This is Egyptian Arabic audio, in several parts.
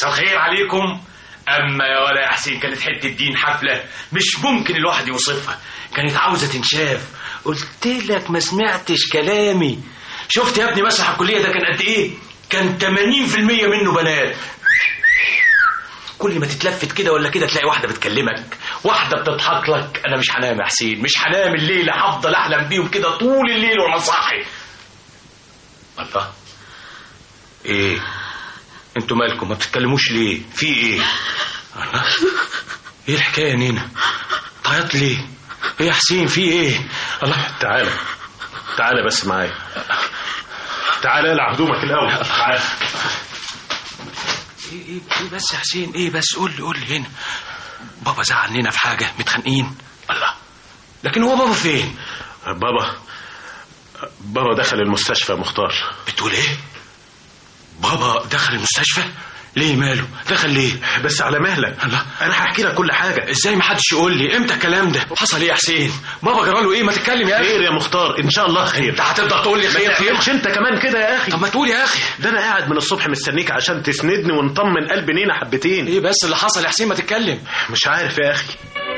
مساء الخير عليكم اما يا ولا يا حسين كانت حته دين حفله مش ممكن الواحد يوصفها كانت عاوزه تنشاف قلت لك ما سمعتش كلامي شفت يا ابني مسرح الكليه ده كان قد ايه كان 80% منه بنات كل ما تتلفت كده ولا كده تلاقي واحده بتكلمك واحده بتضحك لك انا مش هنام يا حسين مش هنام الليله هفضل احلم بيهم كده طول الليل وانا صاحي الله ايه انتوا مالكم ما بتتكلموش ليه في ايه الله ايه الحكايه يا نينا تعيط ليه ايه يا حسين في ايه الله تعالى تعالى بس معايا تعالى العب هدومك الاول تعالى ايه ايه ايه بس يا حسين ايه بس قول لي قول لي هنا بابا زعل لنا في حاجه متخانقين الله لكن هو بابا فين بابا بابا دخل المستشفى مختار بتقول ايه بابا دخل المستشفى ليه ماله دخل ليه بس على مهلك الله انا هحكي لك كل حاجه ازاي ما حدش يقول لي امتى الكلام ده حصل ايه يا حسين بابا جرى له ايه ما تتكلم يا اخي خير يا مختار ان شاء الله خير انت هتفضل تقول لي ما خير خير تعملش انت كمان كده يا اخي طب ما تقول يا اخي ده انا قاعد من الصبح مستنيك عشان تسندني ونطمن قلب نينا حبتين ايه بس اللي حصل يا حسين ما تتكلم مش عارف يا اخي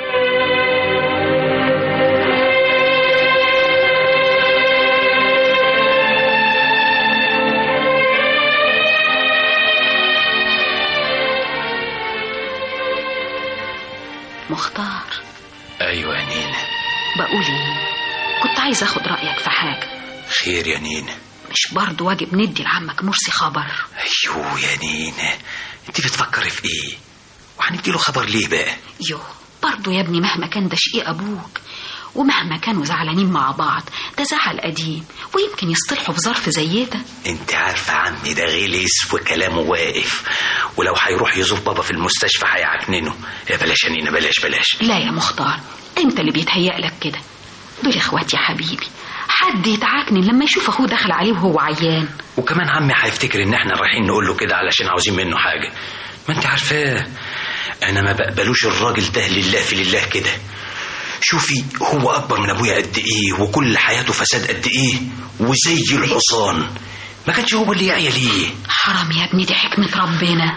مختار ايوه يا نينا بقول ايه كنت عايز اخد رايك في حاجه خير يا نينا مش برضه واجب ندي لعمك مرسي خبر ايوه يا نينا انت بتفكري في ايه وهندي له خبر ليه بقى يو برضه يا ابني مهما كان ده شقيق ابوك ومهما كانوا زعلانين مع بعض ده زعل قديم ويمكن يصطلحوا في ظرف زي ده انت عارفه عمي ده غلس وكلامه واقف ولو هيروح يزور بابا في المستشفى هيعكننه يا بلاش يا نينا بلاش بلاش لا يا مختار انت اللي بيتهيأ لك كده دول اخواتي يا حبيبي حد يتعكنن لما يشوف اخوه داخل عليه وهو عيان وكمان عمي هيفتكر ان احنا رايحين نقول له كده علشان عاوزين منه حاجه ما انت عارفاه انا ما بقبلوش الراجل ده لله في لله كده شوفي هو اكبر من ابويا قد ايه وكل حياته فساد قد ايه وزي الحصان ما كانش هو اللي يعيا ليه حرام يا ابني دي حكمة ربنا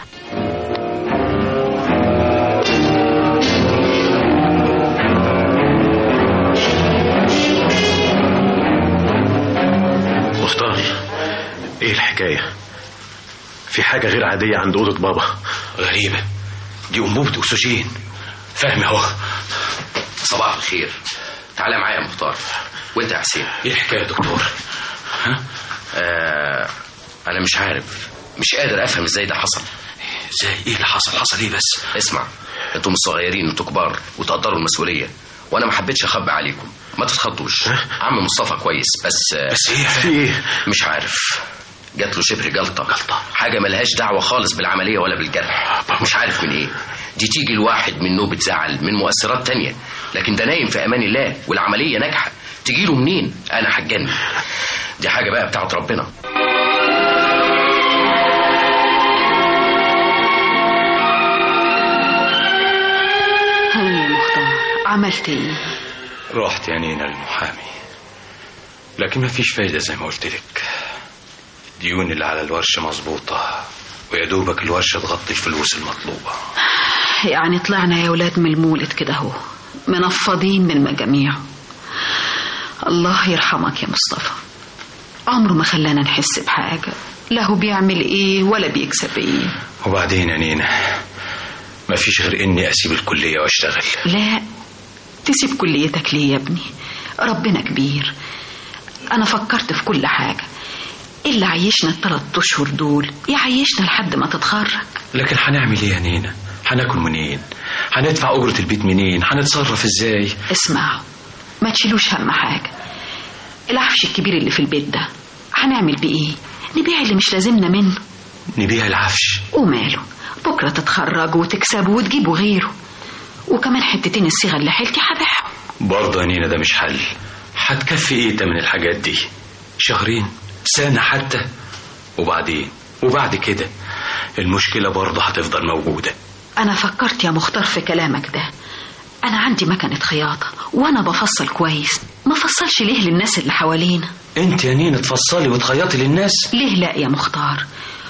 مختار ايه الحكايه في حاجه غير عاديه عند اوضه بابا غريبه دي انبوبه اكسجين فاهم اهو صباح الخير تعالى معايا يا مختار وانت يا حسين ايه الحكايه يا دكتور ها آه انا مش عارف مش قادر افهم ازاي ده حصل ازاي ايه اللي حصل حصل ايه بس اسمع انتم مش صغيرين انتوا كبار وتقدروا المسؤوليه وانا ما حبيتش اخبي عليكم ما تتخضوش عم مصطفى كويس بس آه بس ايه في ايه مش عارف جات له شبه جلطه جلطه حاجه ملهاش دعوه خالص بالعمليه ولا بالجرح مش عارف من ايه دي تيجي الواحد من نوبه زعل من مؤثرات تانية لكن ده نايم في امان الله والعمليه ناجحه تجيله منين انا هتجنن دي حاجه بقى بتاعت ربنا ها يا مختار عملت ايه رحت يا نينا للمحامي لكن ما فيش فايدة زي ما قلت لك الديون اللي على الورشة مظبوطة ويا دوبك الورشة تغطي الفلوس المطلوبة يعني طلعنا يا ولاد من المولد كده اهو منفضين من المجاميع الله يرحمك يا مصطفى عمره ما خلانا نحس بحاجة لا هو بيعمل ايه ولا بيكسب ايه وبعدين يا نينا ما فيش غير اني اسيب الكلية واشتغل لا تسيب كليتك ليه يا ابني ربنا كبير انا فكرت في كل حاجة اللي عيشنا الثلاث اشهر دول يعيشنا لحد ما تتخرج لكن هنعمل ايه يا نينا هناكل منين هندفع اجرة البيت منين هنتصرف ازاي اسمعوا ما تشيلوش هم حاجة العفش الكبير اللي في البيت ده هنعمل بيه ايه نبيع اللي مش لازمنا منه نبيع العفش وماله بكرة تتخرجوا وتكسبوا وتجيبوا غيره وكمان حتتين الصيغة اللي حيلتي هبيعهم برضه يا نينا ده مش حل هتكفي ايه تمن الحاجات دي شهرين سنة حتى وبعدين وبعد كده المشكلة برضه هتفضل موجودة أنا فكرت يا مختار في كلامك ده أنا عندي مكنة خياطة وأنا بفصل كويس ما فصلش ليه للناس اللي حوالينا انت يا نينا تفصلي وتخيطي للناس ليه لا يا مختار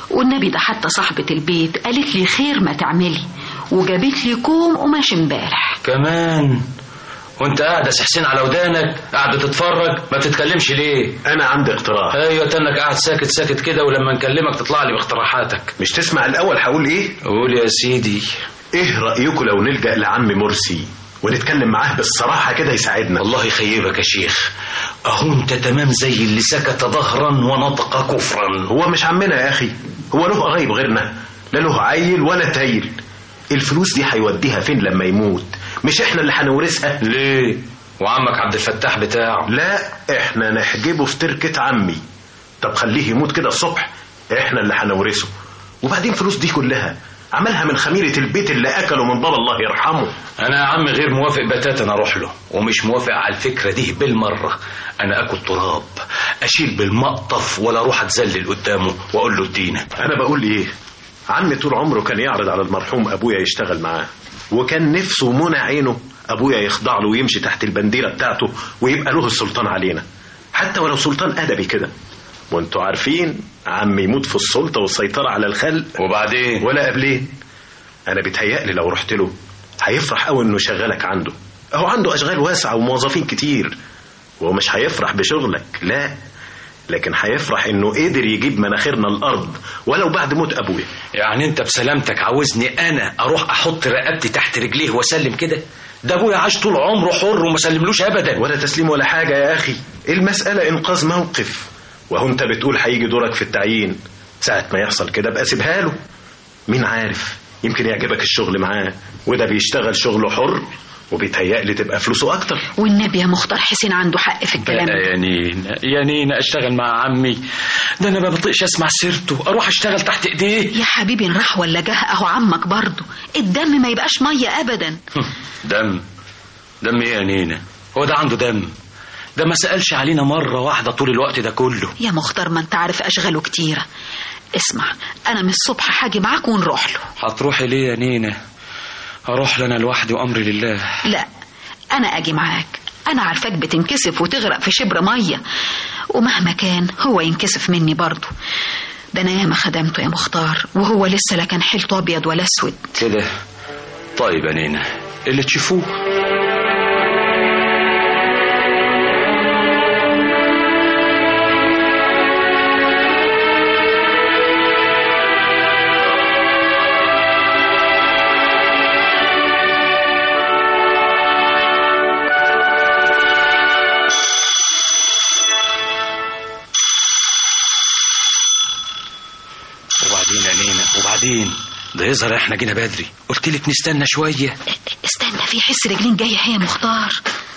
والنبي ده حتى صاحبة البيت قالت لي خير ما تعملي وجابت لي كوم قماش امبارح كمان وانت قاعد يا سي حسين على ودانك قاعد تتفرج ما تتكلمش ليه انا عندي اقتراح ايوه تنك قاعد ساكت ساكت كده ولما نكلمك تطلع لي باقتراحاتك مش تسمع الاول هقول ايه قول يا سيدي ايه رايكم لو نلجا لعم مرسي ونتكلم معاه بالصراحه كده يساعدنا الله يخيبك يا شيخ اهو انت تمام زي اللي سكت ظهرا ونطق كفرا هو مش عمنا يا اخي هو له قرايب غيرنا لا له عيل ولا تايل الفلوس دي هيوديها فين لما يموت مش احنا اللي هنورثها ليه وعمك عبد الفتاح بتاعه لا احنا نحجبه في تركة عمي طب خليه يموت كده الصبح احنا اللي هنورثه وبعدين فلوس دي كلها عملها من خميرة البيت اللي أكله من بابا الله يرحمه انا يا عم غير موافق بتاتا اروح له ومش موافق على الفكره دي بالمره انا اكل تراب اشيل بالمقطف ولا اروح اتذلل قدامه واقول له ادينا أنا بقول إيه عمي طول عمره كان يعرض على المرحوم أبويا يشتغل معاه وكان نفسه منى عينه أبويا يخضع له ويمشي تحت البنديرة بتاعته ويبقى له السلطان علينا حتى ولو سلطان أدبي كده وانتوا عارفين عمي يموت في السلطة والسيطرة على الخلق وبعدين ولا قبلين انا بيتهيألي لو رحت له هيفرح قوي انه يشغلك عنده هو عنده اشغال واسعه وموظفين كتير وهو مش هيفرح بشغلك لا لكن هيفرح انه قدر يجيب مناخيرنا الارض ولو بعد موت ابويا يعني انت بسلامتك عاوزني انا اروح احط رقبتي تحت رجليه واسلم كده ده ابويا عاش طول عمره حر وما سلملوش ابدا ولا تسليم ولا حاجه يا اخي المساله انقاذ موقف وهو انت بتقول هيجي دورك في التعيين ساعه ما يحصل كده بقى سيبها له مين عارف يمكن يعجبك الشغل معاه وده بيشتغل شغله حر وبيتهيألي تبقى فلوسه اكتر والنبي يا مختار حسين عنده حق في الكلام بقى ده يا نينا يا نينا اشتغل مع عمي ده انا ما بطيقش اسمع سيرته اروح اشتغل تحت ايديه يا حبيبي إن راح ولا جه اهو عمك برضه الدم ما يبقاش ميه ابدا دم دم ايه يا نينا هو ده عنده دم ده ما سألش علينا مرة واحدة طول الوقت ده كله يا مختار ما انت عارف اشغاله كتيره اسمع انا من الصبح هاجي معاك ونروح له هتروحي ليه يا نينا اروح لنا لوحدي وامري لله لا انا اجي معاك انا عارفاك بتنكسف وتغرق في شبر ميه ومهما كان هو ينكسف مني برضه ده انا ياما خدمته يا مختار وهو لسه لا كان حيلته ابيض ولا اسود كده طيب يا نينا اللي تشوفوه وبعدين يا نينا وبعدين ده يظهر احنا جينا بدري قلت لك نستنى شويه استنى في حس رجلين جايه هي مختار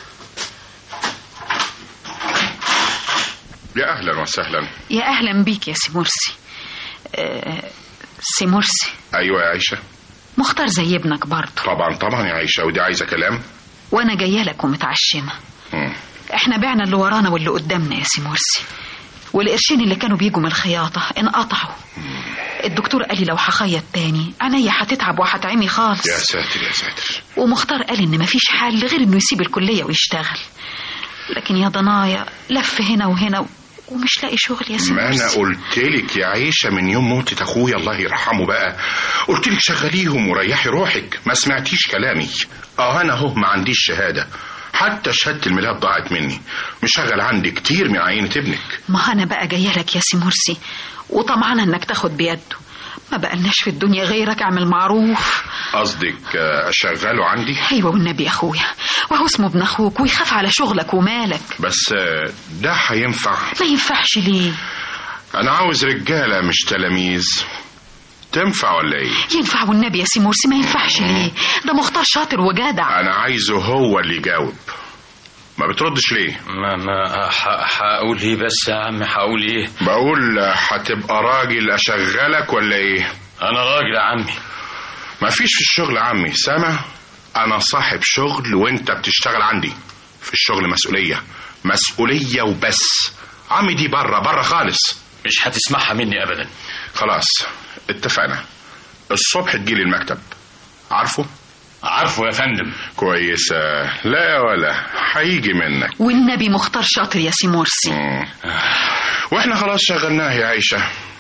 يا اهلا وسهلا يا اهلا بيك يا سي مرسي آه، سي مرسي ايوه يا عائشه مختار زي ابنك برضه طبعا طبعا يا عائشه ودي عايزه كلام وانا جايه لك ومتعشمه مم. احنا بعنا اللي ورانا واللي قدامنا يا سي مرسي والقرشين اللي كانوا بيجوا من الخياطة انقطعوا الدكتور قال لي لو هخيط تاني عينيا هتتعب وهتعمي خالص يا ساتر يا ساتر ومختار قال ان مفيش حل غير انه يسيب الكلية ويشتغل لكن يا ضنايا لف هنا وهنا ومش لاقي شغل يا سي ما انا مرسي قلت لك يا عيشه من يوم موتة اخويا الله يرحمه بقى قلت لك شغليهم وريحي روحك ما سمعتيش كلامي اه انا اهو ما عنديش شهاده حتى شهاده الميلاد ضاعت مني مشغل عندي كتير من عينه ابنك ما انا بقى جايه لك يا سي مرسي وطمعانه انك تاخد بيده ما بقالناش في الدنيا غيرك اعمل معروف قصدك آه، اشغله عندي ايوه والنبي يا اخويا وهو اسمه ابن اخوك ويخاف على شغلك ومالك بس آه، ده هينفع ما ينفعش ليه انا عاوز رجاله مش تلاميذ تنفع ولا ايه ينفع والنبي يا سي مرسي ما ينفعش ليه ده مختار شاطر وجدع انا عايزه هو اللي يجاوب ما بتردش ليه ما ما ح- هقول ايه بس يا عم هقول ايه بقول هتبقى راجل اشغلك ولا ايه انا راجل يا عمي ما فيش في الشغل عمي سامع انا صاحب شغل وانت بتشتغل عندي في الشغل مسؤولية مسؤولية وبس عمي دي بره بره خالص مش هتسمعها مني ابدا خلاص اتفقنا الصبح تجيلي المكتب عارفه عارفه يا فندم كويس لا يا ولا هيجي منك والنبي مختار شاطر يا سي مرسي مم. واحنا خلاص شغلناه يا عيشة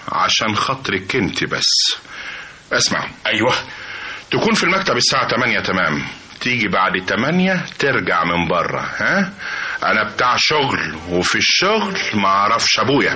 عشان خاطرك انت بس اسمع ايوه تكون في المكتب الساعة 8 تمام تيجي بعد 8 ترجع من بره ها انا بتاع شغل وفي الشغل ما اعرفش ابويا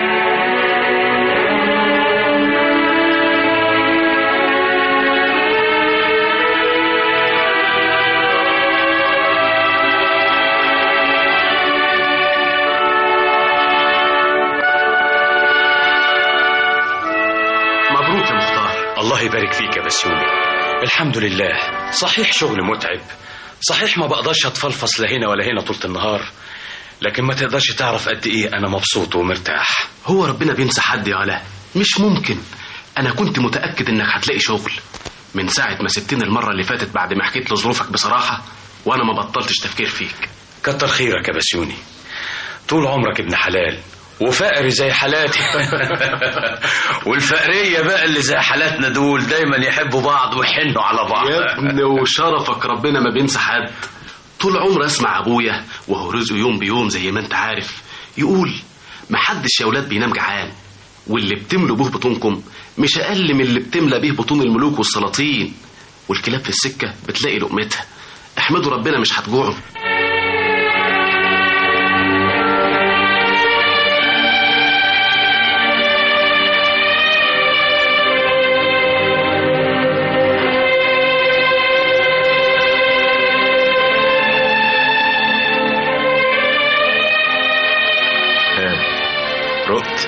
مبروك يا مختار الله يبارك فيك يا بسيوني الحمد لله صحيح شغل متعب صحيح ما بقدرش اتفلفص لا هنا ولا هنا طول النهار لكن ما تقدرش تعرف قد ايه انا مبسوط ومرتاح هو ربنا بينسى حد يا علاء مش ممكن انا كنت متاكد انك هتلاقي شغل من ساعه ما سبتني المره اللي فاتت بعد ما حكيت لظروفك بصراحه وانا ما بطلتش تفكير فيك كتر خيرك يا بسيوني طول عمرك ابن حلال وفقري زي حالاتي والفقرية بقى اللي زي حالاتنا دول دايما يحبوا بعض ويحنوا على بعض يا ابن وشرفك ربنا ما بينسى حد طول عمري اسمع ابويا وهو رزقه يوم بيوم زي ما انت عارف يقول محدش يا ولاد بينام جعان واللي بتملوا به بطونكم مش اقل من اللي بتملى به بطون الملوك والسلاطين والكلاب في السكه بتلاقي لقمتها احمدوا ربنا مش هتجوعوا رقت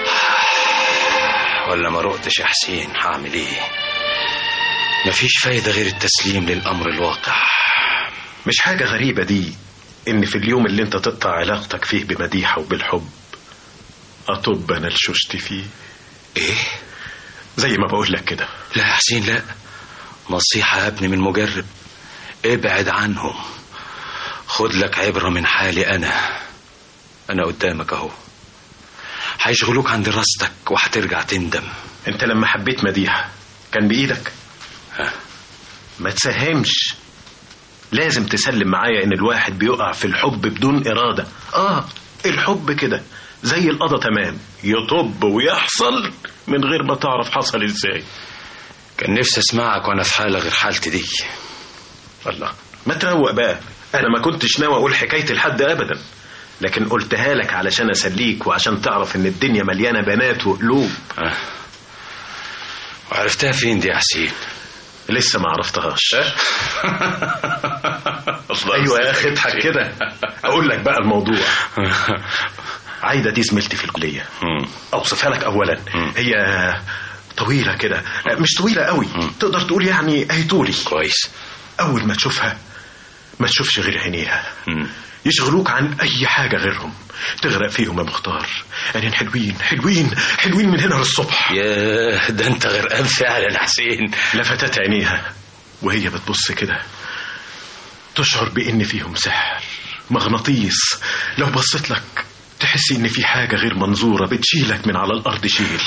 ولا ما رقتش يا حسين هعمل ايه مفيش فايدة غير التسليم للأمر الواقع مش حاجة غريبة دي إن في اليوم اللي أنت تقطع علاقتك فيه بمديحة وبالحب أطب أنا الششت فيه ايه زي ما بقول لك كده لا يا حسين لا نصيحة يا ابني من مجرب ابعد عنهم خد لك عبرة من حالي أنا أنا قدامك أهو هيشغلوك عند راستك وهترجع تندم أنت لما حبيت مديحة كان بإيدك ها. ما تساهمش لازم تسلم معايا إن الواحد بيقع في الحب بدون إرادة آه الحب كده زي القضا تمام يطب ويحصل من غير ما تعرف حصل إزاي كان نفسي أسمعك وأنا في حالة غير حالتي دي الله ما تروق بقى انا ما كنتش ناوي اقول حكايه لحد ابدا لكن قلتها لك علشان اسليك وعشان تعرف ان الدنيا مليانه بنات وقلوب ها. وعرفتها فين دي يا حسين لسه ما عرفتهاش ايوه يا اخي اضحك كده اقول لك بقى الموضوع عايده دي زميلتي في الكليه مم. اوصفها لك اولا مم. هي طويله كده مش طويله قوي تقدر تقول يعني اهي طولي كويس اول ما تشوفها ما تشوفش غير عينيها مم. يشغلوك عن اي حاجه غيرهم تغرق فيهم يا مختار عينين حلوين حلوين حلوين من هنا للصبح ياه ده انت غرقان فعلا يا حسين لفتت عينيها وهي بتبص كده تشعر بان فيهم سحر مغناطيس لو بصيت لك تحسي ان في حاجه غير منظوره بتشيلك من على الارض شيل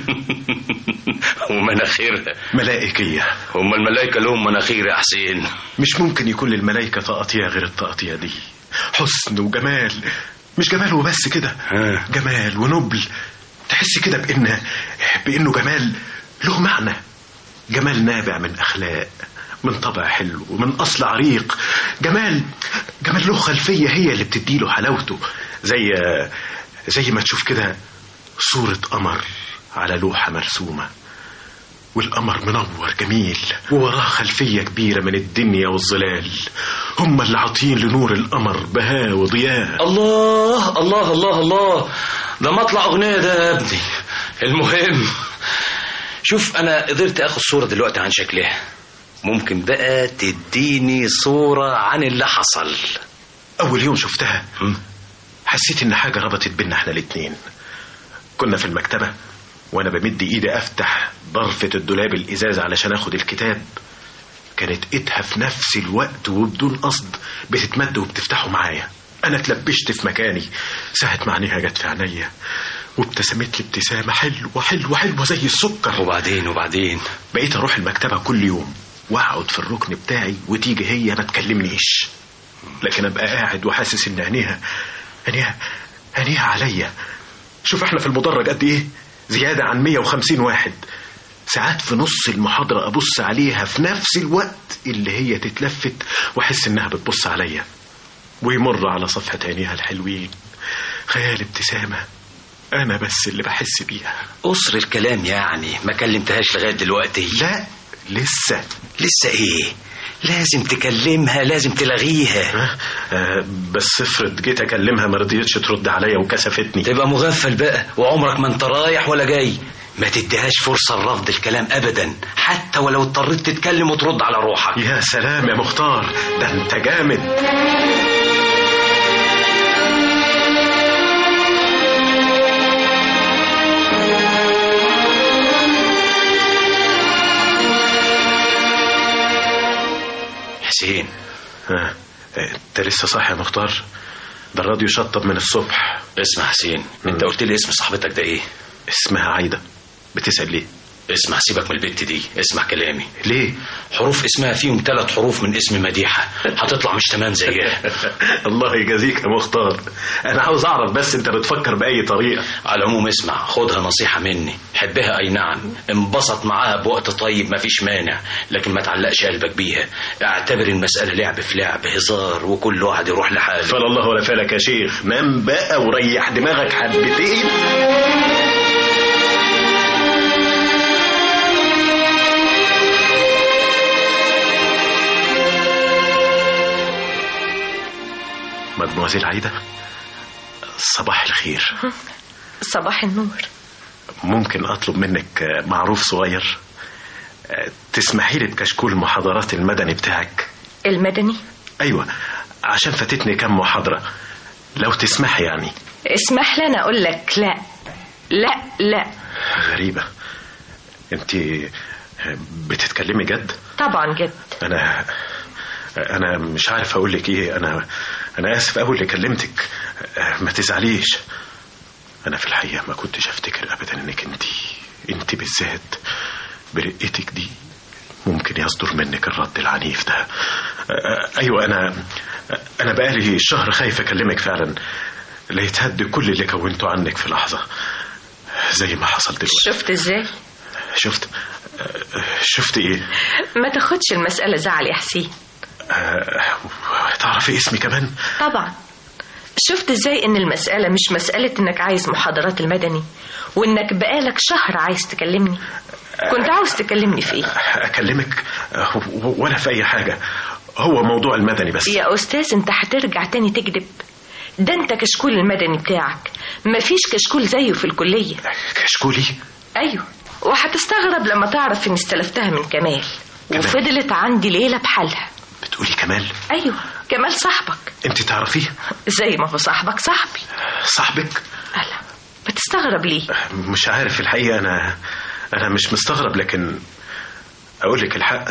ومناخيرها ملائكيه هم الملائكة لهم مناخير يا حسين مش ممكن يكون للملائكه تقطيع غير التقطيع دي حسن وجمال مش جمال وبس كده ها. جمال ونبل تحس كده بان بانه جمال له معنى جمال نابع من اخلاق من طبع حلو ومن اصل عريق جمال جمال له خلفيه هي اللي بتديله حلاوته زي زي ما تشوف كده صوره قمر على لوحه مرسومه والقمر منور جميل ووراه خلفية كبيرة من الدنيا والظلال هم اللي عاطين لنور القمر بهاء وضياء الله الله الله الله ده مطلع أغنية ده يا ابني المهم شوف أنا قدرت أخد صورة دلوقتي عن شكلها ممكن بقى تديني صورة عن اللي حصل أول يوم شفتها مم. حسيت إن حاجة ربطت بينا احنا الاتنين كنا في المكتبة وأنا بمد إيدي أفتح ضرفة الدولاب الإزاز علشان آخد الكتاب كانت إيدها في نفس الوقت وبدون قصد بتتمد وبتفتحه معايا أنا اتلبشت في مكاني ساعة ما عينيها جت في عينيا وابتسمت لي ابتسامة حلوة حلوة حلوة زي السكر وبعدين وبعدين بقيت اروح المكتبه كل يوم واقعد في الركن بتاعي وتيجي هي ما تكلمنيش لكن ابقى قاعد وحاسس ان عينيها عينيها عينيها عليا شوف احنا في المدرج قد ايه زيادة عن 150 واحد ساعات في نص المحاضرة أبص عليها في نفس الوقت اللي هي تتلفت وأحس إنها بتبص عليا ويمر على صفحة عينيها الحلوين خيال ابتسامة أنا بس اللي بحس بيها قصر الكلام يعني ما كلمتهاش لغايه دلوقتي لا لسه لسه ايه لازم تكلمها لازم تلغيها ها؟ آه بس افرض جيت اكلمها ما رضيتش ترد عليا وكسفتني تبقى مغفل بقى وعمرك ما انت رايح ولا جاي ما تديهاش فرصة لرفض الكلام أبدا حتى ولو اضطريت تتكلم وترد على روحك يا سلام يا مختار ده انت جامد حسين ها انت لسه صاحي يا مختار ده الراديو شطب من الصبح اسمع حسين انت قلت لي اسم صاحبتك ده ايه اسمها عايدة بتسأل ليه اسمع سيبك من البت دي اسمع كلامي ليه حروف اسمها فيهم ثلاث حروف من اسم مديحة هتطلع مش تمام زيها الله يجازيك يا مختار انا عاوز اعرف بس انت بتفكر باي طريقه على العموم اسمع خدها نصيحة مني حبها أي نعم انبسط معاها بوقت طيب مفيش مانع لكن ما تعلقش قلبك بيها اعتبر المسألة لعب في لعب هزار وكل واحد يروح لحاله فلا الله ولا فلك يا شيخ نام بقى وريح دماغك حبتين مدموزيل عايدة صباح الخير صباح النور ممكن أطلب منك معروف صغير تسمحي لي بكشكول المحاضرات المدني بتاعك المدني أيوة عشان فاتتني كم محاضرة لو تسمحي يعني اسمح لي انا اقول لك لا لا لا غريبة انت بتتكلمي جد طبعا جد انا انا مش عارف اقول لك ايه انا انا اسف قوي اللي كلمتك ما تزعليش انا في الحقيقه ما كنتش افتكر ابدا انك انت انت بالذات برقتك دي ممكن يصدر منك الرد العنيف ده ايوه انا انا بقالي شهر خايف اكلمك فعلا ليتهد كل اللي كونته عنك في لحظه زي ما حصل دلوقتي شفت ازاي شفت شفت ايه ما تاخدش المسألة زعل يا حسين آه، تعرفي اسمي كمان طبعا شفت ازاي ان المسألة مش مسألة انك عايز محاضرات المدني وانك بقالك شهر عايز تكلمني كنت عاوز تكلمني في ايه اكلمك آه، ولا في اي حاجه هو موضوع المدني بس يا استاذ انت هترجع تاني تكذب ده انت كشكول المدني بتاعك مفيش كشكول زيه في الكلية كشكولي ايوه وهتستغرب لما تعرف اني استلفتها من كمال كمال. وفضلت عندي ليلة بحالها بتقولي كمال ايوه كمال صاحبك انت تعرفيه زي ما هو صاحبك صاحبي صاحبك ألا بتستغرب ليه مش عارف الحقيقه انا انا مش مستغرب لكن اقول لك الحق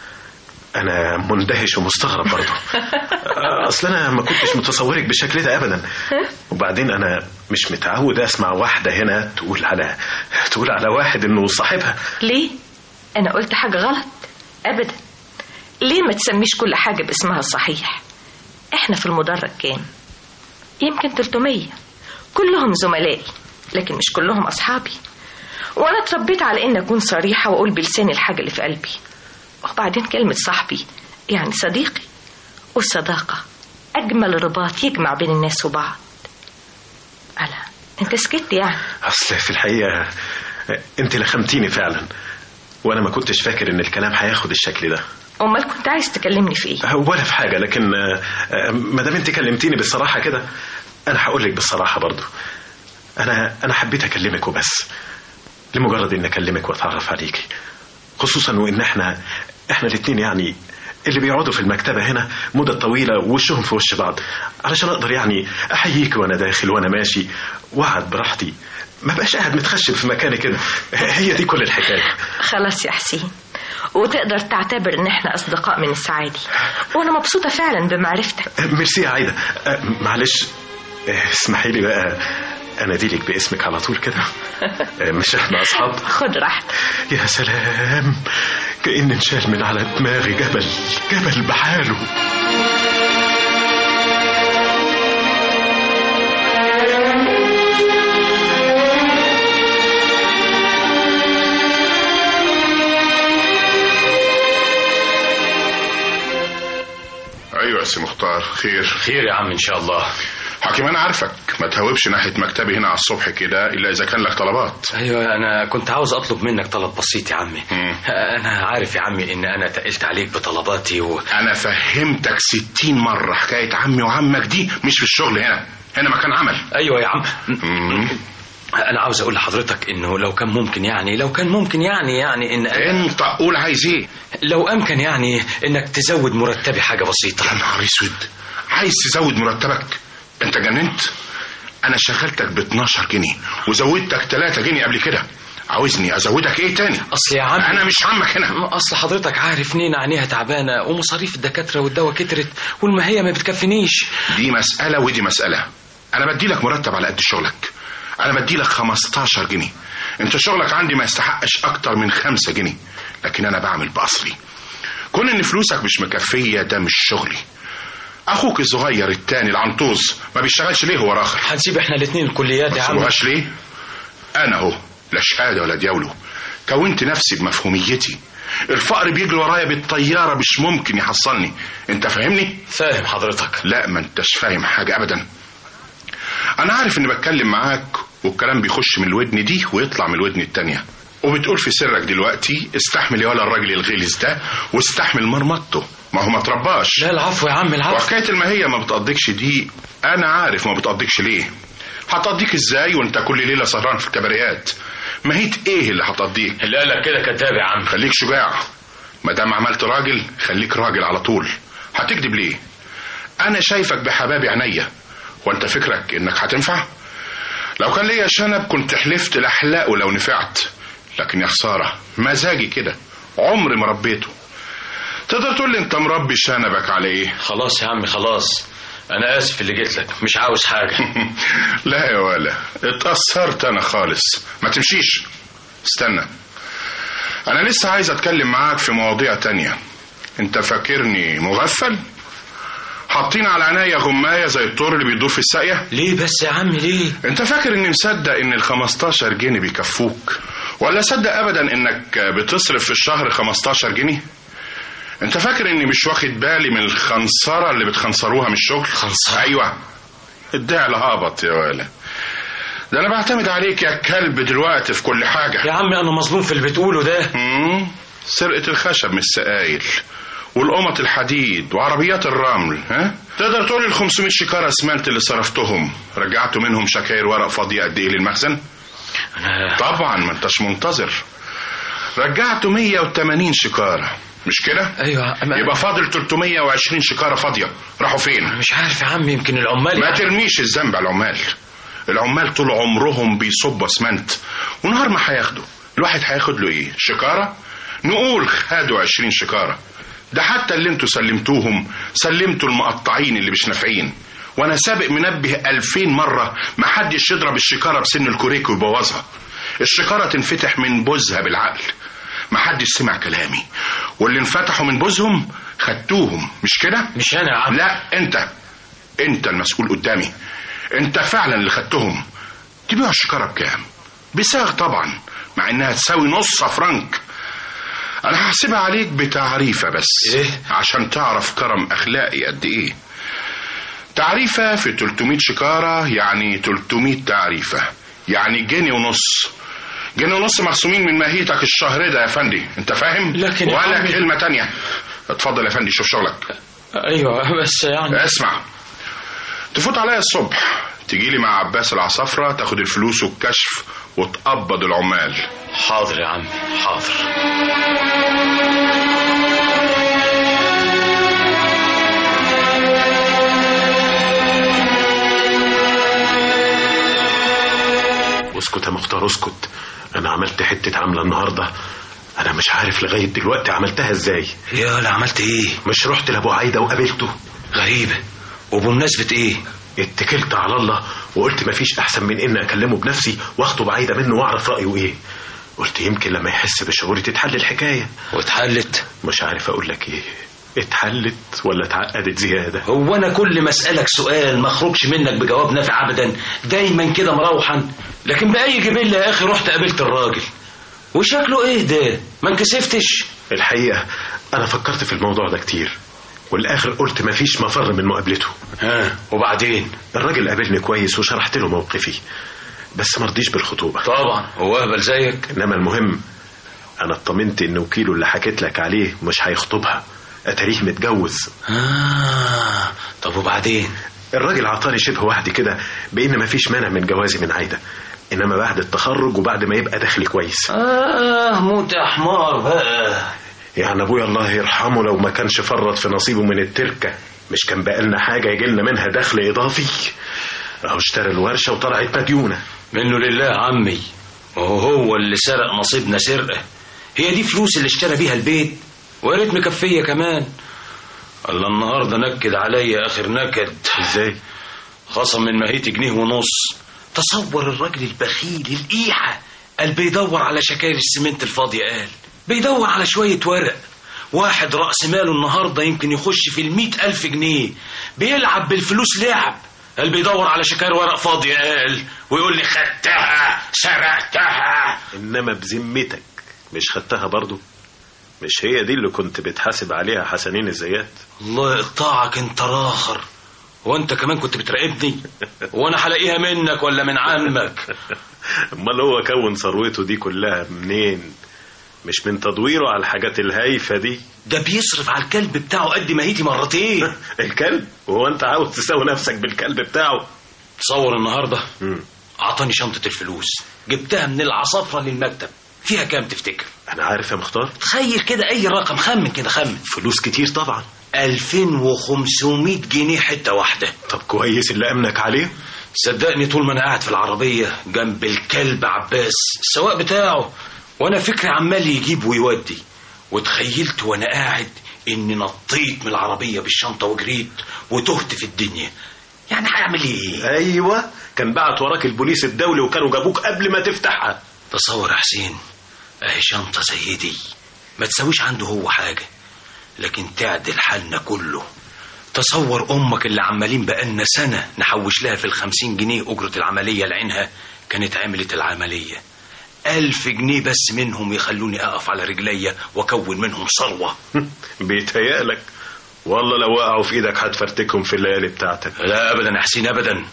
انا مندهش ومستغرب برضه اصل انا ما كنتش متصورك بالشكل ده ابدا وبعدين انا مش متعود اسمع واحده هنا تقول على تقول على واحد انه صاحبها ليه انا قلت حاجة غلط ابدا ليه ما تسميش كل حاجة باسمها الصحيح احنا في المدرج كام يمكن 300 كلهم زملائي لكن مش كلهم اصحابي وانا اتربيت على ان اكون صريحة واقول بلساني الحاجة اللي في قلبي وبعدين كلمة صاحبي يعني صديقي والصداقة أجمل رباط يجمع بين الناس وبعض ألا أنت سكت يعني اصل في الحقيقه انت لخمتيني فعلا وانا ما كنتش فاكر ان الكلام هياخد الشكل ده أمال كنت عايز تكلمني في إيه ولا في حاجه لكن آه، آه، ما دام انت كلمتيني بالصراحه كده انا هقول لك بالصراحه برضو انا انا حبيت اكلمك وبس لمجرد ان اكلمك واتعرف عليكي خصوصا وان احنا احنا الاتنين يعني اللي بيقعدوا في المكتبة هنا مدة طويلة ووشهم في وش بعض علشان أقدر يعني أحييك وأنا داخل وأنا ماشي وأقعد براحتي ما بقاش قاعد متخشب في مكاني كده هي دي كل الحكاية خلاص يا حسين وتقدر تعتبر ان احنا اصدقاء من السعادي وانا مبسوطه فعلا بمعرفتك ميرسي يا عايدة أه، معلش أه، اسمحي لي بقى اناديلك باسمك على طول كده أه، مش احنا اصحاب خد راحتك يا سلام كأن انشال من على دماغي جبل جبل بحاله مختار خير خير يا عم ان شاء الله حكيم انا عارفك ما تهوبش ناحيه مكتبي هنا على الصبح كده الا اذا كان لك طلبات ايوه انا كنت عاوز اطلب منك طلب بسيط يا عمي مم. انا عارف يا عمي ان انا تقلت عليك بطلباتي و... انا فهمتك ستين مرة حكاية عمي وعمك دي مش في الشغل هنا هنا مكان عمل ايوه يا عم مم. انا عاوز اقول لحضرتك انه لو كان ممكن يعني لو كان ممكن يعني يعني ان انت قول عايز ايه لو امكن يعني انك تزود مرتبي حاجه بسيطه يا نهار اسود عايز تزود مرتبك انت جننت انا شغلتك ب 12 جنيه وزودتك 3 جنيه قبل كده عاوزني ازودك ايه تاني اصل يا عم انا مش عمك هنا اصل حضرتك عارف نينا عينيها تعبانه ومصاريف الدكاتره والدواء كترت والمهيه ما بتكفينيش دي مسألة ودي مسألة انا بدي لك مرتب على قد شغلك انا بدي لك 15 جنيه انت شغلك عندي ما يستحقش اكتر من 5 جنيه لكن انا بعمل باصلي كون ان فلوسك مش مكفيه ده مش شغلي اخوك الصغير التاني العنطوز ما بيشتغلش ليه هو راخر هنسيب احنا الاثنين الكليات يا عم ما ليه انا اهو لا شهاده ولا دياوله كونت نفسي بمفهوميتي الفقر بيجري ورايا بالطياره مش ممكن يحصلني انت فاهمني فاهم حضرتك لا ما انتش فاهم حاجه ابدا انا عارف اني بتكلم معاك والكلام بيخش من الودن دي ويطلع من الودن التانية وبتقول في سرك دلوقتي استحمل يا ولا الراجل الغلس ده واستحمل مرمطته ما هو ما ترباش لا العفو يا عم العفو وحكايه الماهيه ما بتقضيكش دي انا عارف ما بتقضيكش ليه هتقضيك ازاي وانت كل ليله سهران في الكباريات ماهيه ايه اللي هتقضيك اللي قالك كده كذاب يا عم خليك شجاع ما دام عملت راجل خليك راجل على طول هتكذب ليه انا شايفك بحباب عينيا وانت فكرك انك هتنفع لو كان ليا شنب كنت حلفت لاحلاقه لو نفعت لكن يا خساره مزاجي كده عمري ما ربيته تقدر تقول لي انت مربي شنبك على ايه خلاص يا عم خلاص انا اسف اللي جيت لك مش عاوز حاجه لا يا ولا اتأثرت انا خالص ما تمشيش استنى انا لسه عايز اتكلم معاك في مواضيع تانية انت فاكرني مغفل حاطين على عينيا غماية زي الطور اللي بيدور في الساقية ليه بس يا عم ليه انت فاكر اني مصدق ان ال 15 جنيه بيكفوك ولا صدق ابدا انك بتصرف في الشهر 15 جنيه انت فاكر اني مش واخد بالي من الخنصرة اللي بتخنصروها من الشغل خنصرة؟ ايوه الدعل هابط يا ولا ده انا بعتمد عليك يا كلب دلوقتي في كل حاجة يا عم انا مظلوم في اللي بتقوله ده مم، سرقة الخشب من السقايل والقمط الحديد وعربيات الرمل ها تقدر تقول ال 500 شكارة اسمنت اللي صرفتهم رجعتوا منهم شكاير ورق فاضية قد ايه للمخزن انا طبعا ما انتش منتظر رجعتوا 180 شكارة مش كده ايوه أما- يبقى فاضل 320 شكارة فاضية راحوا فين مش عارف يا عم يمكن العمال ما يعني. ترميش الذنب على العمال العمال طول عمرهم بيصبوا اسمنت ونهار ما هياخدوا الواحد هياخد له ايه شكارة نقول خدوا 20 شكارة ده حتى اللي انتوا سلمتوهم سلمتوا المقطعين اللي مش نافعين وانا سابق منبه ألفين مرة ما حدش يضرب الشكارة بسن الكوريك ويبوظها الشكارة تنفتح من بوزها بالعقل ما حدش سمع كلامي واللي انفتحوا من بوزهم خدتوهم مش كده مش انا يا عم لا انت انت المسؤول قدامي انت فعلا اللي خدتهم تبيع الشكاره بكام بساغ طبعا مع انها تساوي نص فرنك انا هحسبها عليك بتعريفه بس إيه؟ عشان تعرف كرم اخلاقي قد ايه تعريفه في 300 شكاره يعني 300 تعريفه يعني جنيه ونص جنيه ونص مخصومين من ماهيتك الشهر ده يا فندي انت فاهم لكن يا ولا عمي- كلمه تانية اتفضل يا فندي شوف شغلك ايوه بس يعني اسمع تفوت عليا الصبح تجي لي مع عباس العصافرة تاخد الفلوس والكشف وتقبض العمال حاضر يا عم حاضر اسكت يا مختار اسكت انا عملت حتة عاملة النهاردة انا مش عارف لغاية دلوقتي عملتها ازاي يا لا عملت ايه مش رحت لابو عايدة وقابلته غريبه وبمناسبه ايه اتكلت على الله وقلت مفيش احسن من ان اكلمه بنفسي واخطب عايدة منه واعرف رأيه ايه قلت يمكن لما يحس بشعوري تتحل الحكاية واتحلت مش عارف اقول لك ايه اتحلت ولا اتعقدت زيادة هو انا كل ما اسالك سؤال ما اخرجش منك بجواب نافع ابدا دايما كده مروحا لكن باي جبله يا اخي رحت قابلت الراجل وشكله ايه ده ما انكسفتش الحقيقة انا فكرت في الموضوع ده كتير والاخر قلت مفيش مفر من مقابلته ها وبعدين الراجل قابلني كويس وشرحت له موقفي بس مرضيش بالخطوبة طبعا هو اهبل زيك انما المهم انا اطمنت ان وكيله اللي حكيت لك عليه مش هيخطبها اتاريه متجوز آه طب وبعدين الراجل عطاني شبه وحدي كده بان مفيش مانع من جوازي من عايده انما بعد التخرج وبعد ما يبقى دخلي كويس اه موت يا حمار بقى يعني ابويا الله يرحمه لو ما كانش فرط في نصيبه من التركه مش كان بقى لنا حاجه يجي لنا منها دخل اضافي اهو اشترى الورشه وطلعت مديونه منه لله يا عمي وهو هو اللي سرق نصيبنا سرقة هي دي فلوس اللي اشترى بيها البيت ويا ريت مكفية كمان الله النهارده نكد عليا اخر نكد ازاي خصم من ماهيتي جنيه ونص تصور الراجل البخيل القيحة قال بيدور على شكاير السمنت الفاضية قال بيدور على شوية ورق واحد رأس ماله النهاردة يمكن يخش في المئة ألف جنيه بيلعب بالفلوس لعب قال بيدور على شكاير ورق فاضية قال ويقول لي خدتها سرقتها انما بذمتك مش خدتها برضو مش هي دي اللي كنت بتحاسب عليها حسنين الزيات الله يقطعك انت راخر وانت كمان كنت بتراقبني وانا هلاقيها منك ولا من عمك امال هو كون ثروته دي كلها منين مش من تدويره على الحاجات الهايفه دي ده بيصرف على الكلب بتاعه قد ماهيتي مرتين الكلب وهو انت عاوز تساوي نفسك بالكلب بتاعه تصور النهارده مم. اعطاني شنطة الفلوس جبتها من العصافرة للمكتب فيها كام تفتكر انا عارف يا مختار تخيل كده اي رقم خمن كده خمن فلوس كتير طبعا 2500 جنيه حتة واحدة طب كويس اللي امنك عليه صدقني طول ما انا قاعد في العربية جنب الكلب عباس السواق بتاعه وانا فكري عمال يجيب ويودي وتخيلت وانا قاعد اني نطيت من العربية بالشنطة وجريت وتهت في الدنيا يعني هعمل ايه ايوه كان بعت وراك البوليس الدولي وكانوا جابوك قبل ما تفتحها تصور يا حسين اهي شنطة زي دي ما تسويش عنده هو حاجة لكن تعدل حالنا كله تصور امك اللي عمالين بقالنا سنة نحوش لها في الخمسين جنيه اجرة العملية لعينها كانت عملت العملية ألف جنيه بس منهم يخلوني أقف على رجليا وأكون منهم ثروة بيتهيألك والله لو وقعوا في ايدك هتفرتكهم في الليالي بتاعتك لا أبدا يا حسين أبدا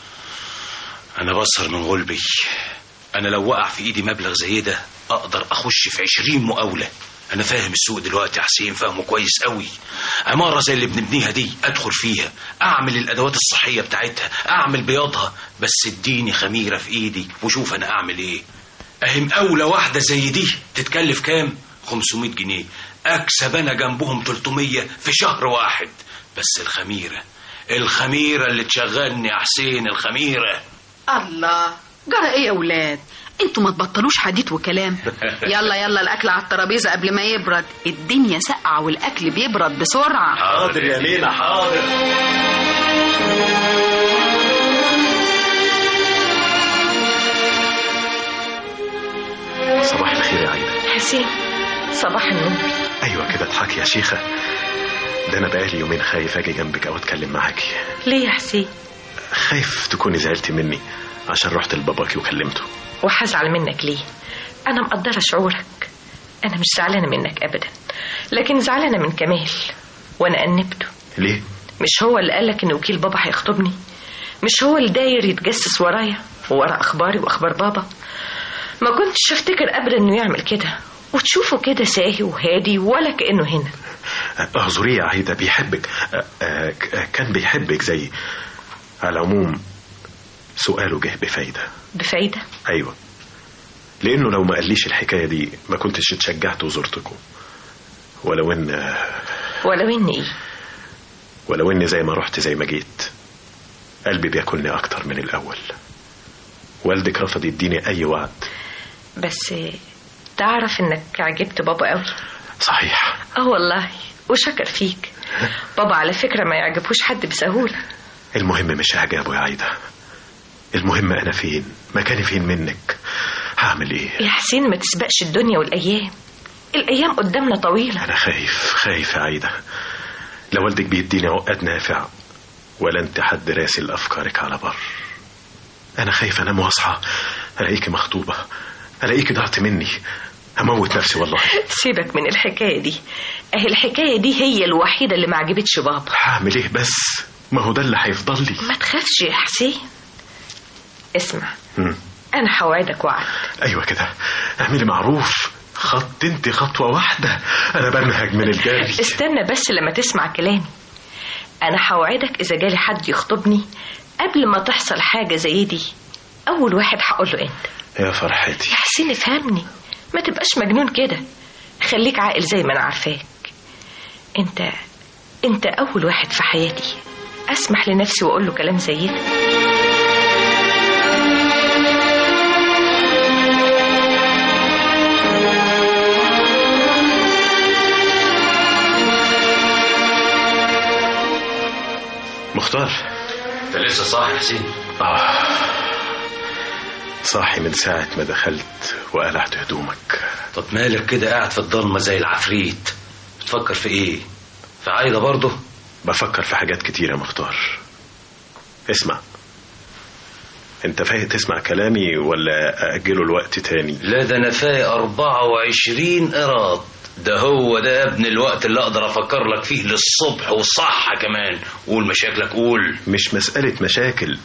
أنا بصر من غلبي أنا لو وقع في إيدي مبلغ زي ده أقدر أخش في عشرين مقاولة أنا فاهم السوق دلوقتي يا حسين فاهمه كويس قوي عمارة زي اللي بنبنيها دي أدخل فيها أعمل الأدوات الصحية بتاعتها أعمل بياضها بس اديني خميرة في إيدي وشوف أنا أعمل إيه أهي مقاولة واحدة زي دي تتكلف كام 500 جنيه أكسب أنا جنبهم 300 في شهر واحد بس الخميرة الخميرة اللي تشغلني يا حسين الخميرة الله جرى ايه يا ولاد انتوا ما تبطلوش حديث وكلام يلا يلا الاكل على الترابيزه قبل ما يبرد الدنيا ساقعه والاكل بيبرد بسرعه حاضر يا ليلى حاضر صباح الخير يا عينة حسين صباح النور ايوه كده اضحكي يا شيخة ده انا بقالي يومين خايف اجي جنبك او اتكلم معاكي ليه يا حسين خايف تكوني زعلتي مني عشان رحت لباباكي وكلمته وهزعل منك ليه انا مقدره شعورك انا مش زعلانه منك ابدا لكن زعلانه من كمال وانا انبته ليه مش هو اللي قالك ان وكيل بابا هيخطبني مش هو اللي داير يتجسس ورايا وورا اخباري واخبار بابا ما كنتش افتكر ابدا انه يعمل كده وتشوفه كده ساهي وهادي ولا كانه هنا اعذري يا عايدة بيحبك أه، أه، ك- كان بيحبك زي على العموم سؤاله جه بفايدة بفايده ايوه لانه لو ما قاليش الحكاية دي ما كنتش اتشجعت وزرتكم ولو ان ولو ان ايه ولو اني زي ما رحت زي ما جيت قلبي بياكلني اكتر من الاول والدك رفض يديني اي وعد بس تعرف انك عجبت بابا قوي صحيح اه والله وشكر فيك بابا على فكره ما يعجبوش حد بسهوله المهم مش اعجابه يا عايدة المهم انا فين مكاني فين منك هعمل ايه يا حسين ما تسبقش الدنيا والايام الايام قدامنا طويله انا خايف خايف يا عايدة لو والدك بيديني عقد نافع ولا انت حد راسل افكارك على بر انا خايف انام واصحى الاقيكي مخطوبة الاقيكي ضعت مني هموت نفسي والله سيبك من الحكايه دي اهي الحكاية دي هي الوحيدة اللي ما عجبتش بابا هعمل ايه بس ما هو ده اللي هيفضل لي ما تخافش يا حسين اسمع مم. انا هوعدك وعد ايوه كده اعملي معروف خط انت خطوة واحدة انا بنهج من الجري استنى بس لما تسمع كلامي انا هوعدك اذا جالي حد يخطبني قبل ما تحصل حاجة زي دي اول واحد هقول له انت يا فرحتي يا حسين افهمني ما تبقاش مجنون كده خليك عاقل زي ما انا عارفاك انت انت اول واحد في حياتي اسمح لنفسي واقول له كلام زي ده مختار انت لسه صاحي يا حسين آه صاحي من ساعة ما دخلت وقلعت هدومك طب مالك كده قاعد في الضلمه زي العفريت بتفكر في ايه في عايده برضه بفكر في حاجات كتيرة مختار اسمع انت فايق تسمع كلامي ولا أأجله الوقت تاني لا ده انا فايق 24 قراط ده هو ده يا ابن الوقت اللي اقدر افكر لك فيه للصبح والصح كمان قول مشاكلك قول مش مسألة مشاكل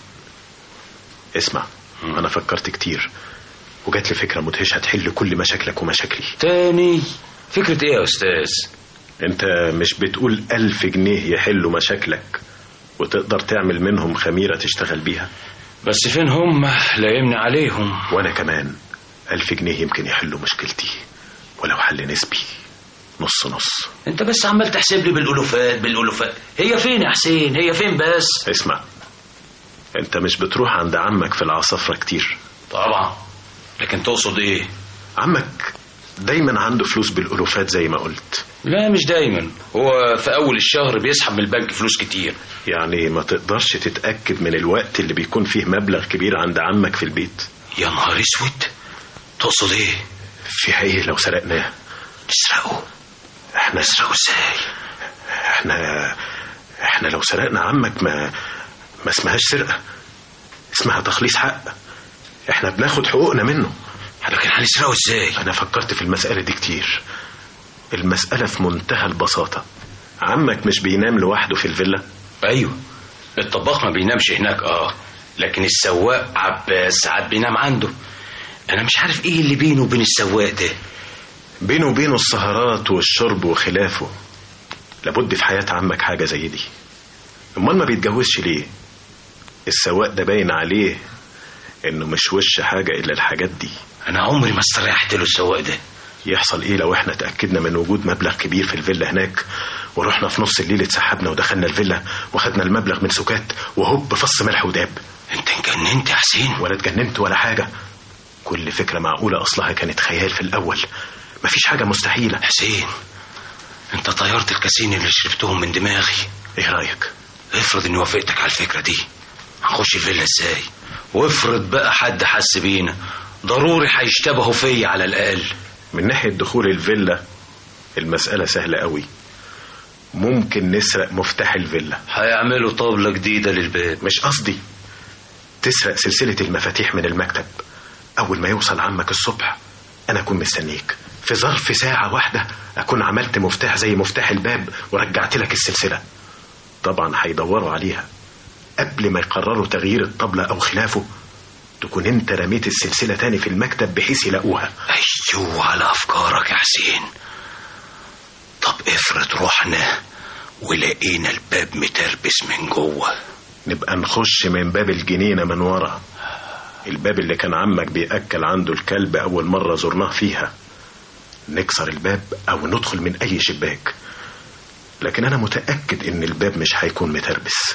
اسمع أنا فكرت كتير وجات لي فكرة مدهشة هتحل كل مشاكلك ومشاكلي تاني فكرة ايه يا استاذ انت مش بتقول ألف جنيه يحلوا مشاكلك وتقدر تعمل منهم خميرة تشتغل بيها بس فين هم لا يمنع عليهم وأنا كمان ألف جنيه يمكن يحلوا مشكلتي ولو حل نسبي نص نص انت بس عمال تحسب لي بالالوفات بالالوفات هي فين يا حسين هي فين بس اسمع انت مش بتروح عند عمك في العصافرة كتير طبعا لكن تقصد ايه عمك دايما عنده فلوس بالألوفات زي ما قلت لا مش دايما هو في اول الشهر بيسحب من البنك فلوس كتير يعني ما تقدرش تتأكد من الوقت اللي بيكون فيه مبلغ كبير عند عمك في البيت يا نهار اسود تقصد ايه فيها ايه لو سرقناه نسرقه احنا نسرقه ازاي احنا احنا لو سرقنا عمك ما ما اسمهاش سرقة اسمها تخليص حق احنا بناخد حقوقنا منه لكن هنسرقه ازاي انا فكرت في المسألة دي كتير المسألة في منتهى البساطة عمك مش بينام لوحده في الفيلا ايوه الطباخ ما بينامش هناك اه لكن السواق عباس ساعات بينام عنده انا مش عارف ايه اللي بينه وبين السواق ده بينه وبينه السهرات والشرب وخلافه لابد في حياة عمك حاجة زي دي امال ما بيتجوزش ليه السواق ده باين عليه انه مش وش حاجة الا الحاجات دي انا عمري ما استريحت له السواق ده يحصل ايه لو احنا تأكدنا من وجود مبلغ كبير في الفيلا هناك ورحنا في نص الليل اتسحبنا ودخلنا الفيلا وخدنا المبلغ من سكات وهوب فص ملح وداب انت اتجننت يا حسين ولا اتجننت ولا حاجة كل فكرة معقولة أصلها كانت خيال في الأول مفيش حاجة مستحيلة حسين انت طيرت الكاسين اللي شربتهم من دماغي ايه رأيك افرض اني وافقتك على الفكرة دي هنخش الفيلا ازاي وافرض بقى حد حس بينا ضروري هيشتبهوا فيا على الاقل من ناحية دخول الفيلا المسألة سهلة قوي ممكن نسرق مفتاح الفيلا هيعملوا طاولة جديدة للباب مش قصدي تسرق سلسلة المفاتيح من المكتب أول ما يوصل عمك الصبح أنا أكون مستنيك في ظرف ساعة واحدة أكون عملت مفتاح زي مفتاح الباب ورجعت لك السلسلة طبعا هيدوروا عليها قبل ما يقرروا تغيير الطبلة أو خلافه تكون انت رميت السلسلة تاني في المكتب بحيث يلاقوها ايوه على افكارك يا حسين طب افرض رحنا ولقينا الباب متربس من جوه نبقى نخش من باب الجنينة من ورا الباب اللي كان عمك بيأكل عنده الكلب أول مرة زرناه فيها نكسر الباب أو ندخل من أي شباك لكن أنا متأكد إن الباب مش هيكون متربس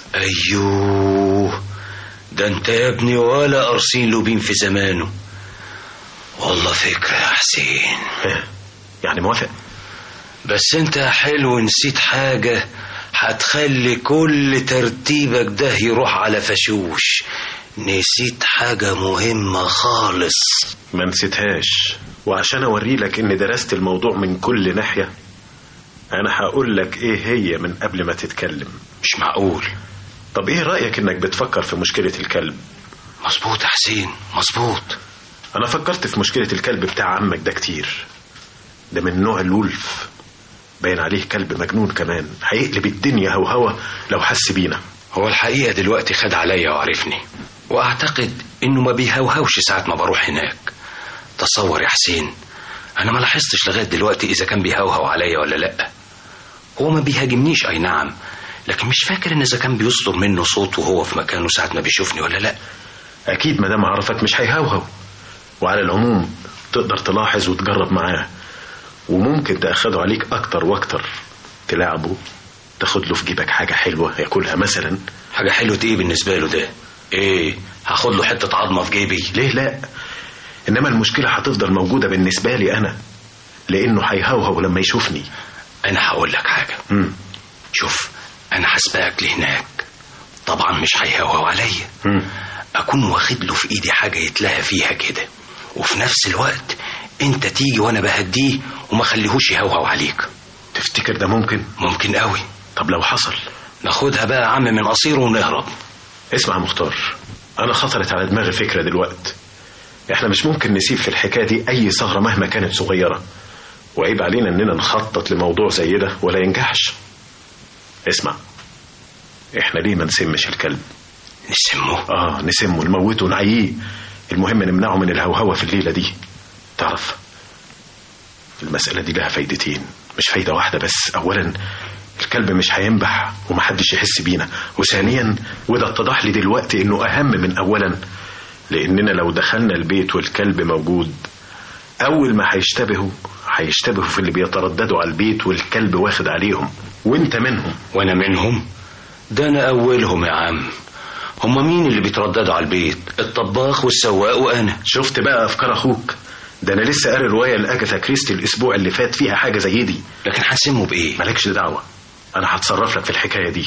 ايوه ده انت يا ابني ولا ارسين لوبين في زمانه والله فكرة يا حسين ها، يعني موافق بس انت يا حلو نسيت حاجة هتخلي كل ترتيبك ده يروح على فشوش نسيت حاجة مهمة خالص ما نسيتهاش وعشان أوري لك إني درست الموضوع من كل ناحية أنا هقول لك إيه هي من قبل ما تتكلم مش معقول طب إيه رأيك إنك بتفكر في مشكلة الكلب مظبوط يا حسين مظبوط أنا فكرت في مشكلة الكلب بتاع عمك ده كتير ده من نوع الولف باين عليه كلب مجنون كمان هيقلب الدنيا هوهوة لو حس بينا هو الحقيقة دلوقتي خد عليا وعرفني وأعتقد إنه ما بيهوهوش ساعة ما بروح هناك تصور يا حسين أنا ما لاحظتش لغاية دلوقتي إذا كان بيهوهو عليا ولا لأ هو ما بيهاجمنيش أي نعم لكن مش فاكر إن إذا كان بيصدر منه صوت وهو في مكانه ساعة ما بيشوفني ولا لأ أكيد مدام عرفك مش هيهوهو وعلى العموم تقدر تلاحظ وتجرب معاه وممكن تأخده عليك أكتر وأكتر تلعبه تاخد له في جيبك حاجة حلوة ياكلها مثلا حاجة حلوة إيه بالنسبة له ده إيه هاخد له حتة عظمة في جيبي ليه لا إنما المشكلة هتفضل موجودة بالنسبة لي أنا لأنه هيهوهو لما يشوفني أنا هقول لك حاجة مم. شوف أنا هسبقك لهناك طبعا مش هيهوهو عليا مم. أكون واخد له في إيدي حاجة يتلهى فيها كده وفي نفس الوقت أنت تيجي وأنا بهديه وما خليهوش يهوهو عليك تفتكر ده ممكن ممكن قوي طب لو حصل ناخدها بقى يا عم من قصير ونهرب اسمع يا مختار أنا خطرت على دماغي فكرة دلوقت إحنا مش ممكن نسيب في الحكاية دي أي ثغرة مهما كانت صغيرة وعيب علينا إننا نخطط لموضوع زي ده ولا ينجحش اسمع إحنا ليه ما نسمش الكلب نسمه آه نسمه نموته نعييه المهم نمنعه من الهوهوة في الليلة دي تعرف المسألة دي لها فايدتين مش فايدة واحدة بس أولا الكلب مش هينبح ومحدش يحس بينا وثانيا وده اتضح لي دلوقتي انه اهم من اولا لاننا لو دخلنا البيت والكلب موجود اول ما هيشتبهوا هيشتبهوا في اللي بيترددوا على البيت والكلب واخد عليهم وانت منهم وأنا منهم ده أنا أولهم يا عم هما مين اللي بيترددوا على البيت الطباخ والسواق وأنا شفت بقى افكار اخوك ده انا لسه قاري روايه لاجاثا كريستي الاسبوع اللي فات فيها حاجه زي دي لكن هنسمه بإيه مالكش دعوه انا هتصرف لك في الحكايه دي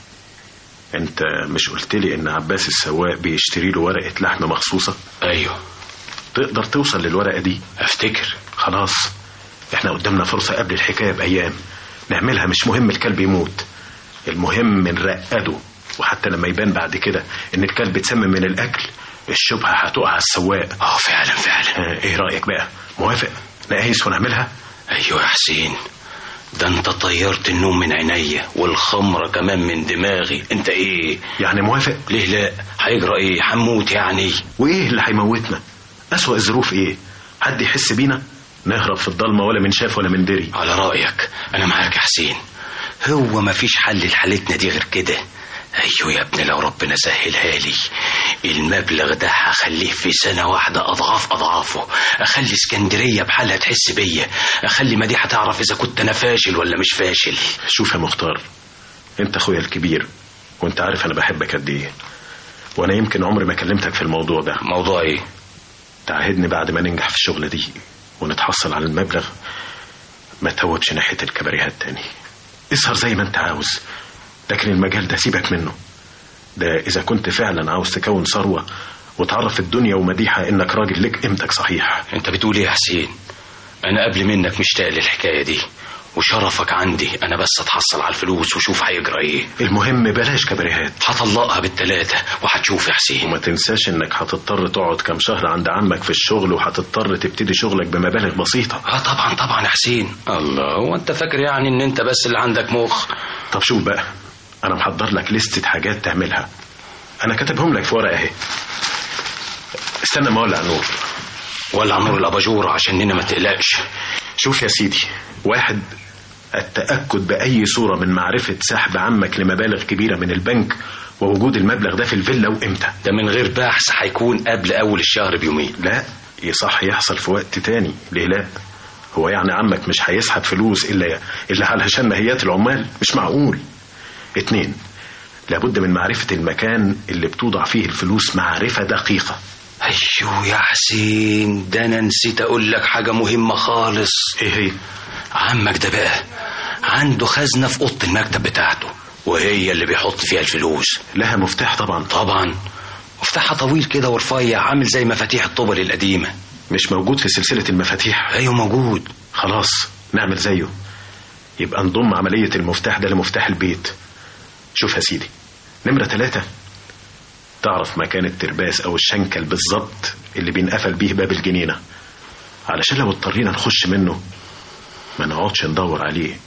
انت مش قلت لي ان عباس السواق بيشتري له ورقه لحم مخصوصه أيوه تقدر توصل للورقه دي أفتكر خلاص احنا قدامنا فرصه قبل الحكايه بايام نعملها مش مهم الكلب يموت المهم نرقده وحتى لما يبان بعد كده ان الكلب اتسمم من الاكل الشبهه هتقع على السواق اه فعلا فعلا اه ايه رايك بقى موافق نقيس ونعملها ايوه يا حسين ده انت طيرت النوم من عينيا والخمره كمان من دماغي انت ايه يعني موافق ليه لا هيجرى ايه هنموت يعني وايه اللي هيموتنا اسوأ الظروف ايه حد يحس بينا نهرب في الضلمه ولا من شاف ولا من دري على رايك انا معاك يا حسين هو مفيش حل لحالتنا دي غير كده ايوه يا ابني لو ربنا سهلها لي المبلغ ده هخليه في سنة واحدة أضعاف أضعافه أخلي اسكندرية بحالها تحس بيا أخلي مديحة تعرف إذا كنت أنا فاشل ولا مش فاشل شوف يا مختار انت اخويا الكبير وانت عارف انا بحبك قد ايه وانا يمكن عمري ما كلمتك في الموضوع ده موضوع إيه؟ تعهدني بعد ما ننجح في الشغلة دي ونتحصل على المبلغ ما توبش ناحية الكباريهات تاني اسهر زي ما انت عاوز لكن المجال ده سيبك منه ده إذا كنت فعلا عاوز تكون ثروة وتعرف الدنيا ومديحة إنك راجل لك قيمتك صحيح أنت بتقول إيه يا حسين؟ أنا قبل منك مشتاق للحكاية دي وشرفك عندي أنا بس أتحصل على الفلوس وشوف هيجرى إيه المهم بلاش كباريهات هطلقها بالتلاتة وهتشوف يا حسين وما تنساش إنك هتضطر تقعد كام شهر عند عمك في الشغل وهتضطر تبتدي شغلك بمبالغ بسيطة اه طبعا طبعا يا حسين الله هو انت فاكر يعني ان انت بس اللي عندك مخ طب شوف بقى أنا محضر لك لستة حاجات تعملها أنا كاتبهم لك في ورقة أهي استنى ما أولع النور ولع نور الاباجوره عشاننا ما تقلقش شوف يا سيدي واحد التأكد بأي صورة من معرفة سحب عمك لمبالغ كبيرة من البنك ووجود المبلغ ده في الفيلا وإمتى ده من غير بحث هيكون قبل اول الشهر بيومين لا يصح يحصل في وقت تاني ليه لا هو يعني عمك مش هيسحب فلوس إلا إلا علشان ماهيات العمال مش معقول اتنين لابد من معرفة المكان اللي بتوضع فيه الفلوس معرفة دقيقة ايوه يا حسين ده انا نسيت اقول لك حاجه مهمه خالص ايه هي عمك ده بقى عنده خزنه في اوضه المكتب بتاعته وهي اللي بيحط فيها الفلوس لها مفتاح طبعا طبعا مفتاحها طويل كده ورفيع عامل زي مفاتيح الطبل القديمه مش موجود في سلسلة المفاتيح ايوه موجود خلاص نعمل زيه يبقى نضم عملية المفتاح ده لمفتاح البيت شوف يا سيدي نمرة ثلاثة تعرف مكان الترباس أو الشنكل بالظبط اللي بينقفل بيه باب الجنينة علشان لو اضطرينا نخش منه ما نقعدش ندور عليه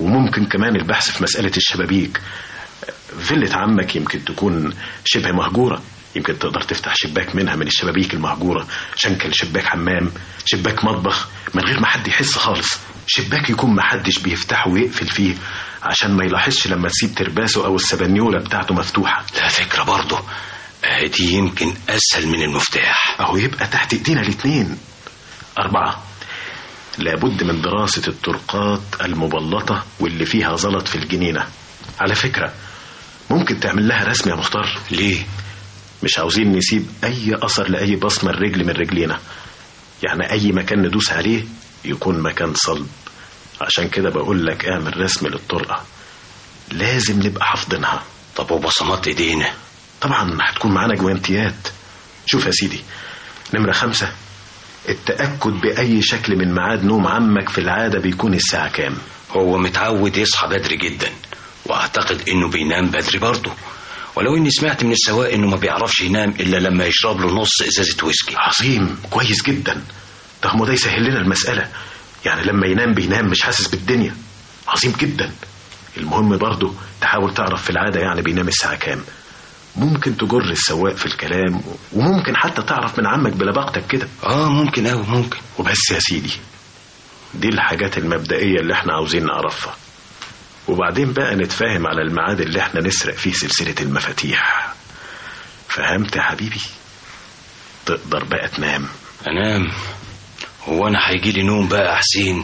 وممكن كمان البحث في مسألة الشبابيك فيلة عمك يمكن تكون شبه مهجورة يمكن تقدر تفتح شباك منها من الشبابيك المهجورة شنكل شباك حمام شباك مطبخ من غير ما حد يحس خالص شباك يكون ما حدش بيفتحه ويقفل فيه عشان ما يلاحظش لما تسيب ترباسه او السبنيولة بتاعته مفتوحة لا فكرة برضه آه، دي يمكن أسهل من المفتاح اهو يبقى تحت ايدينا الاتنين أربعة لابد من دراسة الطرقات المبلطة واللي فيها زلط في الجنينة على فكرة ممكن تعمل لها رسم يا مختار ليه؟ مش عاوزين نسيب أي أثر لأي بصمة الرجل من رجلينا يعني أي مكان ندوس عليه يكون مكان صلب عشان كده بقول لك اعمل رسم للطرقة لازم نبقى حافظينها طب وبصمات ايدينا طبعا هتكون معانا جوانتيات شوف يا سيدي نمرة خمسة التأكد بأي شكل من ميعاد نوم عمك في العادة بيكون الساعة كام هو متعود يصحى بدري جدا واعتقد انه بينام بدري برضه ولو اني سمعت من السواق انه ما بيعرفش ينام الا لما يشرب له نص ازازه ويسكي عظيم كويس جدا ده هو ده يسهل لنا المسألة يعني لما ينام بينام مش حاسس بالدنيا عظيم جدا المهم برضه تحاول تعرف في العادة يعني بينام الساعة كام ممكن تجر السواق في الكلام وممكن حتى تعرف من عمك بلباقتك كده اه ممكن اوي ممكن وبس يا سيدي دي الحاجات المبدئية اللي احنا عاوزين نعرفها وبعدين بقى نتفاهم على الميعاد اللي احنا نسرق فيه سلسلة المفاتيح فهمت يا حبيبي تقدر بقى تنام انام هو انا هيجي لي نوم بقى يا حسين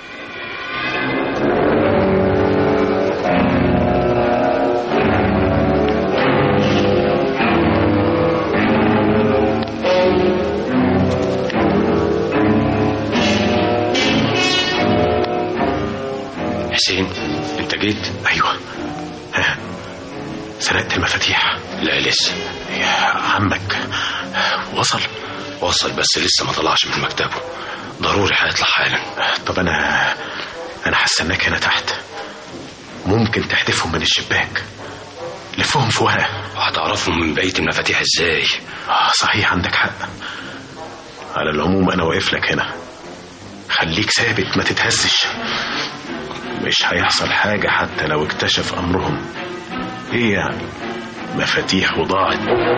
حسين انت جيت ايوه ها سرقت المفاتيح لا لسه يا عمك وصل وصل بس لسه ما طلعش من مكتبه ضروري هيطلع حالا طب انا انا هستناك هنا تحت ممكن تحدفهم من الشباك لفهم في ورقه وهتعرفهم من بقيه المفاتيح ازاي اه صحيح عندك حق على العموم انا واقف لك هنا خليك ثابت ما تتهزش مش هيحصل حاجة حتى لو اكتشف أمرهم إيه يعني مفاتيح وضاعت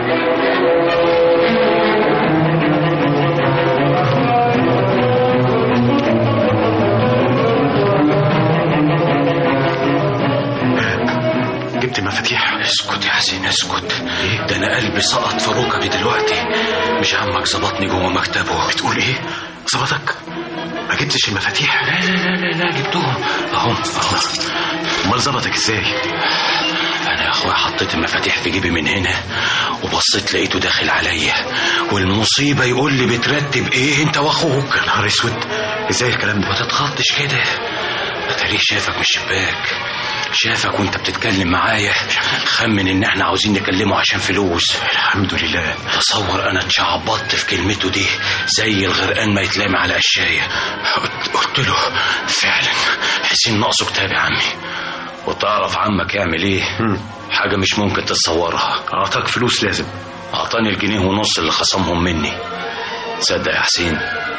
جبت المفاتيح اسكت يا حسين اسكت ده انا قلبي سقط في ركبي دلوقتي مش عمك ظبطني جوه مكتبه بتقول ايه ظبطك ما جبتش المفاتيح لا لا لا لا, لا جبتهم اهم اهم امال ظبطك ازاي انا يا اخويا حطيت المفاتيح في جيبي من هنا وبصيت لقيته داخل عليا والمصيبه يقول لي بترتب ايه انت واخوك يا نهار اسود ازاي الكلام ده ما تتخضش كده اتاريه شافك من الشباك شافك وانت بتتكلم معايا خمن ان احنا عاوزين نكلمه عشان فلوس الحمد لله تصور انا اتشعبطت في كلمته دي زي الغرقان ما يتلام على قشايه قلت- قلت له فعلا حسين ناقصه كتاب يا عمي وتعرف عمك يعمل ايه مم. حاجه مش ممكن تتصورها اعطاك فلوس لازم اعطاني الجنيه ونص اللي خصمهم مني تصدق يا حسين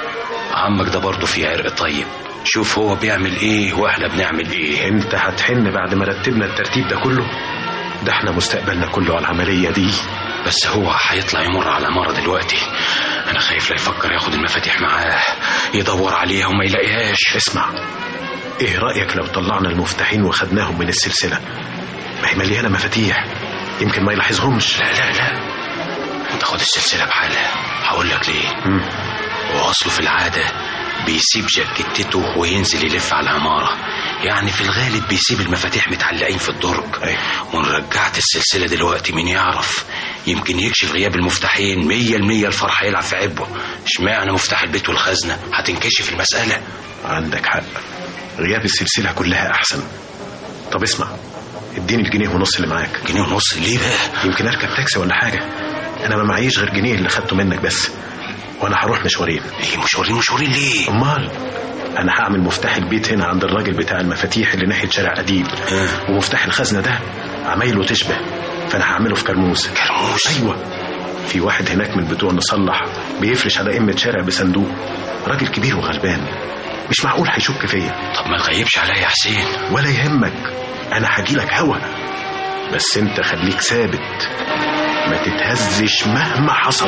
عمك ده برضه فيه عرق طيب شوف هو بيعمل ايه واحنا بنعمل ايه انت هتحن بعد ما رتبنا الترتيب ده كله ده احنا مستقبلنا كله على العملية دي بس هو هيطلع يمر على العمارة دلوقتي انا خايف لا يفكر ياخد المفاتيح معاه يدور عليها وما يلاقيهاش اسمع ايه رأيك لو طلعنا المفتاحين وخدناهم من السلسلة ما هي مليانة مفاتيح يمكن ما يلاحظهمش لا لا لا انت خد السلسلة بحالها هقول لك ليه مم. هو اصله في العادة بيسيب جاكيتته وينزل يلف على العمارة يعني في الغالب بيسيب المفاتيح متعلقين في الدرج أيوة. وان رجعت السلسلة دلوقتي مين يعرف يمكن يكشف غياب المفتاحين مية المية الفرح هيلعب في عبه اشمعنى مفتاح البيت والخزنة هتنكشف المسألة عندك حق غياب السلسلة كلها أحسن طب اسمع اديني الجنيه ونص اللي معاك جنيه ونص ليه بقى يمكن اركب تاكسي ولا حاجة انا ما معيش غير جنيه اللي خدته منك بس وانا هروح مشوارين ايه مشوارين مشوارين ليه امال انا هعمل مفتاح البيت هنا عند الراجل بتاع المفاتيح اللي ناحيه شارع اديب آه. ومفتاح الخزنه ده عمايله تشبه فانا هعمله في كرموز كرموز ايوه في واحد هناك من بتوع نصلح بيفرش على قمه شارع بصندوق راجل كبير وغلبان مش معقول هيشك فيا طب ما تغيبش عليا يا حسين ولا يهمك انا هجيلك هوا بس انت خليك ثابت ما تتهزش مهما حصل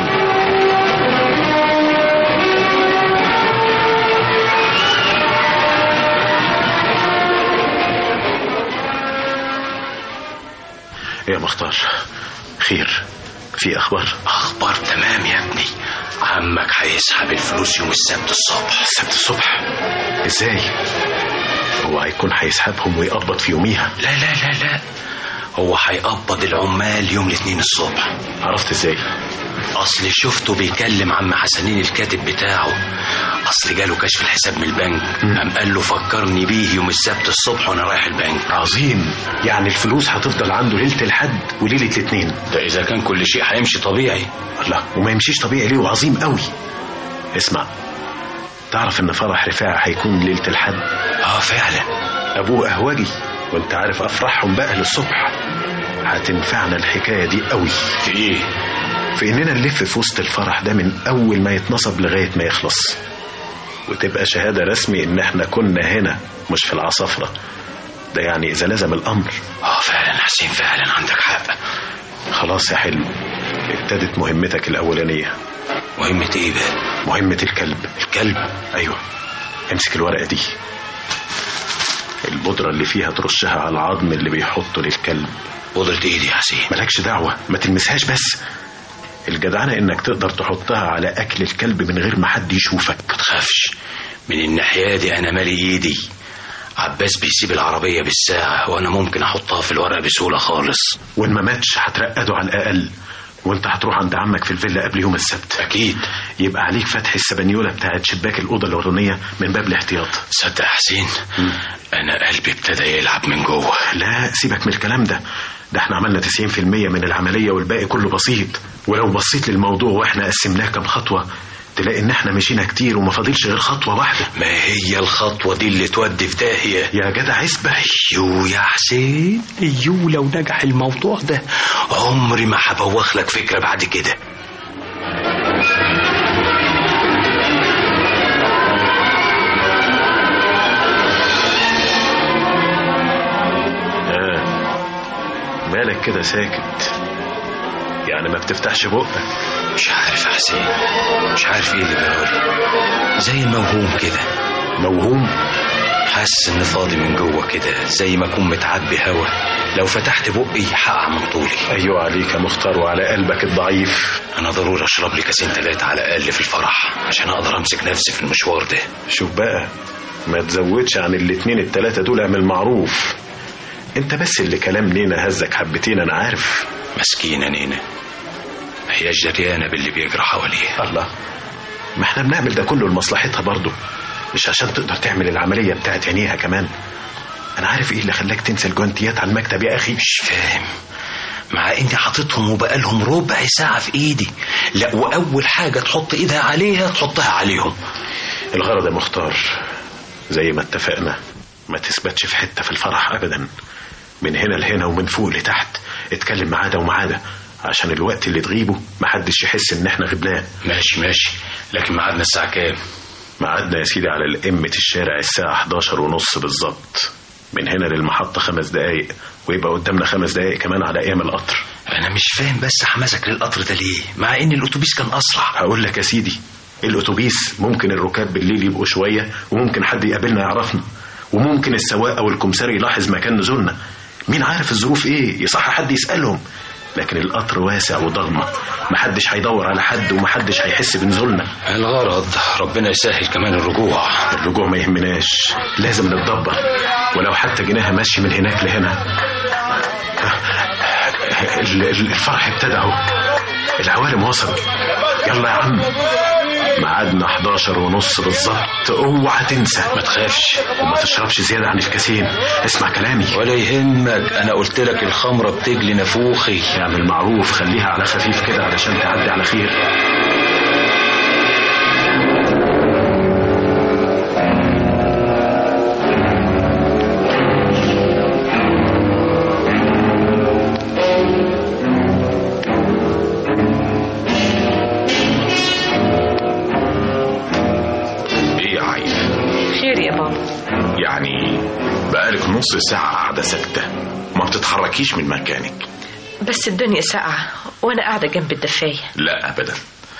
يا مختار خير في اخبار اخبار تمام يا ابني عمك هيسحب الفلوس يوم السبت الصبح السبت الصبح ازاي هو هيكون هيسحبهم ويقبض في يوميها لا لا لا لا هو هيقبض العمال يوم الاثنين الصبح عرفت ازاي اصل شفته بيكلم عم حسنين الكاتب بتاعه اصل جاله كشف الحساب من البنك قام قال له فكرني بيه يوم السبت الصبح وانا رايح البنك عظيم يعني الفلوس هتفضل عنده ليله الحد وليله الاثنين ده اذا كان كل شيء هيمشي طبيعي لا وما يمشيش طبيعي ليه وعظيم قوي اسمع تعرف ان فرح رفاعة هيكون ليله الحد اه فعلا ابوه قهوجي وانت عارف افراحهم بقى للصبح هتنفعنا الحكايه دي قوي في ايه في اننا نلف في وسط الفرح ده من اول ما يتنصب لغايه ما يخلص وتبقى شهاده رسمي ان احنا كنا هنا مش في العصافره ده يعني اذا لزم الامر اه فعلا حسين فعلا عندك حق خلاص يا حلم ابتدت مهمتك الاولانيه مهمة ايه بقى مهمه الكلب الكلب ايوه امسك الورقه دي البودره اللي فيها ترشها على العظم اللي بيحطه للكلب بودرة ايه دي يا حسين مالكش دعوه ما تلمسهاش بس الجدعنه انك تقدر تحطها على اكل الكلب من غير ما حد يشوفك ما تخافش من الناحية دي انا مالي ايدي عباس بيسيب العربية بالساعة وانا ممكن احطها في الورقة بسهولة خالص وان ما ماتش هترقده على الاقل وانت هتروح عند عمك في الفيلا قبل يوم السبت اكيد يبقى عليك فتح السبانيوله بتاعت شباك الاوضه الورانيه من باب الاحتياط صدق يا حسين انا قلبي ابتدى يلعب من جوه لا سيبك من الكلام ده ده احنا عملنا 90% من العمليه والباقي كله بسيط ولو بصيت للموضوع واحنا قسمناه كام خطوه تلاقي ان احنا مشينا كتير وما فاضلش غير خطوه واحده ما هي الخطوة دي اللي تودي في داهية يا جدع اسبح يو يا حسين يو لو نجح الموضوع ده عمري ما هبوخ لك فكرة بعد كده آه. مالك كده ساكت يعني ما بتفتحش بقك مش عارف يا حسين مش عارف ايه اللي بيقول زي الموهوم كده موهوم حاسس ان فاضي من جوه كده زي ما اكون متعبي هوا لو فتحت بقي هقع من طولي ايوه عليك يا مختار وعلى قلبك الضعيف انا ضروري اشرب لي كاسين تلاتة على الاقل في الفرح عشان اقدر امسك نفسي في المشوار ده شوف بقى ما تزودش عن الاتنين التلاتة دول اعمل معروف انت بس اللي كلام نينا هزك حبتين انا عارف مسكينة نينا هي جريانة باللي بيجرى حواليها الله ما احنا بنعمل ده كله لمصلحتها برضه مش عشان تقدر تعمل العملية بتاعت عينيها كمان انا عارف ايه اللي خلاك تنسى الجوانتيات على المكتب يا اخي مش فاهم مع اني حاططهم وبقالهم ربع ساعة في ايدي لا واول حاجة تحط ايدها عليها تحطها عليهم الغرض يا مختار زي ما اتفقنا ما تثبتش في حتة في الفرح ابدا من هنا لهنا ومن فوق لتحت اتكلم معاه ده ومعاه ده عشان الوقت اللي تغيبه محدش يحس ان احنا غبناه ماشي ماشي لكن ميعادنا الساعة كام ميعادنا يا سيدي على القمة الشارع الساعة 11 ونص بالظبط من هنا للمحطة خمس دقايق ويبقى قدامنا خمس دقايق كمان على أيام القطر انا مش فاهم بس حماسك للقطر ده ليه مع ان الاتوبيس كان اسرع هقول لك يا سيدي الأتوبيس ممكن الركاب بالليل يبقوا شوية وممكن حد يقابلنا يعرفنا وممكن السواق أو الكمساري يلاحظ مكان نزولنا مين عارف الظروف إيه يصح حد يسألهم لكن القطر واسع وضلمة محدش هيدور على حد ومحدش هيحس بنزولنا الغرض ربنا يسهل كمان الرجوع الرجوع ما يهمناش لازم نتدبر ولو حتى جناها ماشي من هناك لهنا ال- ال- الفرح ابتدى اهو العوالم وصلت يلا يا عم ميعادنا 11 ونص بالظبط اوعى تنسى ما تخافش وما تشربش زيادة عن الكاسين اسمع كلامي ولا يهمك انا قلت لك الخمرة بتجلي نافوخي اعمل معروف خليها على خفيف كده علشان تعدي على خير ايه يا عايده خير يا بابا يعني بقالك نص ساعة قاعدة ساكتة ما بتتحركيش من مكانك بس الدنيا ساقعة وأنا قاعدة جنب الدفاية لا أبدا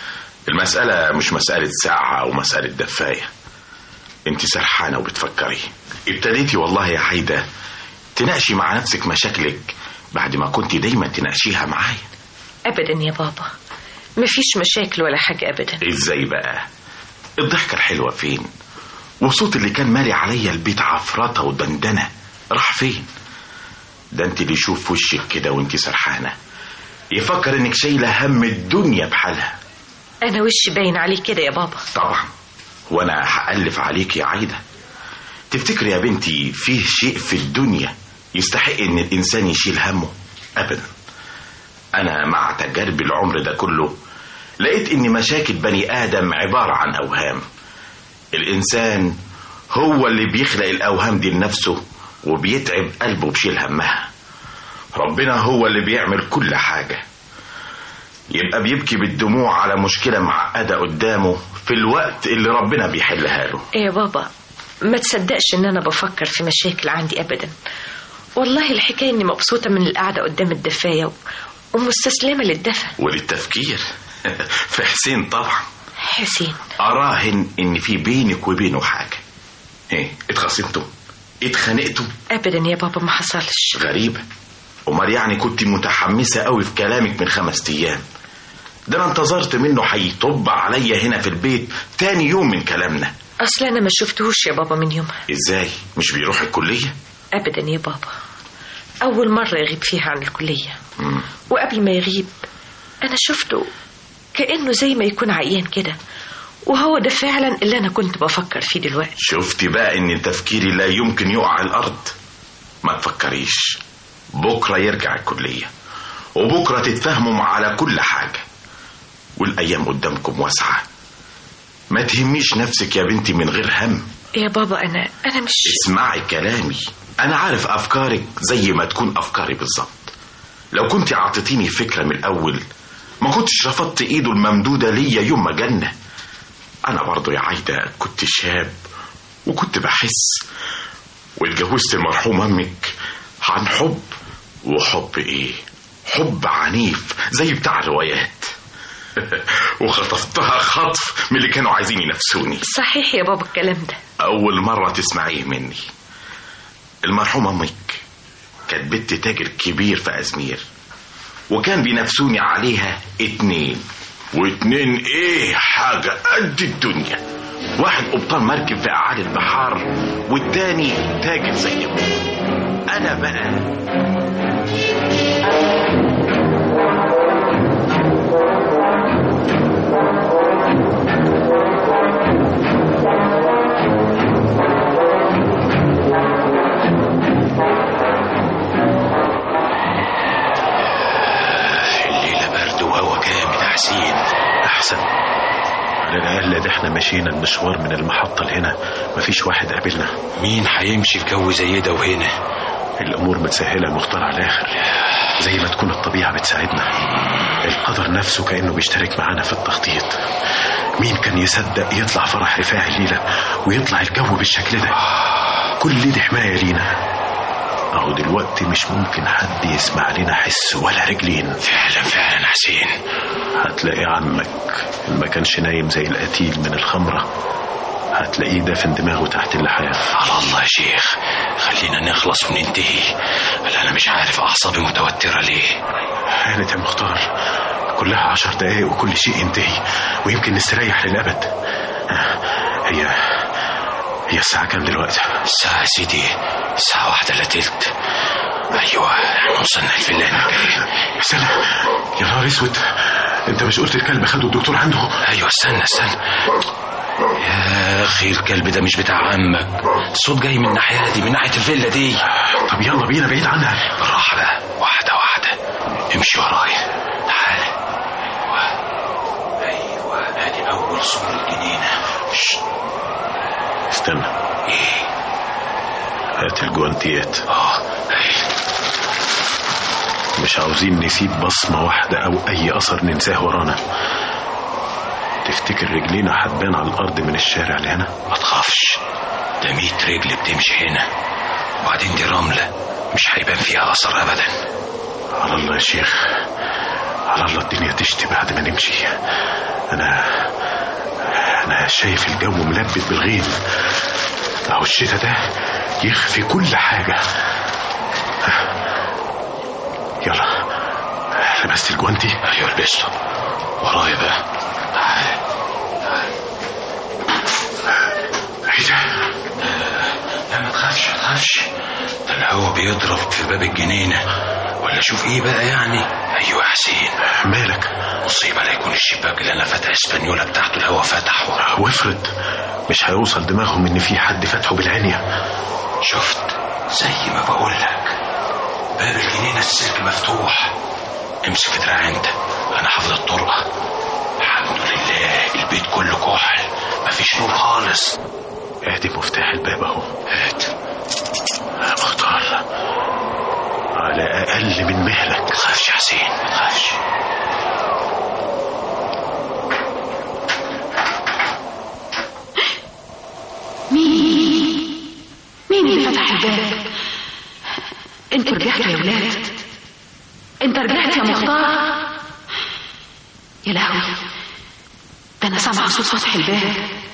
المسألة مش مسألة ساعة أو مسألة دفاية انت سرحانة وبتفكري ابتديتي والله يا حيدة تناقشي مع نفسك مشاكلك بعد ما كنت دايما تناقشيها معايا أبدا يا بابا مفيش مشاكل ولا حاجة أبدا ازاي بقى الضحكة الحلوة فين والصوت اللي كان مالي عليا البيت عفرطة ودندنة راح فين ده انت اللي يشوف وشك كده وانت سرحانة يفكر انك شايلة هم الدنيا بحالها أنا وشي باين عليه كده يا بابا طبعا وانا هألف عليك يا عايدة تفتكري يا بنتي فيه شيء في الدنيا يستحق ان الانسان يشيل همه ابدا انا مع تجارب العمر ده كله لقيت ان مشاكل بني ادم عبارة عن اوهام الانسان هو اللي بيخلق الاوهام دي لنفسه وبيتعب قلبه بشيل همها ربنا هو اللي بيعمل كل حاجة يبقى بيبكي بالدموع على مشكلة معقدة قدامه في الوقت اللي ربنا بيحلها له يا بابا ما تصدقش ان انا بفكر في مشاكل عندي ابدا والله الحكايه اني مبسوطه من القعده قدام الدفايه و- ومستسلمه للدفى وللتفكير في حسين طبعا حسين أراهن إن في بينك وبينه حاجة إيه اتخاصمتوا اتخانقتوا ابدا يا بابا ما حصلش غريبة أمال يعني كنت متحمسة قوي في كلامك من خمس أيام ده أنا انتظرت منه هيطب عليا هنا في البيت تاني يوم من كلامنا اصل انا ما شفتهوش يا بابا من يومها إزاي مش بيروح الكلية ابدا يا بابا اول مره يغيب فيها عن الكليه مم. وقبل ما يغيب انا شفته كانه زي ما يكون عيان كده وهو ده فعلا اللي انا كنت بفكر فيه دلوقتي شفتي بقى إن تفكيري لا يمكن يقع الأرض ما تفكريش بكرة يرجع الكلية وبكرة تتفاهموا على كل حاجة والأيام قدامكم واسعة ما تهميش نفسك يا بنتي من غير هم يا بابا انا انا مش اسمعي كلامي أنا عارف أفكارك زي ما تكون أفكاري بالظبط لو كنت عطيتيني فكرة من الأول ما كنتش رفضت إيده الممدودة ليا يوم ما جنة أنا برضو يا عايدة كنت شاب وكنت بحس واتجوزت المرحوم أمك عن حب وحب إيه حب عنيف زي بتاع الروايات وخطفتها خطف من اللي كانوا عايزين ينافسوني صحيح يا بابا الكلام ده أول مرة تسمعيه مني المرحوم أمك كانت بنت تاجر كبير في أزمير وكان بينافسوني عليها اتنين واتنين ايه حاجة قد الدنيا واحد قبطان مركب في أعالي البحار والتاني تاجر زي أبوه أنا بقى الليلة برد وهوا جامد يا حسين أحسن على الأقل ده احنا مشينا المشوار من المحطة لهنا مفيش واحد قابلنا مين هيمشي في جو زي ده وهنا الأمور متسهلة مختار على الآخر زي ما تكون الطبيعة بتساعدنا القدر نفسه كأنه بيشترك معانا في التخطيط مين كان يصدق يطلع فرح رفاع الليلة ويطلع الجو بالشكل ده كل دي حماية لينا أهو دلوقتي مش ممكن حد يسمع لنا حس ولا رجلين فعلا فعلا يا حسين هتلاقي عمك إن ما كانش نايم زي القتيل من الخمرة هتلاقيه دافن دماغه تحت اللحاف على الله يا شيخ خلينا نخلص وننتهي لا انا مش عارف اعصابي متوترة ليه هانت يا مختار كلها عشر دقايق وكل شيء ينتهي ويمكن نستريح للأبد هي هي الساعة كام دلوقتي؟ الساعة يا سيدي الساعة واحدة الا تلت ايوه احنا وصلنا الفيلا الجاية استنى يا نهار اسود انت مش قلت الكلب خده الدكتور عنده ايوه استنى استنى يا اخي الكلب ده مش بتاع عمك الصوت جاي من الناحية دي من ناحية الفيلا دي طب يلا بينا بعيد عنها بالراحة بقى واحدة واحدة امشي ورايا تعال ايوه ايوه ادي اول سور الجنينة شت. استنى ايه هات الجوانتيات اه ايه مش عاوزين نسيب بصمة واحدة أو أي أثر ننساه ورانا تفتكر رجلينا هتبان على الأرض من الشارع لهنا ما تخافش ده ميت رجل بتمشي هنا وبعدين دي رملة مش هيبان فيها أثر أبدا على الله يا شيخ على الله الدنيا تشتي بعد ما نمشي انا انا شايف الجو ملبد بالغيث اهو الشتا ده يخفي كل حاجة يلا لبست الجوانتي أيوة لبسته ورايا بقى ايه ده لا ما تخافش ما تخافش ده الهوا بيضرب في باب الجنينة ولا شوف ايه بقى يعني ايوه يا حسين مالك مصيبة لا يكون الشباك اللي انا فاتح اسبانيولا بتاعته الهوا فتحه وافرض مش هيوصل دماغهم ان في حد فتحه بالعنية شفت زي ما بقول لك باب الجنينة السلك مفتوح امسك في دراعي انت انا حافظ الطرقة الحمد لله البيت كله كحل مفيش نور خالص ادي مفتاح الباب اهو هات مختار على اقل من مهلك ما تخافش يا حسين ما تخافش مين مين اللي فتح الباب انتوا رجعتوا يا ولاد انت رجعت يا مختار يا لهوي ده انا سامعه صوت فتح الباب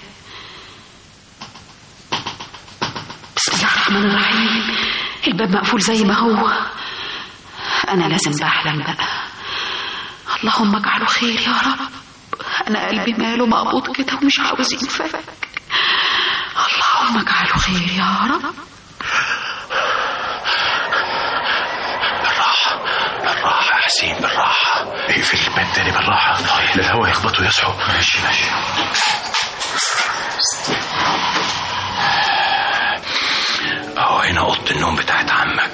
بسم الله الرحمن الرحيم الباب مقفول زي ما هو انا لازم بحلم بقى اللهم اجعله خير يا رب انا قلبي ماله مقبوض كده ومش عاوز ينفك اللهم اجعله خير يا رب بالراحة بالراحة يا حسين بالراحة اقفل الباب تاني بالراحة الهوا يخبطوا يصحوا ماشي ماشي اهو هنا اوضه النوم بتاعت عمك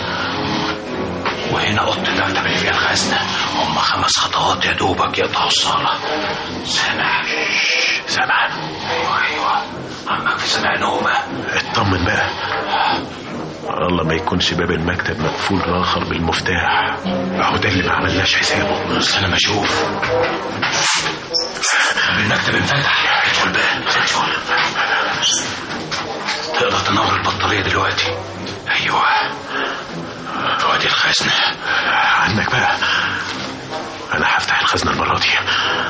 وهنا اوضه المكتب اللي فيها الخزنه هم خمس خطوات يا دوبك يقطعوا الصاله سامع سامع ايوه ايوه عمك في سمع نومه اطمن بقى على الله ما يكونش باب المكتب مقفول الاخر بالمفتاح اهو ده اللي ما عملناش حسابه بس انا بشوف المكتب انفتح ادخل بقى ادخل تقدر تنور البطارية دلوقتي ايوه وادي الخزنة عنك بقى انا هفتح الخزنه المره دي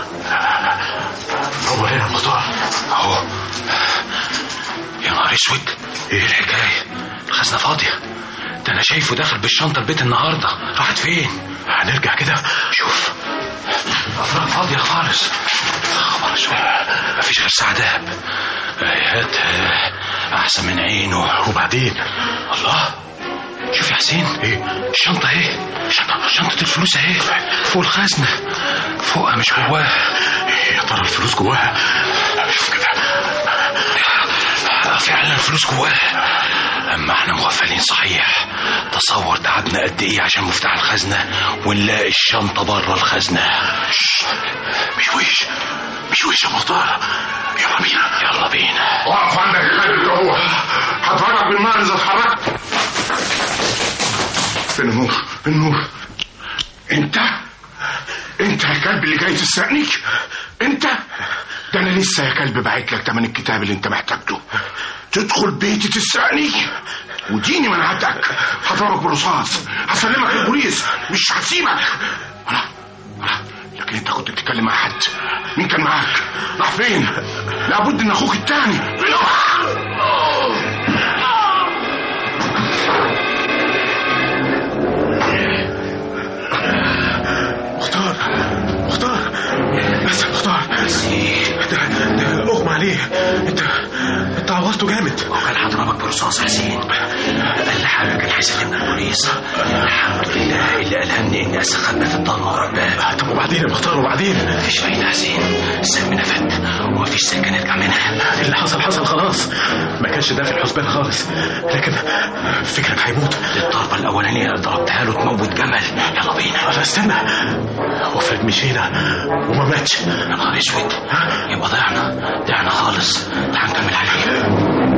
هو هنا الموضوع اهو يا نهار اسود ايه الحكاية الخزنة فاضية ده انا شايفه داخل بالشنطة البيت النهاردة راحت فين هنرجع كده شوف أفراغ فاضية خالص خبر اسود مفيش غير ساعة دهب هات أحسن من عينه وبعدين الله شوف يا حسين ايه الشنطة اهي شنطة شنطة الفلوس اهي فوق الخزنة فوقها مش جواها يا ترى الفلوس جواها شوف كده فعلا الفلوس جواها اما احنا مغفلين صحيح تصور تعبنا قد ايه عشان مفتاح الخزنة ونلاقي الشنطة بره الخزنة مش وش مش وش يا مختار يلا بينا يلا بينا اقف عندك يا خالد جوه هتفرج بالنار اذا اتحركت فين النور النور انت انت يا كلب اللي جاي تسرقني انت ده انا لسه يا كلب باعت لك تمن الكتاب اللي انت محتاجه تدخل بيتي تسرقني وديني منعتك هضربك بالرصاص هسلمك للبوليس مش هسيبك ولا ولا لكن انت كنت بتتكلم مع حد مين كان معاك راح فين لابد ان اخوك التاني مختار مختار بس يا مختار ده ده اغمى عليه انت انت عورته جامد وكان هضربك برصاص حسين اقل حاجه كان هيسلمنا البوليس الحمد لله اللي الهمني اني استخبى في الضلمه ورا الباب طب وبعدين يا مختار وبعدين مفيش فايده حسين السم نفد ومفيش سكه نرجع منها اللي حصل حصل خلاص ما كانش ده في الحسبان خالص لكن فكرك هيموت الضربه الاولانيه اللي ضربتها له تموت جمل يلا بينا لا استنى وافرض مشينا وما ماتش يا نهار اسود يبقى ضيعنا ضيعنا خالص تعال نكمل عليه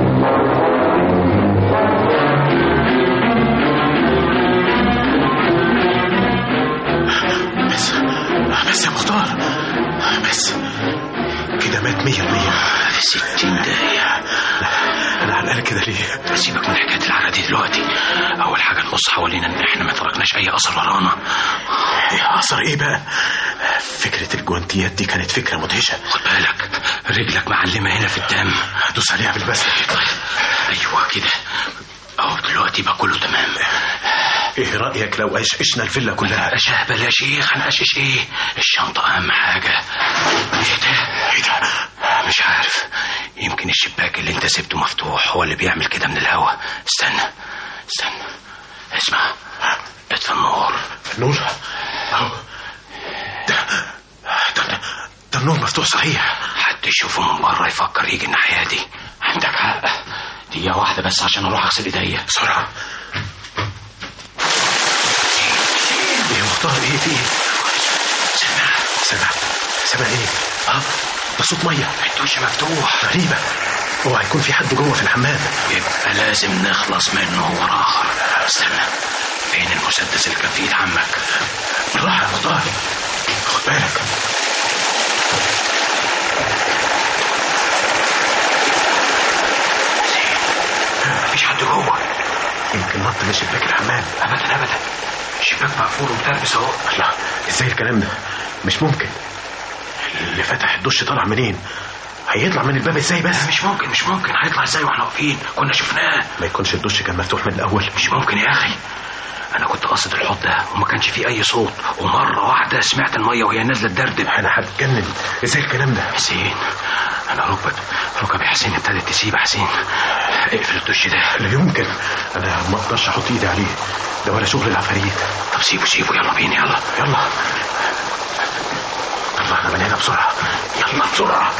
بس بس يا مختار بس كده مات مية المية في ستين دقيقة أنا كده ليه سيبك من حكايه العرق دي دلوقتي اول حاجه نبص حوالينا ان احنا ما تركناش اي اثر ورانا إيه اثر ايه بقى فكره الجوانتيات دي كانت فكره مدهشه خد بالك رجلك معلمه هنا في الدم هدوس عليها بالبسله ايوه كده اهو دلوقتي بقى كله تمام ايه رايك لو قشقشنا الفيلا كلها بلاش بلا شيخ هنقشش ايه الشنطه اهم حاجه ايه ده ايه ده مش عارف يمكن الشباك اللي انت سبته مفتوح هو اللي بيعمل كده من الهوا استنى استنى اسمع اطفي النور النور اهو ده ده ده النور مفتوح صحيح حد يشوفه من بره يفكر يجي الناحيه دي عندك حق دقيقه واحده بس عشان اروح اغسل ايديا بسرعه ايه مختار ايه في ايه سمع سمع سمع ايه اه ده صوت ميه الدوش مفتوح غريبه اوعى يكون في حد جوه في الحمام يبقى لازم نخلص منه هو اخر استنى فين المسدس اللي كان في ايد عمك بالراحه يا مختار خد بالك مفيش حد جوه يمكن نط من شباك الحمام ابدا ابدا الشباك مقفول ومتلبس اهو لا ازاي الكلام ده مش ممكن اللي فتح الدش طلع منين هيطلع من الباب ازاي بس مش ممكن مش ممكن هيطلع ازاي واحنا واقفين كنا شفناه ما يكونش الدش كان مفتوح من الاول مش ممكن يا اخي انا كنت قاصد الحوض ده وما كانش فيه اي صوت ومره واحده سمعت الميه وهي نازله تدردب انا هتجنن ازاي الكلام ده حسين انا ركبت ركبي حسين ابتدت تسيب يا حسين اقفل الدش ده لا يمكن انا ما اقدرش احط ايدي عليه ده ولا شغل العفاريت طب سيبه سيبه يلا بينا يلا يلا طلعنا من هنا بسرعه يلا بسرعه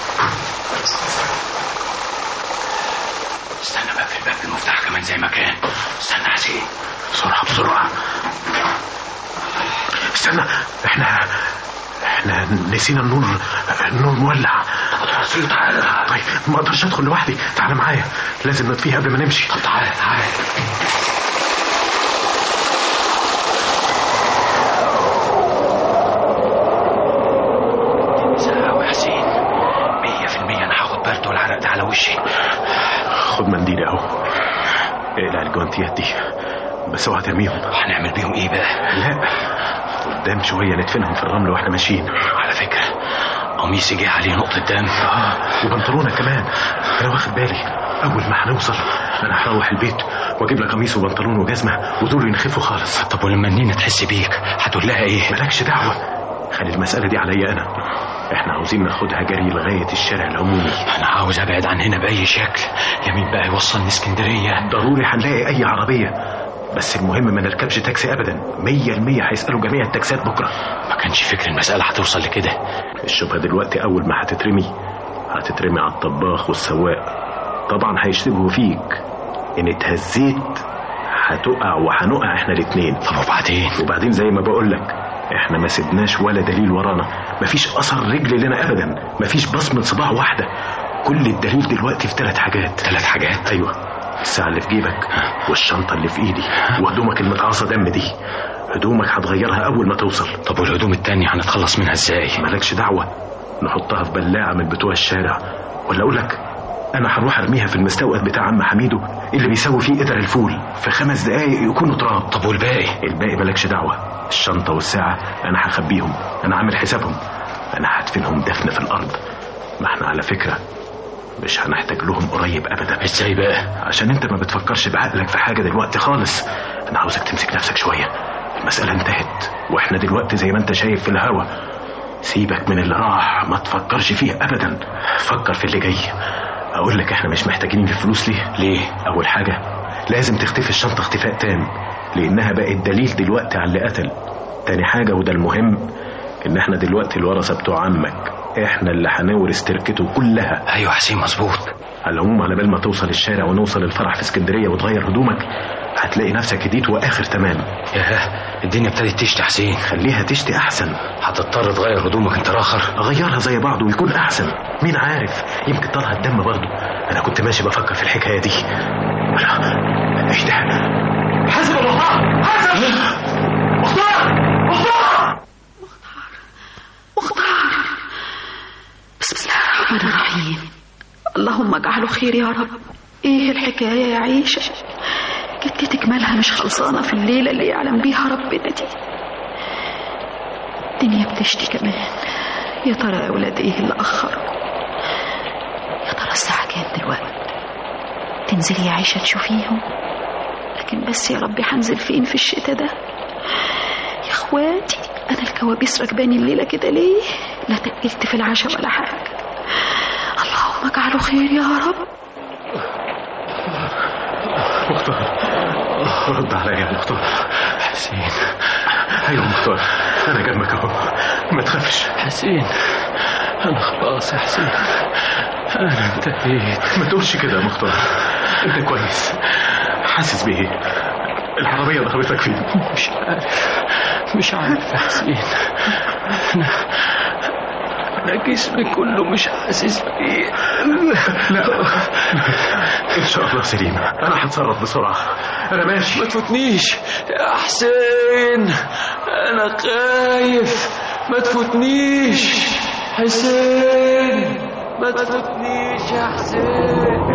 استنى بقى في الباب المفتاح كمان زي ما كان استنى يا حسين بسرعه بسرعه استنى احنا احنا نسينا النور النور مولع طب تعالى طيب ما اقدرش ادخل لوحدي تعالى معايا لازم نطفيه قبل ما نمشي طب تعالى تعالى ساوي يا حسين مية في المية أنا هاخد برد والعرق ده على وشي خد منديل اهو اقلع الجوانتيات دي بس اوعى ترميهم هنعمل بيهم إيه بقى؟ لا قدام شويه ندفنهم في الرمل واحنا ماشيين على فكرة قميصي جه عليه نقطة دم اه وبنطلونك كمان انا واخد بالي اول ما هنوصل انا هروح البيت واجيب لك قميص وبنطلون وجزمه ودول ينخفوا خالص طب ولما النينة تحس بيك هتقول لها إيه؟ مالكش دعوه خلي المساله دي عليا انا احنا عاوزين ناخدها جري لغايه الشارع العمومي أنا عاوز أبعد عن هنا بأي شكل يمين بقى يوصلني اسكندرية ضروري هنلاقي اي عربيه بس المهم ما نركبش تاكسي ابدا مية المية هيسالوا جميع التاكسات بكره ما كانش فكر المسألة هتوصل لكده الشبهه دلوقتي اول ما هتترمي هتترمي على الطباخ والسواق طبعا هيشتبهوا فيك ان اتهزيت هتقع وهنقع احنا الاتنين طب وبعدين؟ وبعدين زي ما بقول لك احنا ما سبناش ولا دليل ورانا مفيش اثر رجل لنا ابدا مفيش بصمه صباع واحده كل الدليل دلوقتي في ثلاث حاجات ثلاث حاجات ايوه الساعه اللي في جيبك والشنطه اللي في ايدي وهدومك المتعاصه دم دي هدومك هتغيرها اول ما توصل طب والهدوم التانية هنتخلص منها ازاي؟ مالكش دعوه نحطها في بلاعه من بتوع الشارع ولا اقول لك انا هروح ارميها في المستوقف بتاع عم حميدو اللي بيسوي فيه قدر الفول في خمس دقايق يكونوا تراب طب والباقي؟ الباقي مالكش دعوه الشنطه والساعه انا هخبيهم انا عامل حسابهم انا هدفنهم دفن في الارض ما احنا على فكره مش هنحتاج لهم قريب ابدا ازاي بقى؟ عشان انت ما بتفكرش بعقلك في حاجه دلوقتي خالص انا عاوزك تمسك نفسك شويه المساله انتهت واحنا دلوقتي زي ما انت شايف في الهوا سيبك من اللي راح ما تفكرش فيه ابدا فكر في اللي جاي اقول لك احنا مش محتاجين الفلوس ليه ليه؟ اول حاجه لازم تختفي الشنطه اختفاء تام لانها بقت دليل دلوقتي على اللي قتل تاني حاجه وده المهم ان احنا دلوقتي الورثه بتوع عمك احنا اللي هنورث تركته كلها ايوه حسين مظبوط على العموم على بال ما توصل الشارع ونوصل الفرح في اسكندريه وتغير هدومك هتلاقي نفسك هديت واخر تمام ياه الدنيا ابتدت تشتي حسين خليها تشتي احسن هتضطر تغير هدومك انت راخر اغيرها زي بعض ويكون احسن مين عارف يمكن طلع الدم برضه انا كنت ماشي بفكر في الحكايه دي ولا ايه ده حسب الله حسب مختار مختار مختار بسم الله الرحمن الرحيم اللهم اجعله خير يا رب ايه الحكاية يا عيشة جدتك مالها مش خلصانة في الليلة اللي يعلم بيها ربنا دي الدنيا بتشتي كمان يا ترى يا ولاد ايه اللي اخركم يا ترى الساعة كام دلوقتي تنزلي يا عيشة تشوفيهم لكن بس يا ربي هنزل فين في الشتاء ده يا اخواتي انا الكوابيس راكباني الليلة كده ليه لا تقلت في العشاء ولا حاجة اللهم اجعله خير يا رب مختار رد عليا يا مختار حسين ايوه مختار انا جنبك اهو ما تخافش حسين انا خلاص يا حسين انا انتهيت ما تقولش كده يا مختار انت كويس حاسس بايه العربيه ضربتك فين مش عارف مش عارف يا حسين انا انا جسمي كله مش حاسس بيه لا ان شاء الله سليم انا هتصرف بسرعه انا ماشي ما تفوتنيش يا حسين انا خايف ما تفوتنيش حسين ما تفوتنيش يا حسين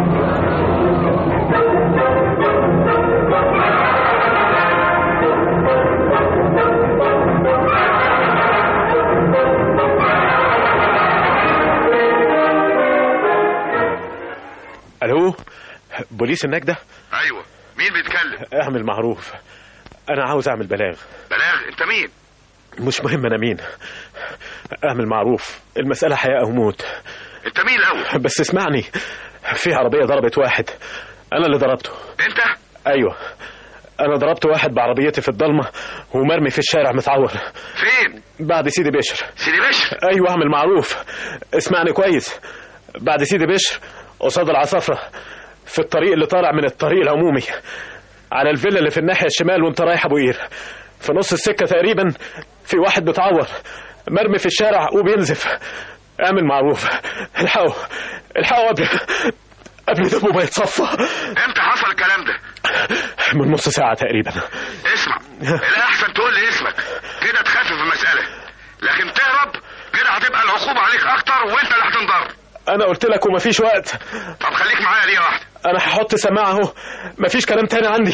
الو بوليس النجدة ايوه مين بيتكلم اعمل معروف انا عاوز اعمل بلاغ بلاغ انت مين مش مهم انا مين اعمل معروف المسألة حياة او موت انت مين الاول بس اسمعني في عربية ضربت واحد انا اللي ضربته انت ايوه انا ضربت واحد بعربيتي في الضلمة ومرمي في الشارع متعور فين بعد سيدي بشر سيدي بشر ايوه اعمل معروف اسمعني كويس بعد سيدي بشر قصاد العصافرة في الطريق اللي طالع من الطريق العمومي على الفيلا اللي في الناحية الشمال وانت رايح ابو قير في نص السكة تقريبا في واحد متعور مرمي في الشارع وبينزف اعمل معروف الحقوا الحقوا قبل قبل دمه ما يتصفى امتى حصل الكلام ده من نص ساعة تقريبا اسمع الاحسن تقول لي اسمك كده تخفف المسألة لكن تهرب كده هتبقى العقوبة عليك اكتر وانت اللي هتنضر انا قلت لك ومفيش وقت طب خليك معايا دقيقة واحدة انا هحط سماعة اهو مفيش كلام تاني عندي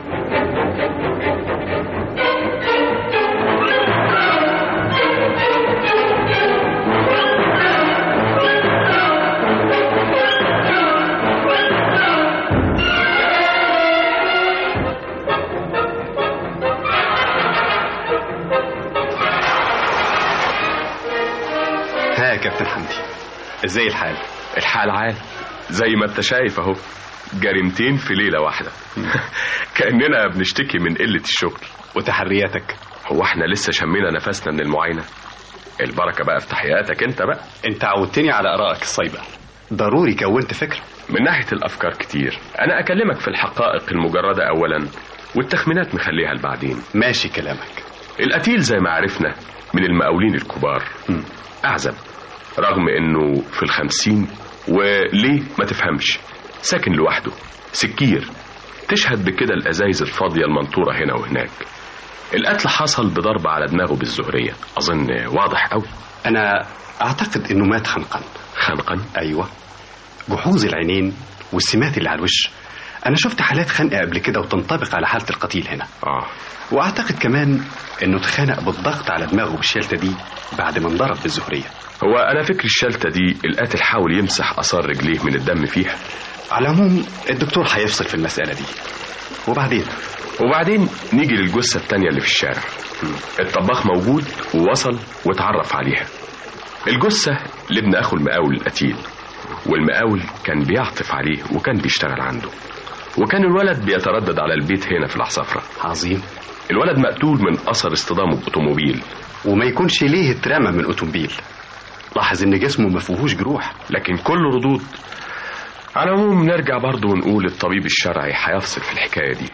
ها يا كابتن حمدي ازاي الحال الحال عال زي ما انت شايف اهو جريمتين في ليلة واحدة كأننا بنشتكي من قلة الشغل وتحرياتك هو احنا لسه شمينا نفسنا من المعاينة البركة بقى في تحقيقاتك انت بقى انت عودتني على ارائك الصايبة ضروري كونت فكرة من ناحية الأفكار كتير أنا أكلمك في الحقائق المجردة أولا والتخمينات مخليها لبعدين ماشي كلامك القتيل زي ما عرفنا من المقاولين الكبار م. أعزب رغم إنه في الخمسين وليه ما تفهمش ساكن لوحده سكير تشهد بكده الأزايز الفاضية المنطورة هنا وهناك القتل حصل بضربة على دماغه بالزهرية أظن واضح قوي انا اعتقد انه مات خنقا خنقا ايوه جحوظ العينين والسمات اللي على الوش انا شفت حالات خنقه قبل كده وتنطبق على حاله القتيل هنا آه واعتقد كمان انه اتخانق بالضغط على دماغه بالشلته دي بعد ما انضرب بالزهريه هو أنا فكر الشلتة دي القاتل حاول يمسح أثار رجليه من الدم فيها على العموم الدكتور هيفصل في المساله دي وبعدين وبعدين نيجي للجثة التانية اللي في الشارع الطباخ موجود ووصل واتعرف عليها الجثة لابن أخو المقاول القتيل والمقاول كان بيعطف عليه وكان بيشتغل عنده وكان الولد بيتردد على البيت هنا في العصافرة عظيم الولد مقتول من أثر اصطدامه بأوتوموبيل وما يكونش ليه اترمى من اوتومبيل لاحظ ان جسمه ما فيهوش جروح لكن كله ردود على العموم نرجع برضه ونقول الطبيب الشرعي هيفصل في الحكاية دي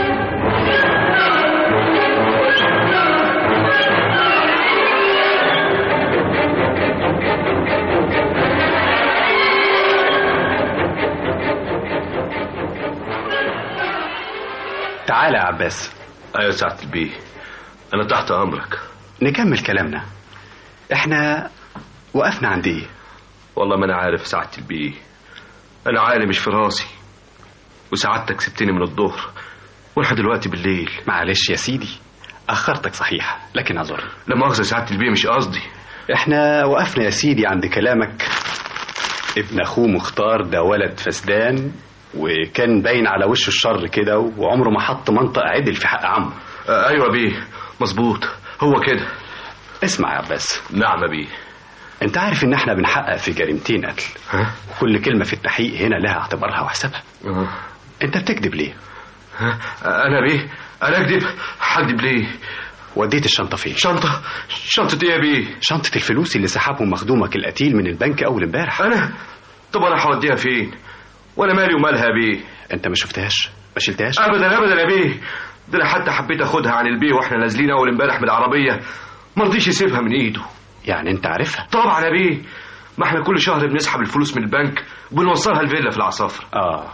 تعالى يا عباس ايوه سعادة البيه انا تحت امرك نكمل كلامنا احنا وقفنا عند ايه والله ما انا عارف سعادة البيه انا عالي مش في راسي وسعادتك سبتني من الظهر ولحد دلوقتي بالليل معلش يا سيدي اخرتك صحيح لكن اعذر لا مؤاخذه سعاده البيه مش قصدي احنا وقفنا يا سيدي عند كلامك ابن اخوه مختار ده ولد فسدان وكان باين على وشه الشر كده وعمره ما حط منطق عدل في حق عمه آه ايوه بيه مظبوط هو كده اسمع يا عباس نعم يا بيه انت عارف ان احنا بنحقق في جريمتين قتل ها كل كلمة في التحقيق هنا لها اعتبارها وحسابها آه. انت بتكذب ليه ها انا بيه انا اكذب هكذب ليه وديت الشنطة فين شنطه شنطه ايه يا بيه شنطة الفلوس اللي سحبهم مخدومك القتيل من البنك اول امبارح انا طب انا هوديها فين وانا مالي ومالها يا بيه انت ما شفتهاش ما شلتهاش ابدا ابدا يا بيه ده انا حتى حبيت اخدها عن البيه واحنا نازلين اول امبارح بالعربيه ما رضيش يسيبها من ايده يعني انت عارفها طبعا يا بيه ما احنا كل شهر بنسحب الفلوس من البنك وبنوصلها الفيلا في العصافره اه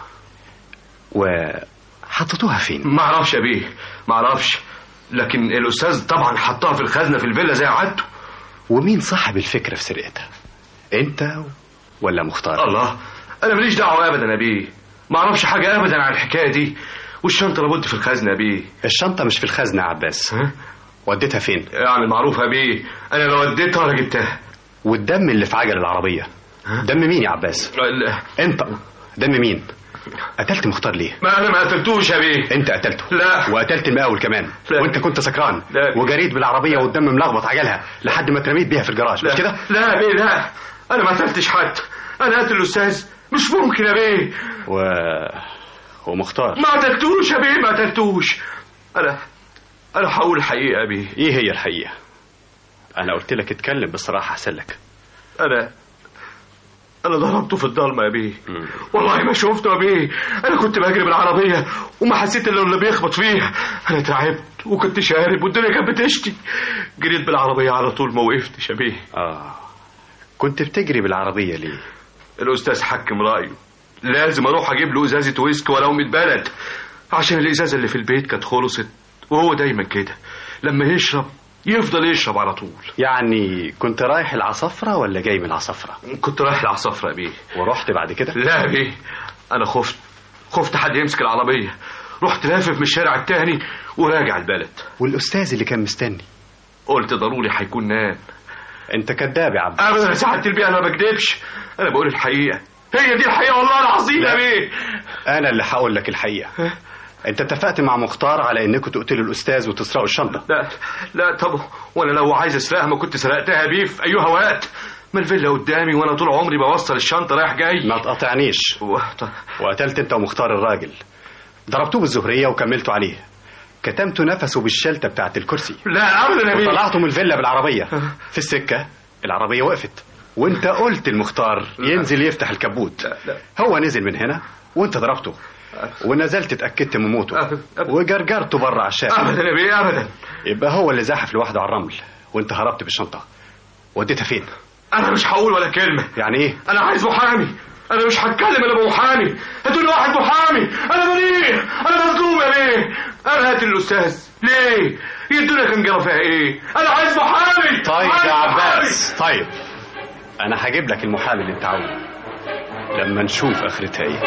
وحطيتوها فين ما اعرفش يا بيه ما اعرفش لكن الاستاذ طبعا حطها في الخزنه في الفيلا زي عادته ومين صاحب الفكرة في سرقتها انت ولا مختار الله انا ماليش دعوه ابدا يا بيه ما اعرفش حاجه ابدا عن الحكايه دي والشنطه لابد في الخزنه يا بيه الشنطة مش في الخزنة يا عباس ها وديتها فين يعني المعروف يا بيه انا لو اديتها انا جبتها والدم اللي في عجل العربية دم مين يا عباس لا انت دم مين قتلت مختار ليه ما انا ما قتلتوش يا بيه انت قتلته لا. وقتلت المقاول كمان لا. وانت كنت سكران لا. وجريت بالعربيه والدم ملخبط عجلها لحد ما اترميت بيها في الجراج مش كده لا يا بيه لا انا ما قتلتش حد انا قتل الاستاذ مش ممكن يا بيه و... ومختار ما قتلتوش يا بيه ما قتلتوش انا انا هقول الحقيقه يا بيه ايه هي الحقيقه انا قلت لك اتكلم بصراحه احسن لك انا انا ضربته في الضلمه يا بيه والله ما شفته يا بيه انا كنت بجري بالعربيه وما حسيت الا اللي بيخبط فيها انا تعبت وكنت شارب والدنيا كانت بتشتي جريت بالعربيه على طول ما وقفتش يا بيه اه كنت بتجري بالعربيه ليه الاستاذ حكم رايه لازم اروح اجيب له ازازه ويسكي ولو من البلد عشان الازازه اللي في البيت كانت خلصت وهو دايما كده لما يشرب يفضل يشرب على طول يعني كنت رايح العصفرة ولا جاي من العصفرة كنت رايح العصافره يا بيه ورحت بعد كده لا يا بيه انا خفت خفت حد يمسك العربيه رحت لافف من الشارع التاني وراجع البلد والاستاذ اللي كان مستني قلت ضروري هيكون نام انت كذاب يا عبد ابدا يا سعاده البيه انا ما بكدبش انا بقول الحقيقه هي دي الحقيقه والله العظيم يا بيه انا اللي هقول لك الحقيقه انت اتفقت مع مختار على انكم تقتلوا الاستاذ وتسرقوا الشنطه لا لا طب وانا لو عايز اسرقها ما كنت سرقتها بيه في ايها وقت ما الفيلا قدامي وانا طول عمري بوصل الشنطه رايح جاي ما تقاطعنيش و... وقتلت انت ومختار الراجل ضربتوه بالزهريه وكملتوا عليه كتمتوا نفسه بالشلته بتاعت الكرسي لا ابدا يا بيه وطلعتوا من الفيلا بالعربيه في السكه العربيه وقفت وانت قلت لمختار ينزل يفتح الكبوت لا. هو نزل من هنا وانت ضربته ونزلت اتاكدت من موته وجرجرته بره على الشارع ابدا يا بيه ابدا يبقى هو اللي زحف لوحده على الرمل وانت هربت بالشنطه وديتها فين انا مش هقول ولا كلمه يعني ايه انا عايز محامي انا مش هتكلم الا بمحامي هاتوا لي واحد محامي انا بريء انا مظلوم يا بيه انا قاتل الاستاذ ليه يدونا كان جرى فيها ايه انا عايز محامي طيب عايز يا محامي. عباس طيب انا هجيب لك المحامي اللي انت عاوزه لما نشوف اخرتها ايه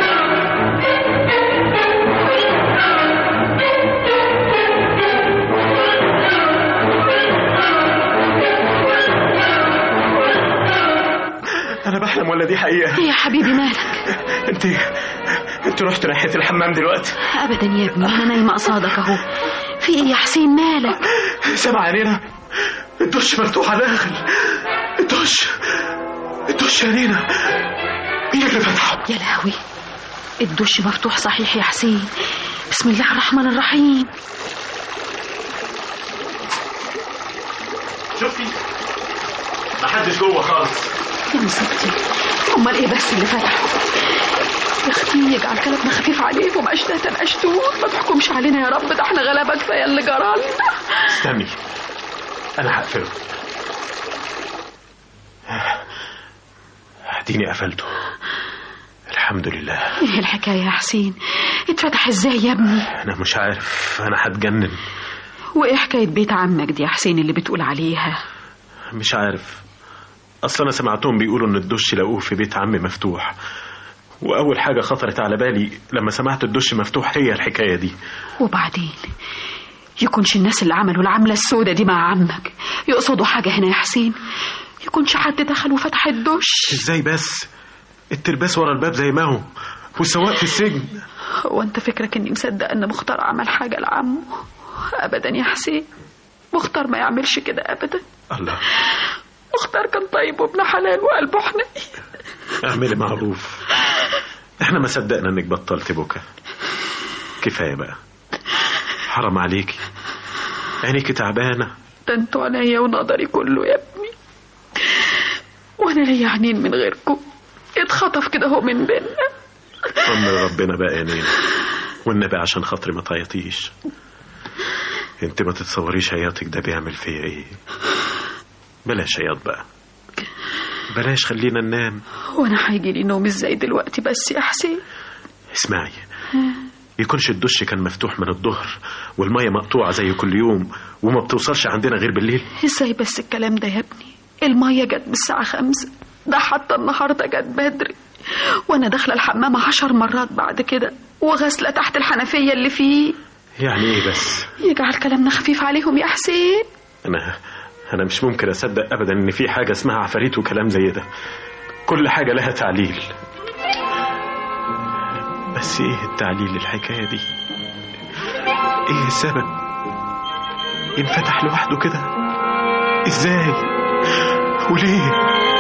انا بحلم ولا دي حقيقه يا حبيبي مالك انت انت رحت ناحيه الحمام دلوقتي ابدا يا ابني انا نايمه قصادك اهو في ايه يا حسين مالك سامع عينينا الدش مفتوح على الاخر الدش الدش يا نينا مين اللي فتحه يا لهوي الدش مفتوح صحيح يا حسين بسم الله الرحمن الرحيم شفتي محدش جوه خالص يا مصيبتي امال ايه بس اللي فتحه يا اختي يجعل كلامنا خفيف عليكم اشتاتا اشتوت ما تحكمش علينا يا رب ده احنا غلابه كفايه اللي جرالنا استني انا هقفله اديني قفلته الحمد لله ايه الحكايه يا حسين اتفتح ازاي يا ابني انا مش عارف انا هتجنن وايه حكايه بيت عمك دي يا حسين اللي بتقول عليها مش عارف اصل انا سمعتهم بيقولوا ان الدش لقوه في بيت عمي مفتوح واول حاجه خطرت على بالي لما سمعت الدش مفتوح هي الحكايه دي وبعدين يكونش الناس اللي عملوا العملة السودة دي مع عمك يقصدوا حاجة هنا يا حسين يكونش حد دخل وفتح الدش ازاي بس الترباس ورا الباب زي ما هو والسواق في السجن هو انت فكرك اني مصدق ان مختار عمل حاجة لعمه ابدا يا حسين مختار ما يعملش كده ابدا الله مختار كان طيب وابن حلال وقلبه حنين اعملي معروف احنا ما صدقنا انك بطلت بكا كفايه بقى حرام عليكي عينيكي تعبانه ده انتوا عينيا ونظري كله يا ابني وانا ليا عينين من غيركم اتخطف كده هو من بينا امر ربنا بقى يا نينا والنبي عشان خاطري ما تعيطيش انت ما تتصوريش عياطك ده بيعمل فيا ايه بلاش عياط بقى بلاش خلينا ننام وانا هيجي لي نوم ازاي دلوقتي بس يا حسين اسمعي يكونش الدش كان مفتوح من الظهر والمية مقطوعة زي كل يوم وما بتوصلش عندنا غير بالليل ازاي بس الكلام ده يا ابني المية جت بالساعة خمسة ده حتى النهاردة جت بدري وانا داخلة الحمام عشر مرات بعد كده وغسلة تحت الحنفية اللي فيه يعني ايه بس يجعل كلامنا خفيف عليهم يا حسين انا انا مش ممكن اصدق ابدا ان في حاجة اسمها عفاريت وكلام زي ده كل حاجة لها تعليل بس ايه التعليل الحكاية دي ايه السبب انفتح لوحده كده ازاي وليه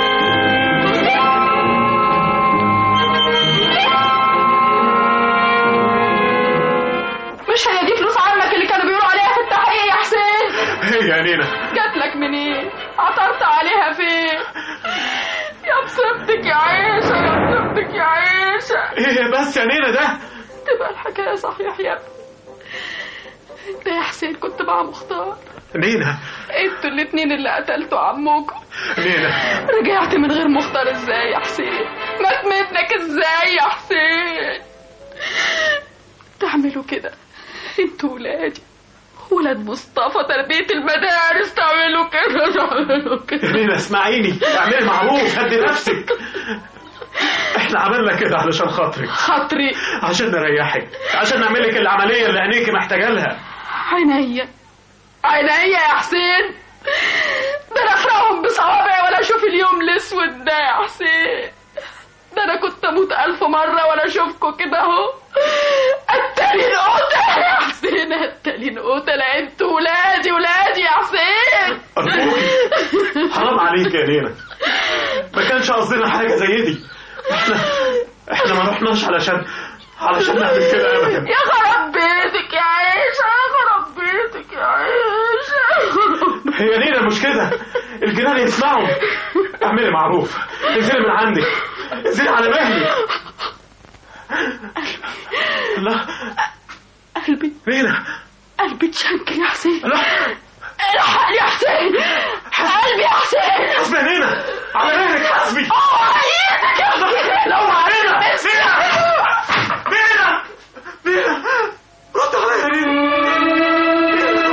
مش هي دي فلوس عمك اللي كانوا بيقولوا عليها في التحقيق يا حسين هي يا نينا جات لك منين عطرت عليها فين يا بصبتك يا عيشة يا بصبتك يا عيشة ايه بس يا نينا ده تبقى الحكاية صحيح يا ابني انت يا حسين كنت مع مختار نينا انتوا الاتنين اللي قتلتوا عمكم نينا رجعت من غير مختار ازاي يا حسين مات منك ازاي يا حسين تعملوا كده انتوا ولادي ولاد مصطفى تربية المدارس تعملوا كده تعملوا كده نينا اسمعيني اعملي معروف هدي نفسك احنا عملنا كده علشان خاطرك خاطري عشان نريحك عشان نعمل لك العمليه اللي عينيكي محتاجه لها عينيا عينيا يا حسين ده انا اخرقهم بصوابعي ولا اشوف اليوم الاسود ده يا حسين ده انا كنت اموت الف مره ولا اشوفكوا كده اهو قتلين قتل يا حسين قتلين قتل انتوا ولادي ولادي يا حسين أرجوكي حرام عليك يا نينا ما كانش قصدنا حاجه زي دي احنا احنا ما رحناش علشان علشان نعمل كده ابدا يا خراب بيتك يا عيشة يا خراب بيتك يا عيشة هي نينا مش كده الجيران يسمعوا اعملي معروف انزلي من عندك انزلي على مهلي لا قلبي نينا قلبي اتشنكل يا حسين لا الحقني يا حسين قلبي يا حسين حسبي يا نينا على مهلك حسبي اوعى ايدك يا حسين لو علينا نينا نينا نينا رد عليا يا نينا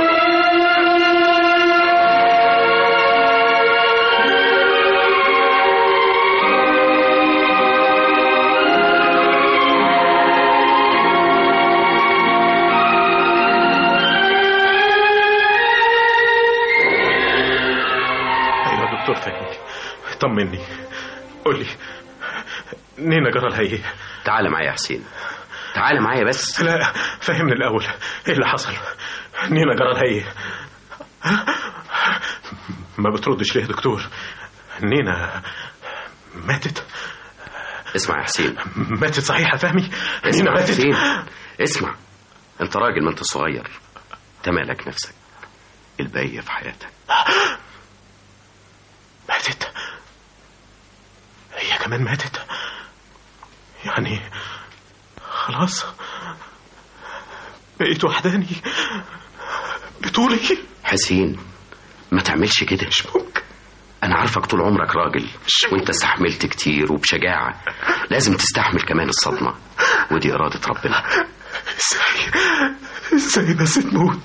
ايوه يا دكتور فهمي طمني قول لي نينا جرى لها ايه تعال معايا يا حسين تعال معايا بس لا فهمني الاول ايه اللي حصل نينا جرى لها ايه ما بتردش ليه يا دكتور نينا ماتت اسمع يا حسين ماتت صحيح يا فهمي نينا اسمع يا ماتت حسين اسمع انت راجل ما انت صغير تمالك نفسك الباقية في حياتك ماتت هي كمان ماتت يعني خلاص بقيت وحداني بطولي حسين ما تعملش كده مش ممكن انا عارفك طول عمرك راجل وانت استحملت كتير وبشجاعة لازم تستحمل كمان الصدمة ودي إرادة ربنا ازاي ازاي بس تموت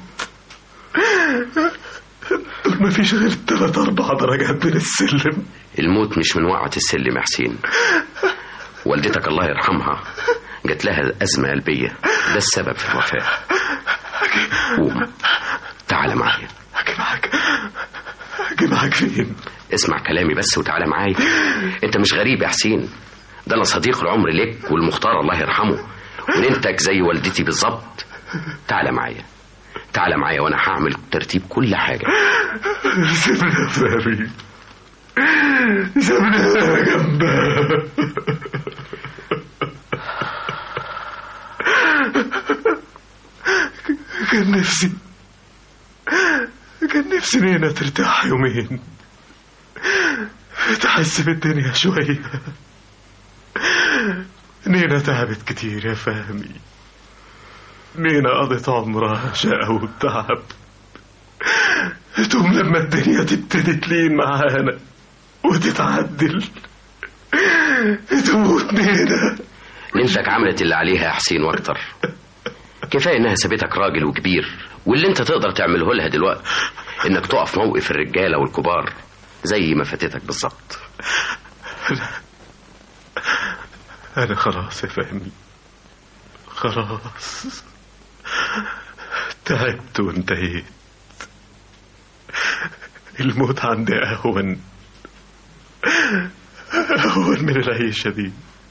دول ما فيش غير تلات اربع درجات من السلم الموت مش من وقعة السلم يا حسين والدتك الله يرحمها جات لها أزمة قلبية ده السبب في الوفاة قوم تعال معايا اجي معاك اجي معاك فين اسمع كلامي بس وتعالى معايا انت مش غريب يا حسين ده انا صديق العمر لك والمختار الله يرحمه وننتك زي والدتي بالظبط تعالى معايا تعالى معايا وانا هعمل ترتيب كل حاجه سيبنا يا فهمي سيبنا جنبها كان نفسي كان نفسي نينا ترتاح يومين تحس بالدنيا شوية نينا تعبت كتير يا فهمي نينا قضت عمرها شقى وتعب تقوم لما الدنيا تبتدي تلين معانا وتتعدل تموت نينا ننتك عملت اللي عليها يا حسين واكتر كفايه انها سابتك راجل وكبير واللي انت تقدر تعمله لها دلوقتي انك تقف موقف الرجاله والكبار زي ما فاتتك بالظبط أنا خلاص يا فهمي خلاص تعبت وانتهيت الموت عندي أهون أهون من العيشة دي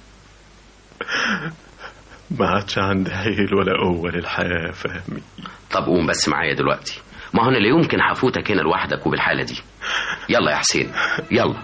ما عادش عندي حيل ولا قوة للحياة يا فهمي طب قوم بس معايا دلوقتي ما هو انا لا يمكن هفوتك هنا لوحدك وبالحاله دي يلا يا حسين يلا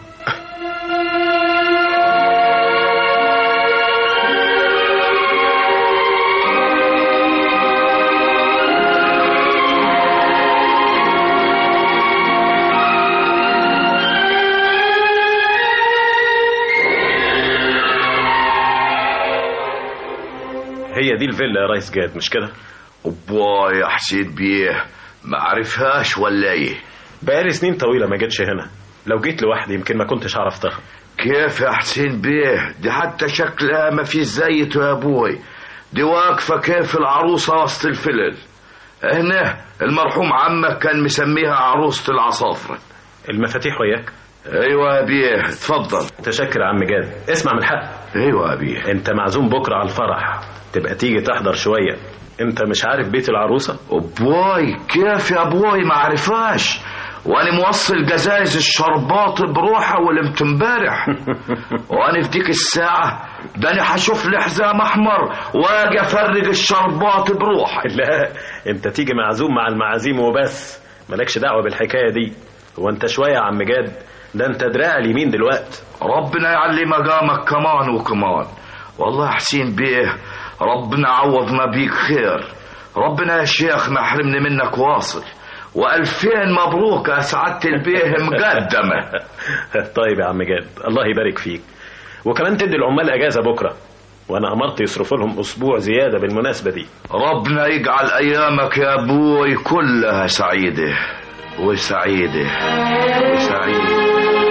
هي دي الفيلا يا ريس جاد مش كده أبا يا حسين بيه ما عرفهاش ولا ايه بقالي سنين طويلة ما جيتش هنا لو جيت لوحدي يمكن ما كنتش عرفتها كيف يا حسين بيه دي حتى شكلها ما في زيته يا ابوي دي واقفة كيف العروسة وسط الفلل هنا المرحوم عمك كان مسميها عروسة العصافرة المفاتيح وياك ايوه يا بيه اتفضل تشكر يا عم جاد اسمع من حق ايوه يا بيه انت معزوم بكرة على الفرح تبقى تيجي تحضر شوية انت مش عارف بيت العروسة ابوي كيف يا ابوي ما عرفاش وانا موصل جزايز الشربات بروحه ولمت امبارح وانا في ديك الساعه ده انا هشوف لي حزام احمر واجي افرج الشربات بروحي لا انت تيجي معزوم مع المعازيم وبس مالكش دعوة بالحكاية دي هو انت شوية يا عم جاد ده انت دراع اليمين دلوقتي ربنا يعلي مقامك كمان وكمان والله يا حسين بيه ربنا عوضنا بيك خير ربنا يا شيخ ما حرمني منك واصل وألفين مبروك يا سعادة البيه مقدمة طيب يا عم جاد الله يبارك فيك وكمان تدي العمال اجازة بكرة وانا امرت يصرفوا لهم اسبوع زيادة بالمناسبة دي ربنا يجعل أيامك يا أبوي كلها سعيدة وسعيدة وسعيدة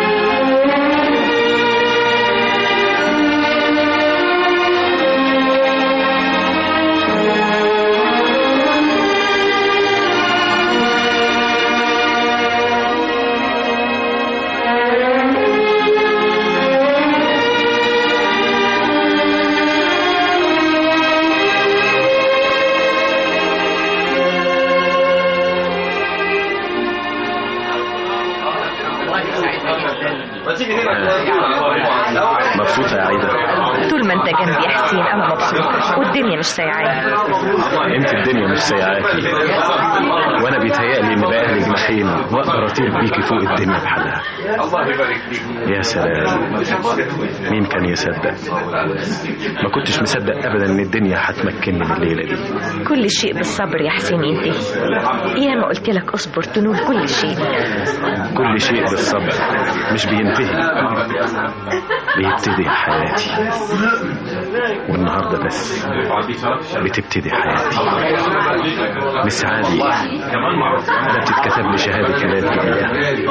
مبسوطة يا عايدة طول ما انت جنبي يا حسين انا مبسوطه والدنيا مش سايعاني انت الدنيا مش سايعاكي وانا بيتهيألي ان بقى لي جناحين واقدر اطير بيكي فوق الدنيا بحالها يا سلام مين كان يصدق ما كنتش مصدق ابدا ان الدنيا هتمكنني من الليله دي كل شيء بالصبر يا حسين ينتهي يا ما قلت لك اصبر تنول كل شيء كل شيء بالصبر مش بينتهي بيبتدي حياتي والنهارده بس بتبتدي حياتي مس عادي ده بتتكتب لي شهاده ميلاد جديده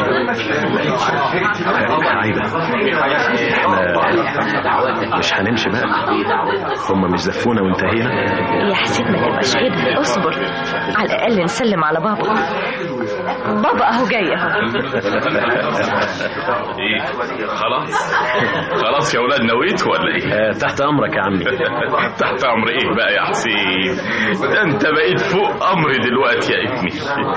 عايده احنا مش هنمشي بقى هم مش زفونا وانتهينا يا حسين ما تبقاش كده اصبر على الاقل نسلم على بابا بابا اهو جاي اهو ايه خلاص خلاص يا ولاد نويت ولا ايه تحت امرك يا عمي تحت امر ايه بقى يا حسين ده انت بقيت فوق امري دلوقتي يا ابني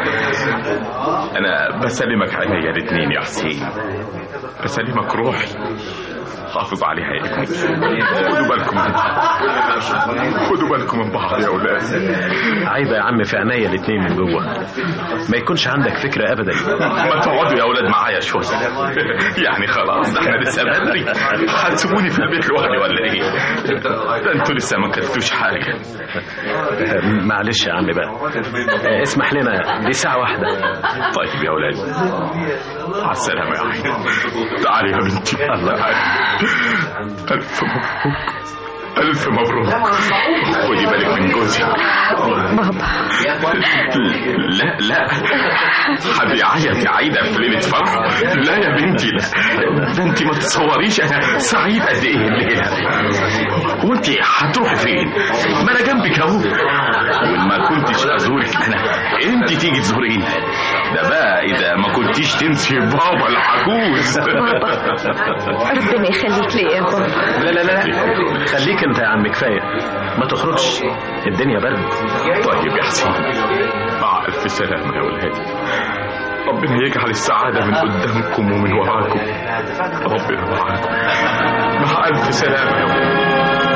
انا بسلمك عينيا الاتنين يا حسين بسلمك روحي حافظ عليها يا ابني خدوا بالكم من خدوا بالكم من بعض يا اولاد عايبه يا عم في عينيا الاتنين من جوه ما يكونش عندك فكره ابدا ما تقعدوا يا اولاد معايا شويه يعني خلاص ده احنا لسه بدري هتسيبوني في البيت لوحدي ولا ايه ده انتوا لسه ما كلتوش حاجه معلش يا عم بقى اسمح لنا دي ساعه واحده طيب يا اولاد مع السلامه يا عين تعالي يا بنتي الله الف مبروك ألف مبروك خدي بالك من جوزي بابا لا لا حد يعيط يا عايدة في ليلة فرح لا يا بنتي لا ده انت ما تتصوريش انا سعيد قد ايه الليلة وانت هتروحي فين ما انا جنبك اهو وان ما كنتش ازورك انا انت تيجي تزوريني ده بقى اذا ما كنتيش تنسي بابا العجوز ربنا يخليك لي يا بابا لا لا لا خليك انت يا عم كفايه ما تخرجش الدنيا برد طيب يا حسين مع الف سلامه يا ولادي ربنا يجعل السعادة من قدامكم ومن وراكم ربنا معاكم مع ألف سلامة يا ولادي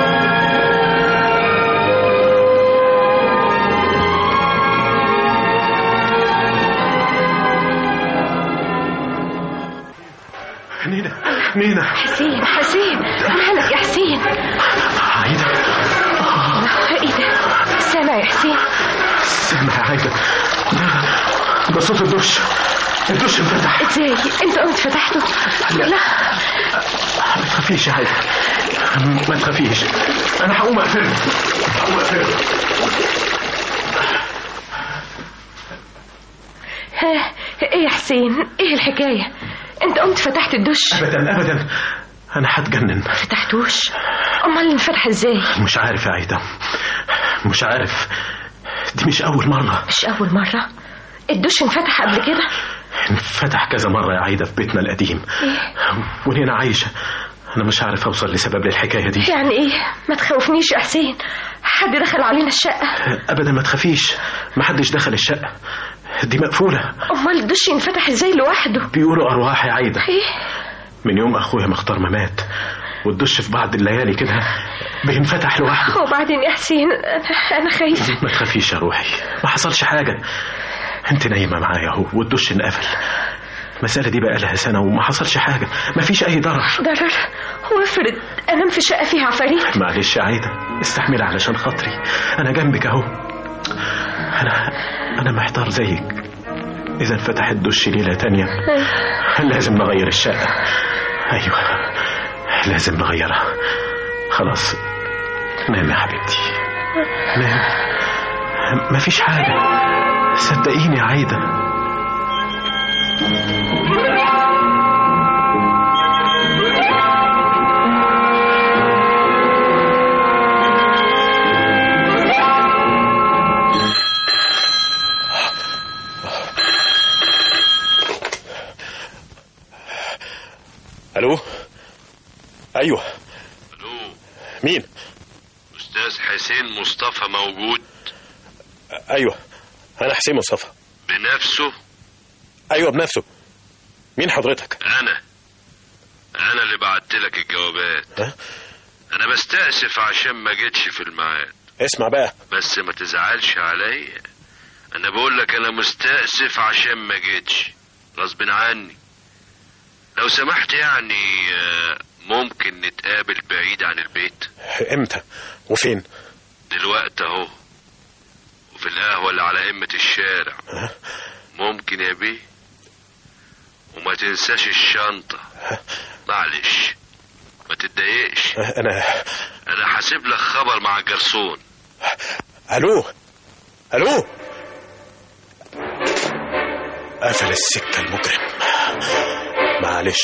نينا نينا حسين حسين مالك يا حسين عايدة ايه ده سامع يا حسين سامع يا عايدة ده صوت الدش الدش انفتح ازاي انت قمت فتحته لا. لا ما تخافيش يا عايدة ما تخافيش انا هقوم اقفله هقوم اقفله ها، ايه يا حسين ايه الحكاية انت قمت فتحت الدش ابدا ابدا انا هتجنن فتحتوش امال انفتح ازاي مش عارف يا عايدة مش عارف دي مش اول مرة مش اول مرة الدش انفتح قبل كده انفتح كذا مرة يا عايدة في بيتنا القديم ايه ونينا عايشة أنا مش عارف أوصل لسبب للحكاية دي يعني ايه ما تخوفنيش يا حسين حد دخل علينا الشقة أبدا ما تخافيش محدش دخل الشقة دي مقفولة امال الدش ينفتح ازاي لوحده بيقولوا أرواح يا عايدة ايه من يوم أخويا مختار ما مات والدش في بعض الليالي كده بينفتح لوحده وبعدين يا حسين انا انا خايفة ما تخافيش يا روحي ما حصلش حاجة انت نايمة معايا اهو والدش انقفل المسألة دي بقى لها سنة وما حصلش حاجة ما فيش أي ضرر ضرر وافرض انام في شقة فيها عفاريت معلش يا عايدة استحملي علشان خاطري أنا جنبك أهو أنا أنا محتار زيك إذا انفتح الدش ليلة تانية لازم نغير الشقة أيوة لازم نغيرها خلاص نام يا حبيبتي نام مفيش حاجة صدقيني يا عايدة الو ايوه الو مين استاذ حسين مصطفى موجود ايوه انا حسين مصطفى بنفسه ايوه بنفسه مين حضرتك انا انا اللي بعت لك الجوابات ها؟ انا بستأسف عشان ما جيتش في الميعاد اسمع بقى بس ما تزعلش عليا انا بقول لك انا مستأسف عشان ما جيتش غصب عني لو سمحت يعني آه، ممكن نتقابل بعيد عن البيت امتى وفين دلوقتي اهو وفي القهوة اللي على قمة الشارع ممكن يا بيه وما تنساش الشنطة معلش ما تتضايقش انا انا هسيب لك خبر مع الجرسون الو الو قفل السكه المجرم معلش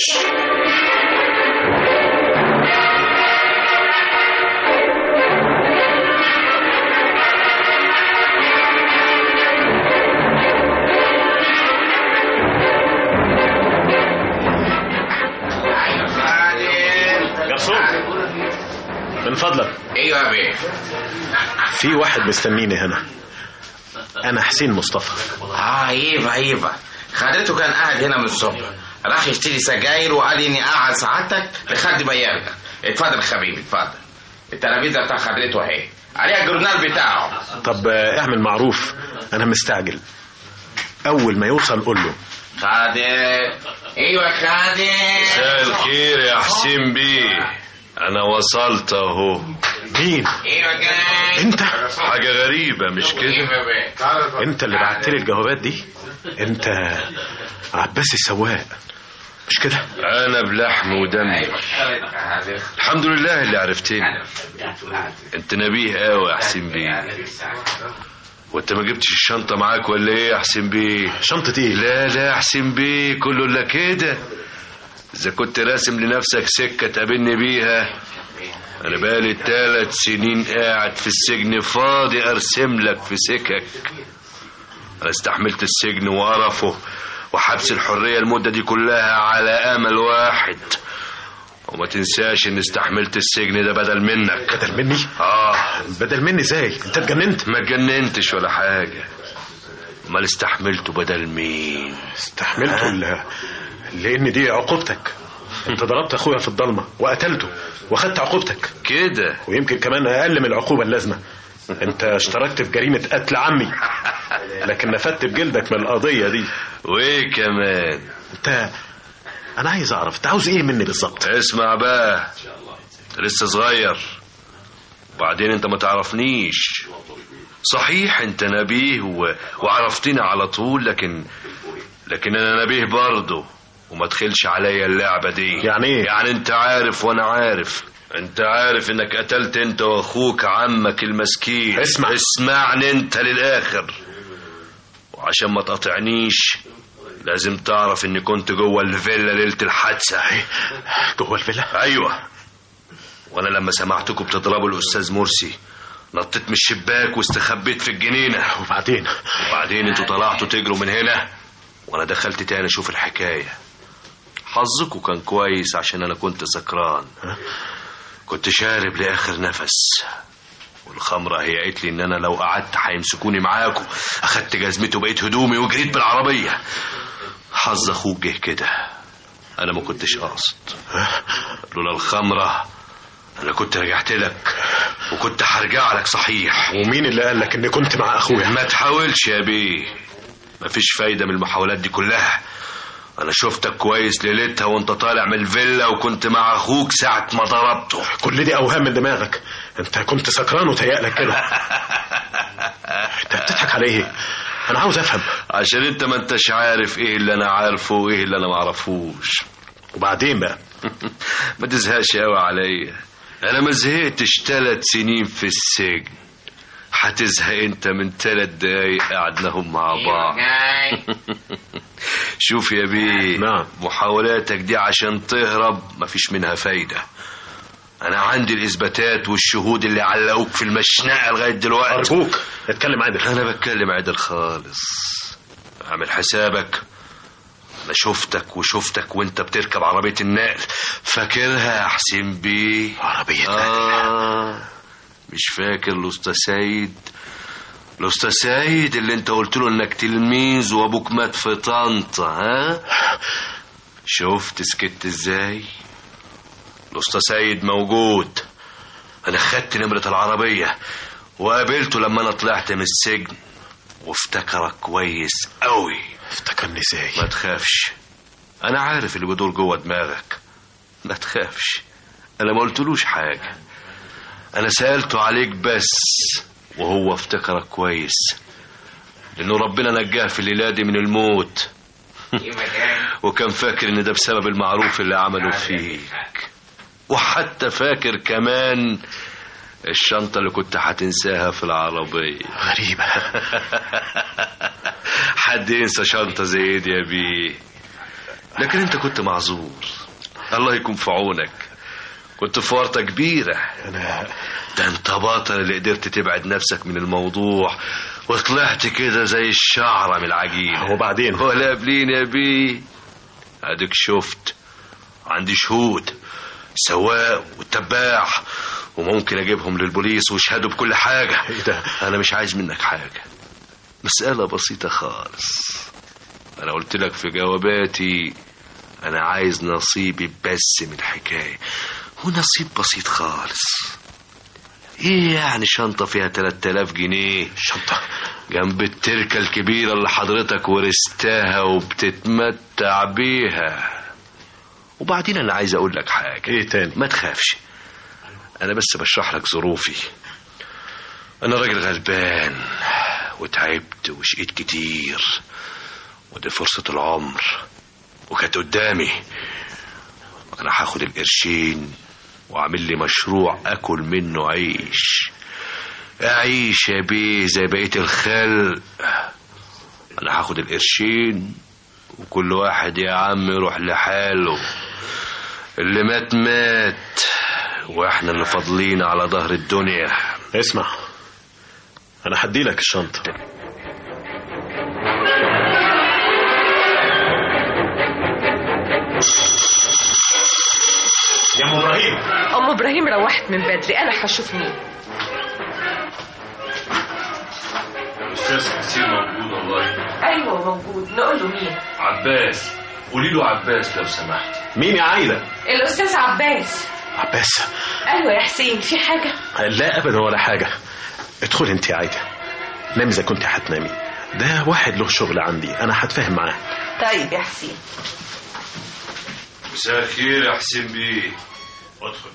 ايوه يا بيه في واحد مستنيني هنا انا حسين مصطفى اه ايوه ايوه خدته كان قاعد هنا من الصبح راح يشتري سجاير وقال لي اني اقعد سعادتك لحد ما يرجع اتفضل يا حبيبي اتفضل التلفزيون بتاع خدته اهي عليها الجورنال بتاعه طب آه، اعمل معروف انا مستعجل اول ما يوصل قول له خادم ايوه يا خادم مساء الخير يا حسين بيه انا وصلت اهو مين ايوه جاي انت حاجة غريبة مش كده ايوه يا بيه انت اللي بعت لي الجوابات دي انت عباس السواق مش كده انا بلحم ودم الحمد لله اللي عرفتني انت نبيه قوي يا حسين بيه وانت ما جبتش الشنطة معاك ولا ايه يا حسين بيه شنطة ايه لا لا يا حسين بيه كله الا كده اذا كنت راسم لنفسك سكة تقابلني بيها انا بقالي ثلاث سنين قاعد في السجن فاضي ارسم لك في سكك انا استحملت السجن وقرفه وحبس الحرية المدة دي كلها على امل واحد وما تنساش ان استحملت السجن ده بدل منك بدل مني اه بدل مني ازاي انت اتجننت ما اتجننتش ولا حاجة امال استحملته بدل مين استحملته ل... لان دي عقوبتك انت ضربت اخويا في الضلمه وقتلته واخدت عقوبتك كده ويمكن كمان اقل من العقوبه اللازمه انت اشتركت في جريمه قتل عمي لكن نفدت بجلدك من القضيه دي وايه كمان انت انا عايز اعرف انت عاوز ايه مني بالظبط اسمع بقى انت لسه صغير وبعدين انت ما تعرفنيش صحيح انت نبيه و... وعرفتني على طول لكن لكن انا نبيه برضه وما تخلش عليا اللعبة دي يعني ايه؟ يعني انت عارف وانا عارف انت عارف انك قتلت انت واخوك عمك المسكين اسمع. اسمعني انت للاخر وعشان ما تقاطعنيش لازم تعرف اني كنت جوه الفيلا ليله الحادثه جوه الفيلا ايوه وانا لما سمعتكم بتضربوا الاستاذ مرسي نطيت من الشباك واستخبيت في الجنينه وبعدين وبعدين انتوا طلعتوا تجروا من هنا وانا دخلت تاني اشوف الحكايه حظكم كان كويس عشان انا كنت سكران كنت شارب لاخر نفس والخمرة هي قالت لي ان انا لو قعدت هيمسكوني معاكم اخدت جزمتي وبقيت هدومي وجريت بالعربية حظ اخوك جه كده انا ما كنتش قاصد لولا الخمرة انا كنت رجعت لك وكنت هرجع لك صحيح ومين اللي قال لك اني كنت مع اخويا ما تحاولش يا بيه مفيش فايدة من المحاولات دي كلها انا شفتك كويس ليلتها وانت طالع من الفيلا وكنت مع اخوك ساعة ما ضربته كل دي اوهام من دماغك انت كنت سكران وتهيألك كده انت بتضحك على ايه انا عاوز افهم عشان انت ما انتش عارف ايه اللي انا عارفه وايه اللي انا ما اعرفوش وبعدين بقى ما تزهقش قوي عليا انا ما زهقتش ثلاث سنين في السجن هتزهق انت من ثلاث دقايق قعدناهم مع بعض شوف يا بيه نعم. محاولاتك دي عشان تهرب مفيش منها فايدة انا عندي الاثباتات والشهود اللي علقوك في المشنقة لغاية دلوقتي ارجوك اتكلم عادل انا بتكلم عدل خالص اعمل حسابك انا شفتك وشفتك وانت بتركب عربية النقل فاكرها يا حسين بيه عربية آه مش فاكر الاستاذ سيد الاستاذ سيد اللي انت قلت له انك تلميذ وابوك مات في طنطا ها شفت سكت ازاي الاستاذ سيد موجود انا خدت نمرة العربية وقابلته لما انا طلعت من السجن وافتكرك كويس قوي افتكرني ازاي ما تخافش انا عارف اللي بيدور جوه دماغك ما تخافش انا ما قلتلوش حاجة انا سألته عليك بس وهو افتكرك كويس لانه ربنا نجاه في الليلة دي من الموت وكان فاكر ان ده بسبب المعروف اللي عمله فيك وحتى فاكر كمان الشنطة اللي كنت هتنساها في العربية غريبة حد ينسى شنطة زي دي يا بيه لكن انت كنت معذور الله يكون في عونك كنت في ورطة كبيرة انا ده انت باطل اللي قدرت تبعد نفسك من الموضوع وطلعت كده زي الشعرة من العجين وبعدين ولا قابلين يا بيه اديك شفت عندي شهود سواق وتباع وممكن اجيبهم للبوليس ويشهدوا بكل حاجة ايه ده انا مش عايز منك حاجة مسألة بسيطة خالص انا قلت لك في جواباتي انا عايز نصيبي بس من الحكاية ونصيب بسيط خالص ايه يعني شنطة فيها 3000 جنيه شنطة جنب التركة الكبيرة اللي حضرتك ورثتها وبتتمتع بيها وبعدين انا عايز اقول لك حاجة ايه تاني ما تخافش انا بس بشرح لك ظروفي انا راجل غلبان وتعبت وشقيت كتير ودي فرصة العمر وكانت قدامي انا هاخد القرشين واعمل لي مشروع اكل منه عيش اعيش يا بيه زي بقية الخلق انا هاخد القرشين وكل واحد يا عم يروح لحاله اللي مات مات واحنا اللي فاضلين على ظهر الدنيا اسمع انا هدي لك الشنطة يا ام ابراهيم ام ابراهيم روحت من بدري انا هشوف مين استاذ حسين موجود والله ايوه موجود نقول له مين عباس قولي له عباس لو سمحت مين يا عايدة الاستاذ عباس عباس ايوه يا حسين في حاجه لا ابدا ولا حاجة ادخلي انت يا عايدة نامي اذا كنت هتنامي ده واحد له شغل عندي انا هتفاهم معاه طيب يا حسين مساء الخير يا حسين بيه ادخل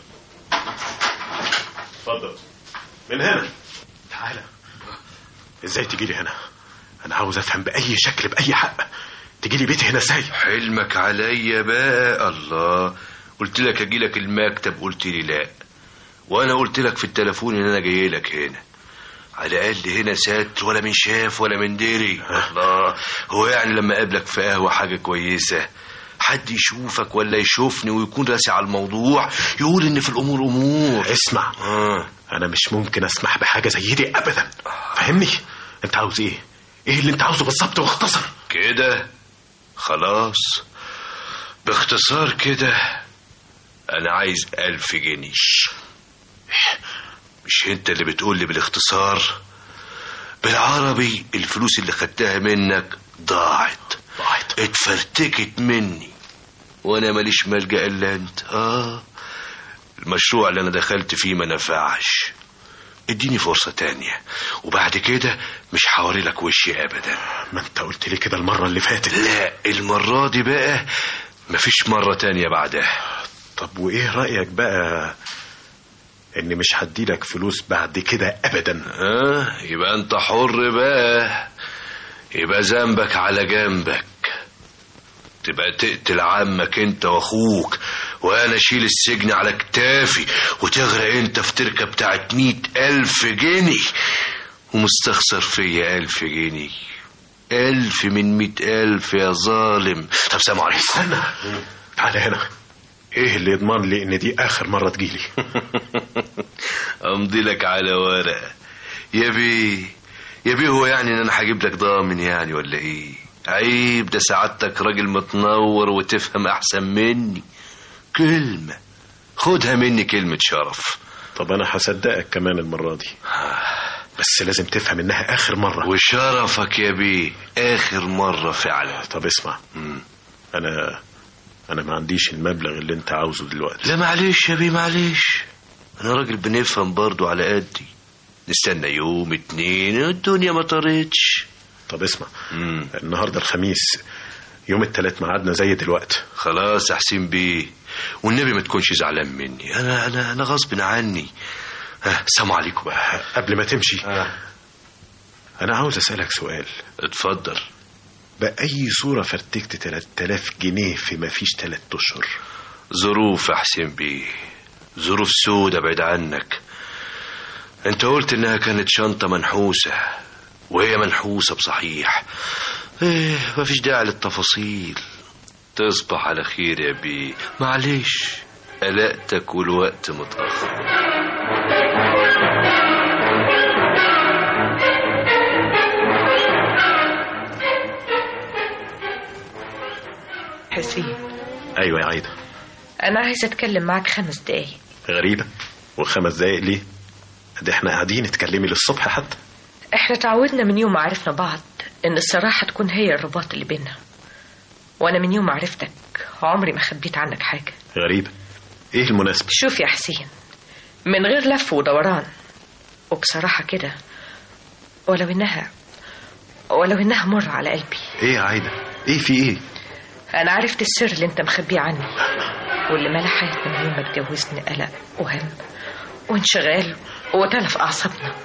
اتفضل من هنا تعالى ازاي تجي لي هنا انا عاوز افهم باي شكل باي حق تجي لي بيتي هنا ازاي حلمك عليا بقى الله قلت لك اجي لك المكتب قلت لي لا وانا قلت لك في التليفون ان انا جاي لك هنا على الاقل هنا ستر ولا من شاف ولا من دري الله هو يعني لما اقابلك في قهوه حاجه كويسه حد يشوفك ولا يشوفني ويكون راسي على الموضوع يقول ان في الامور امور اسمع آه. انا مش ممكن اسمح بحاجه زي دي ابدا فهمني انت عاوز ايه ايه اللي انت عاوزه بالظبط واختصر كده خلاص باختصار كده انا عايز الف جنيه مش انت اللي بتقول لي بالاختصار بالعربي الفلوس اللي خدتها منك ضاعت ضاعت اتفرتكت مني وانا ماليش ملجأ الا انت اه المشروع اللي انا دخلت فيه ما نفعش اديني فرصة تانية وبعد كده مش هوري لك وشي ابدا ما انت قلت لي كده المره اللي فاتت لا المرة دي بقى مفيش مرة تانية بعدها طب وايه رايك بقى اني مش هديلك فلوس بعد كده ابدا اه يبقى انت حر بقى يبقى ذنبك على جنبك تبقى تقتل عمك انت واخوك وانا اشيل السجن على كتافي وتغرق انت في تركة بتاعت مية الف جنيه ومستخسر فيا الف جنيه الف من مئة الف يا ظالم طب سلام عليكم استنى تعالى هنا ايه اللي يضمن لي ان دي اخر مره تجيلي امضي لك على ورقه يا بيه يا بيه هو يعني ان انا هجيب لك ضامن يعني ولا ايه عيب ده سعادتك راجل متنور وتفهم احسن مني كلمه خدها مني كلمه شرف طب انا هصدقك كمان المره دي بس لازم تفهم انها اخر مره وشرفك يا بيه اخر مره فعلا طب اسمع مم. انا انا ما عنديش المبلغ اللي انت عاوزه دلوقتي لا معلش يا بيه معلش انا راجل بنفهم برضو على قدي نستنى يوم اتنين الدنيا ما طارتش طب اسمع مم. النهارده الخميس يوم التلات ميعادنا زي دلوقتي خلاص يا حسين بيه والنبي ما تكونش زعلان مني انا انا انا غصب عني ها سلام عليكم بقى قبل ما تمشي انا عاوز اسالك سؤال اتفضل باي صوره فرتكت 3000 جنيه في ما فيش 3 اشهر ظروف يا حسين بيه ظروف سودة بعيد عنك انت قلت انها كانت شنطة منحوسة وهي منحوسة بصحيح ايه مفيش داعي للتفاصيل تصبح على خير يا بيه معلش قلقتك والوقت متأخر حسين ايوه يا عايده انا عايزه اتكلم معاك خمس دقايق غريبه وخمس دقايق ليه ده احنا قاعدين اتكلمي للصبح حتى احنا تعودنا من يوم ما عرفنا بعض ان الصراحة تكون هي الرباط اللي بينا وانا من يوم ما عرفتك عمري ما خبيت عنك حاجة غريبة ايه المناسبة شوف يا حسين من غير لف ودوران وبصراحة كده ولو انها ولو انها مر على قلبي ايه يا عايدة ايه في ايه انا عرفت السر اللي انت مخبيه عني واللي ملا حياتنا من يوم ما اتجوزني قلق وهم وانشغال وتلف اعصابنا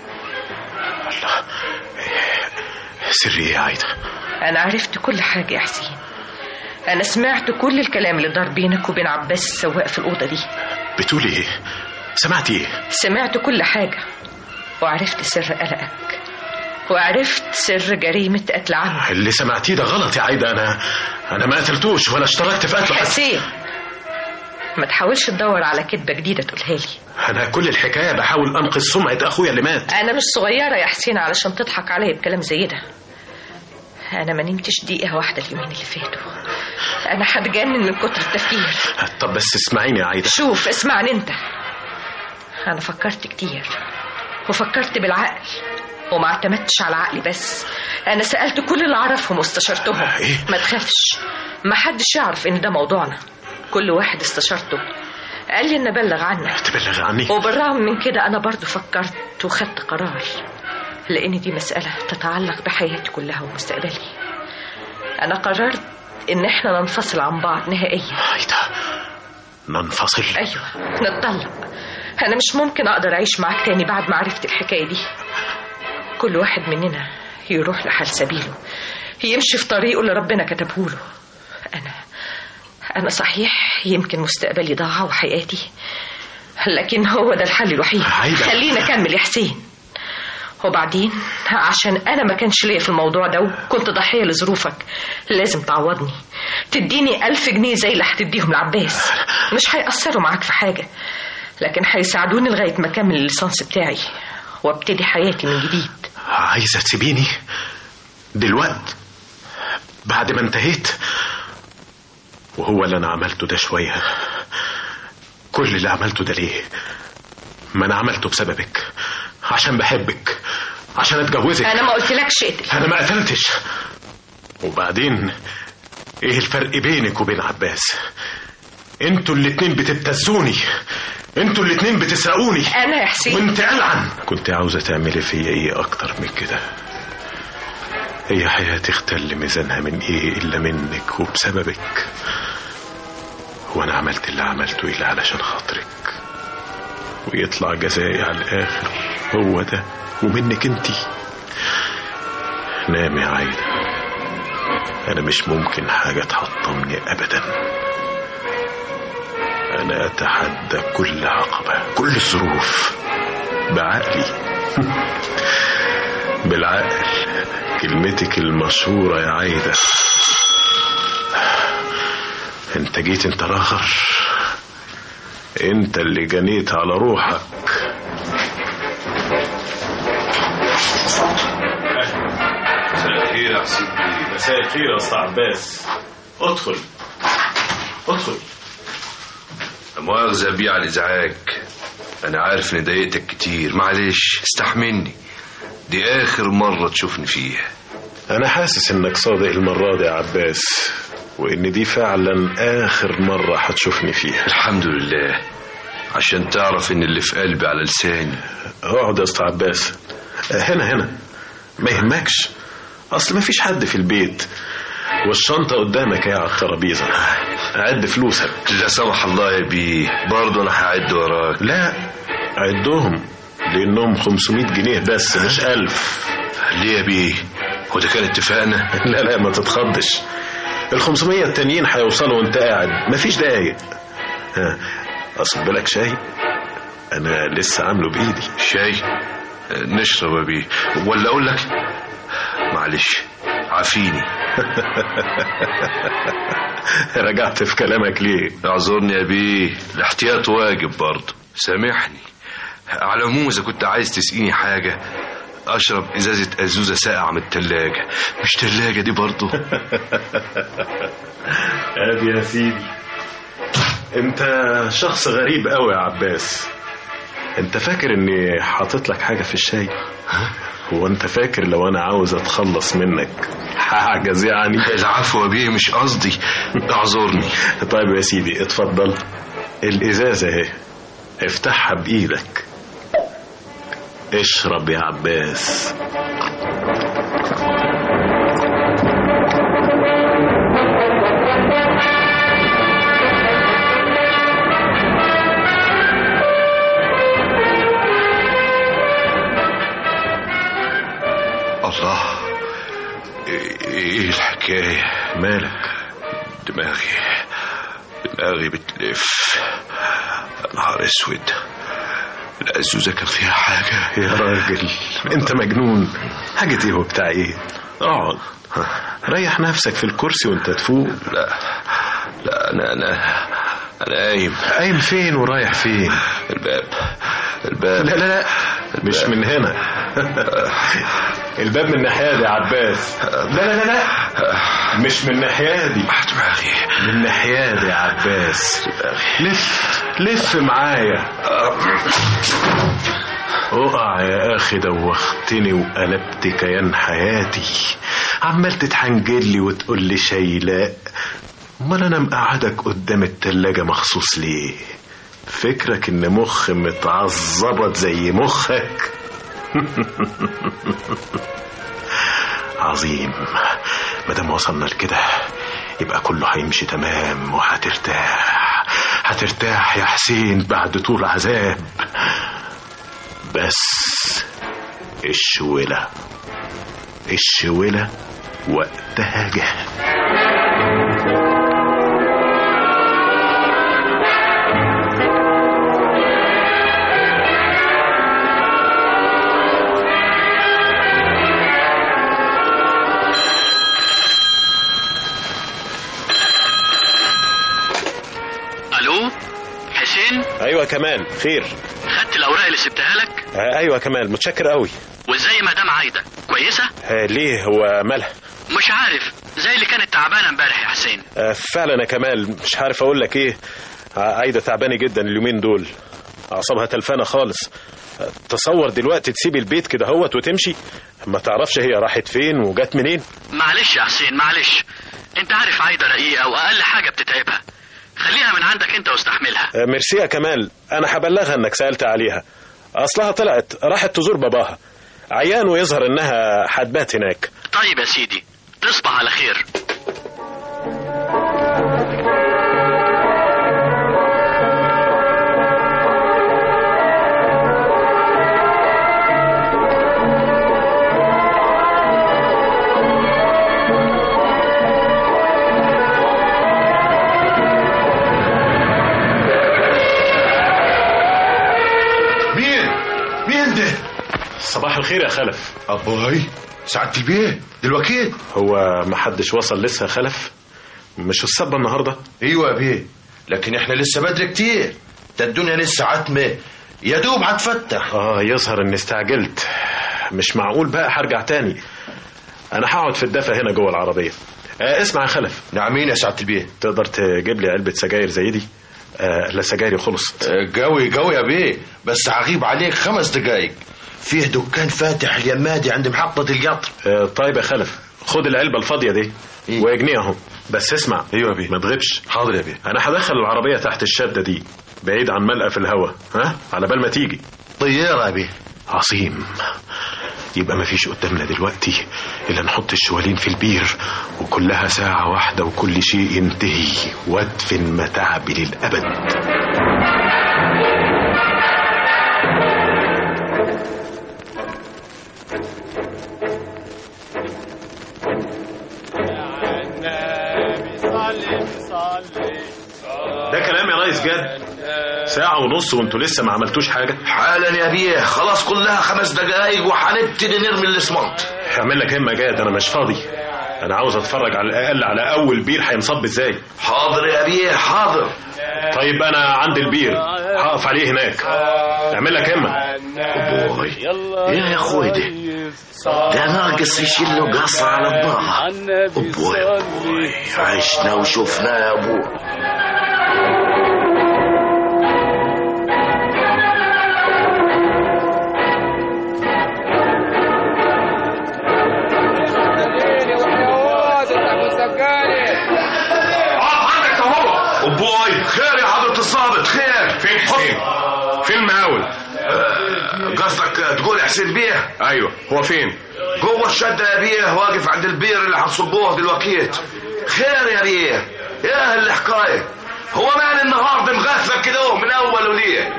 سر ايه يا عايدة انا عرفت كل حاجة يا حسين انا سمعت كل الكلام اللي دار بينك وبين عباس السواق في الاوضة دي بتقولي ايه سمعتي ايه سمعت كل حاجة وعرفت سر قلقك وعرفت سر جريمة قتل عمك اللي سمعتيه ده غلط يا عايدة انا انا ما قتلتوش ولا اشتركت في قتله حسين ما تحاولش تدور على كذبة جديدة تقولها لي انا كل الحكاية بحاول انقذ سمعة اخويا اللي مات أنا مش صغيرة يا حسين علشان تضحك عليا بكلام زي ده أنا ما نمتش دقيقة واحدة اليومين اللي فاتوا أنا هتجنن من كتر التفكير طب بس اسمعيني يا عايدة شوف اسمعني أنت أنا فكرت كتير وفكرت بالعقل وما اعتمدتش على عقلي بس أنا سألت كل اللي أعرفهم واستشرتهم ما تخافش ما حدش يعرف إن ده موضوعنا كل واحد استشرته قال لي إن أبلغ عنك تبلغ عني وبالرغم من كده أنا برضو فكرت وخدت قرار لأن دي مسألة تتعلق بحياتي كلها ومستقبلي أنا قررت إن إحنا ننفصل عن بعض نهائيا عايدة ننفصل أيوة نتطلق أنا مش ممكن أقدر أعيش معاك تاني بعد ما عرفت الحكاية دي كل واحد مننا يروح لحال سبيله يمشي في طريقه اللي ربنا كتبه له أنا أنا صحيح يمكن مستقبلي ضاع وحياتي لكن هو ده الحل الوحيد عايدة. خلينا أكمل يا حسين وبعدين عشان أنا ما كانش ليا في الموضوع ده وكنت ضحية لظروفك لازم تعوضني تديني ألف جنيه زي اللي هتديهم لعباس مش هيأثروا معاك في حاجة لكن هيساعدوني لغاية ما أكمل الليسانس بتاعي وابتدي حياتي من جديد عايزة تسيبيني دلوقت بعد ما انتهيت وهو اللي انا عملته ده شوية كل اللي عملته ده ليه ما انا عملته بسببك عشان بحبك عشان اتجوزك أنا ما قلتلكش اقتل انا ما قتلتش وبعدين ايه الفرق بينك وبين عباس انتوا الاتنين بتبتزوني انتوا الاتنين بتسرقوني أنا يا حسين وانت ألعن كنت عاوزة تعملي فيا ايه اكتر من كده هي حياتي اختل ميزانها من ايه الا منك وبسببك وانا عملت اللي عملته الا علشان خاطرك ويطلع جزائي على الاخر هو ده ومنك انتي نام يا عايدة انا مش ممكن حاجة تحطمني ابدا انا اتحدى كل عقبة كل الظروف بعقلي بالعقل كلمتك المشهورة يا عايدة انت جيت انت راخر انت اللي جنيت على روحك مساء الخير يا حسين مساء الخير يا استاذ عباس ادخل ادخل مؤاخذة بيه على الإزعاج أنا عارف إني ضايقتك كتير معلش استحملني دي آخر مرة تشوفني فيها انا حاسس انك صادق المرة دي يا عباس وان دي فعلا اخر مرة هتشوفني فيها الحمد لله عشان تعرف إن اللي في قلبي على لساني اقعد يا استاذ عباس هنا هنا ما يهمكش اصل ما فيش حد في البيت والشنطة قدامك اهي على الترابيزة عد فلوسك لا سمح الله يا بيه برضه أنا هعد وراك لا عدهم لانهم 500 جنيه بس مش ألف ليه يا بيه هو ده كان اتفاقنا لا لا ما تتخضش ال 500 التانيين هيوصلوا وانت قاعد مفيش دقايق ها اصب بالك شاي انا لسه عامله بايدي شاي نشرب يا بيه ولا أقول لك معلش عافيني رجعت في كلامك ليه اعذرني يا بيه الاحتياط واجب برضه سامحني على العموم اذا كنت عايز تسقيني حاجه اشرب ازازه ازوزه ساقعه من التلاجة مش تلاجة دي برضه ادي يا سيدي انت شخص غريب قوي يا عباس انت فاكر اني حاطط لك حاجة في الشاي هو انت فاكر لو انا عاوز اتخلص منك هعجز يعني العفو يا بيه مش قصدي اعذرني طيب يا سيدي اتفضل الازازة اهي افتحها بايدك اشرب يا عباس الله ايه إيه الحكاية مالك دماغي دماغي بتلف نهار اسود الأزوزة كان فيها حاجة يا راجل انت مجنون حاجة ايه وبتاع ايه اقعد ريح نفسك في الكرسي وانت تفوق لا لا انا انا انا قايم قايم فين ورايح فين الباب الباب لا لا لا مش من هنا الباب من الناحية دي يا عباس لا لا لا لا مش من الناحية دي دماغي من الناحية دي يا عباس لف لف معايا اقع يا اخي دوختني وقلبت كيان حياتي عمال تتحنجلي وتقول لي شيلاء امال انا مقعدك قدام التلاجة مخصوص ليه فكرك ان مخ متعظبط زي مخك عظيم مادام وصلنا لكده يبقى كله هيمشي تمام وهترتاح هترتاح يا حسين بعد طول عذاب بس الشولة الشولة وقتها جه الو حسين ايوه كمال خير خدت الاوراق اللي سبتها لك آه ايوه كمال متشكر قوي وازاي مدام عايده كويسه آه ليه هو مالها مش عارف زي اللي كانت تعبانه امبارح يا حسين آه فعلا يا كمال مش عارف اقول لك ايه آه، عايده تعبانه جدا اليومين دول اعصابها تلفانه خالص آه، تصور دلوقتي تسيب البيت كده هوت وتمشي ما تعرفش هي راحت فين وجت منين معلش يا حسين معلش انت عارف عايده رقيقه واقل حاجه بتتعبها خليها من عندك انت واستحملها آه، ميرسي يا كمال انا هبلغها انك سالت عليها اصلها طلعت راحت تزور باباها عيان ويظهر انها هتبات هناك طيب يا سيدي تصبح على خير مين مين ده صباح الخير يا خلف ابوي سعادة البيه دلوقتي هو ما حدش وصل لسه يا خلف مش السبة النهارده ايوه يا بيه لكن احنا لسه بدري كتير ده الدنيا لسه عتمه يا دوب هتفتح اه يظهر اني استعجلت مش معقول بقى هرجع تاني انا هقعد في الدفا هنا جوه العربيه آه اسمع يا خلف نعمين يا سعاده البيه تقدر تجيب لي علبه سجاير زي دي آه لا سجايري خلصت جوي جوي يا بيه بس هغيب عليك خمس دقايق فيه دكان فاتح اليمادي عند محطة القطر آه طيب يا خلف خد العلبه الفاضيه دي إيه؟ وجنيه اهو بس اسمع ايوه يا بيه ما تغيبش حاضر يا بيه انا هدخل العربيه تحت الشده دي بعيد عن ملقى في الهواء ها على بال ما تيجي طيارة يا بيه عظيم يبقى ما فيش قدامنا دلوقتي الا نحط الشوالين في البير وكلها ساعة واحدة وكل شيء ينتهي وادفن متاعبي للأبد ده كلام يا ريس جد ساعة ونص وانتوا لسه ما عملتوش حاجة حالا يا بيه خلاص كلها خمس دقايق وهنبتدي نرمي الاسمنت اعمل لك همة جاد انا مش فاضي انا عاوز اتفرج على الاقل على اول بير هينصب ازاي حاضر يا بيه حاضر طيب انا عند البير هقف عليه هناك اعمل لك همة بوي ايه يا اخوي ده ده ناقص يشيل له قصة على الضاغة بوي بوي عشنا وشفنا يا ابوي حسين بيه ايوه هو فين جوه الشده يا بيه واقف عند البير اللي هنصبوه دلوقتي خير يا بيه ايه الحكايه هو مال النهارده مغفل كده من اول وليه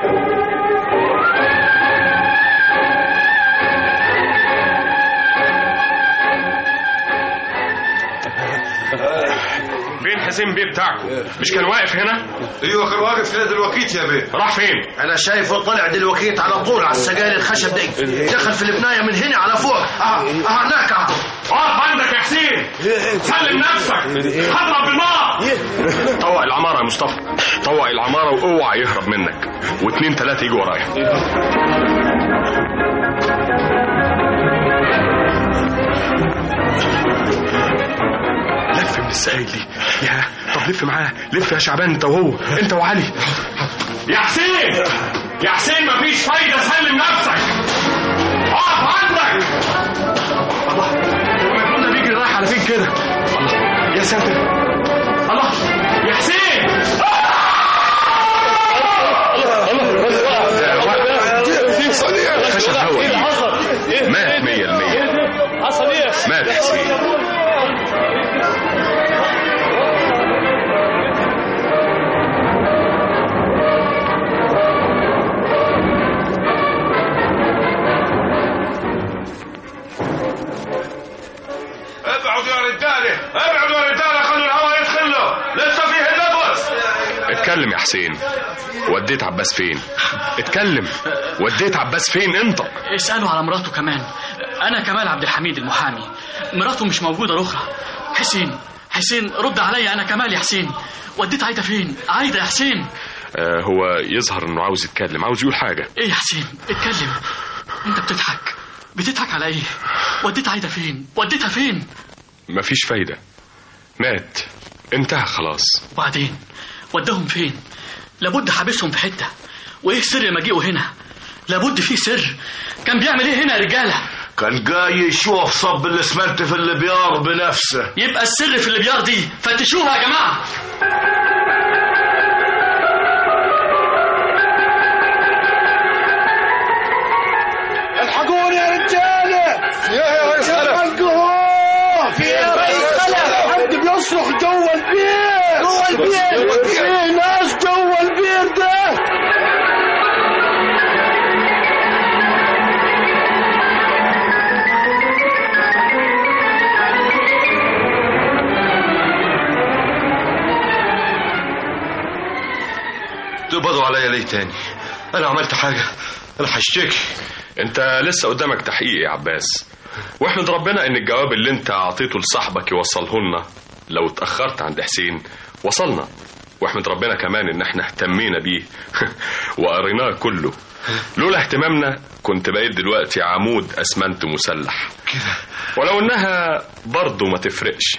فين حسين بيه بتاعكم مش كان واقف هنا ايوه كان واقف هنا دلوقتي يا بيه راح فين انا شايفه طلع دلوقتي على طول على السجاير الخشب دي دخل في البنايه من هنا على فوق اه اه هناك اهو اقف عندك يا حسين سلم نفسك هضرب بالنار طوق العمارة يا مصطفى طوق العمارة واوعى يهرب منك واتنين تلاتة يجوا ورايا لف من السقايل دي يا طب لف معاه لف يا شعبان انت وهو انت وعلي يا حسين يا حسين مفيش فايدة سلم نفسك اقف عندك الله المجنون بيجري رايح على فين كده الله يا ساتر الله يا حسين خشب هوا مات مية المية مات حسين ابعدوا يا رجاله ابعدوا يا رجاله خلوا الهواء يدخل له لسه فيه النفس اتكلم يا حسين وديت عباس فين اتكلم وديت عباس فين انت اسألوا على مراته كمان أنا كمال عبد الحميد المحامي مراته مش موجودة الأخرى حسين حسين رد عليا أنا كمال يا حسين وديت عايدة فين عايدة يا حسين آه هو يظهر انه عاوز يتكلم عاوز يقول حاجة إيه يا حسين اتكلم أنت بتضحك بتضحك على إيه وديت عايدة فين وديتها فين مفيش فايدة مات انتهى خلاص وبعدين وداهم فين لابد حابسهم في حتة وإيه سر مجيئه هنا لابد فيه سر كان بيعمل إيه هنا يا رجالة كان جاي يشوف صب الاسمنت في البيار بنفسه يبقى السر في البيار دي فتشوها يا جماعة الحقوني يا رجاله يا ريس الحقوه في يا ريس حد بيصرخ جوا البير جوا البير في ناس جوا البير ده تقبضوا عليا ليه تاني انا عملت حاجه انا هشتكي انت لسه قدامك تحقيق يا عباس واحمد ربنا ان الجواب اللي انت اعطيته لصاحبك يوصله لنا لو اتاخرت عند حسين وصلنا واحمد ربنا كمان ان احنا اهتمينا بيه وقريناه كله لولا اهتمامنا كنت بقيت دلوقتي عمود اسمنت مسلح كده ولو انها برضه ما تفرقش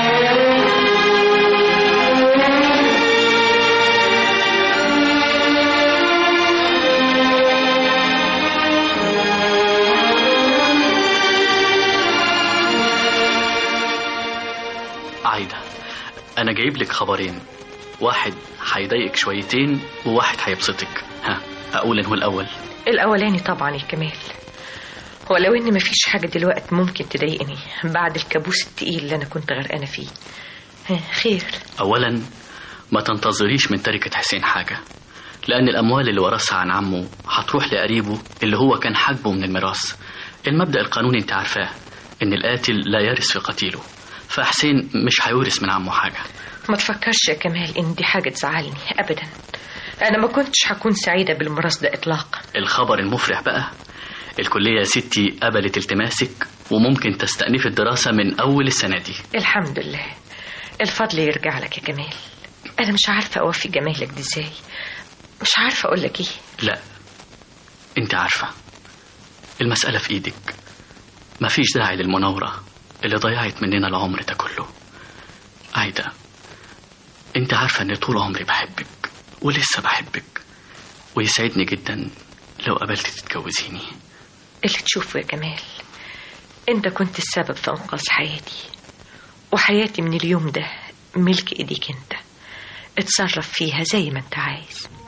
عايدة أنا جايب لك خبرين واحد هيضايقك شويتين وواحد هيبسطك ها أقول هو الأول الأولاني طبعا يا كمال ولو إن مفيش حاجة دلوقتي ممكن تضايقني بعد الكابوس التقيل اللي أنا كنت غرقانة فيه ها، خير أولا ما تنتظريش من تركة حسين حاجة لأن الأموال اللي ورثها عن عمه هتروح لقريبه اللي هو كان حاجبه من الميراث المبدأ القانوني أنت عارفاه إن القاتل لا يرث في قتيله فحسين مش هيورث من عمه حاجة ما تفكرش يا كمال إن دي حاجة تزعلني أبدا أنا ما كنتش هكون سعيدة بالميراث ده إطلاقا الخبر المفرح بقى الكلية يا ستي قبلت التماسك وممكن تستأنف الدراسة من أول السنة دي الحمد لله الفضل يرجع لك يا كمال أنا مش عارفة أوفي جمالك دي إزاي مش عارفة أقول لك إيه لا انت عارفة المسألة في ايدك مفيش داعي للمناورة اللي ضيعت مننا العمر ده كله عايدة انت عارفة ان طول عمري بحبك ولسه بحبك ويسعدني جدا لو قبلت تتجوزيني اللي تشوفه يا كمال أنت كنت السبب في إنقاذ حياتي وحياتي من اليوم ده ملك إيديك أنت اتصرف فيها زي ما أنت عايز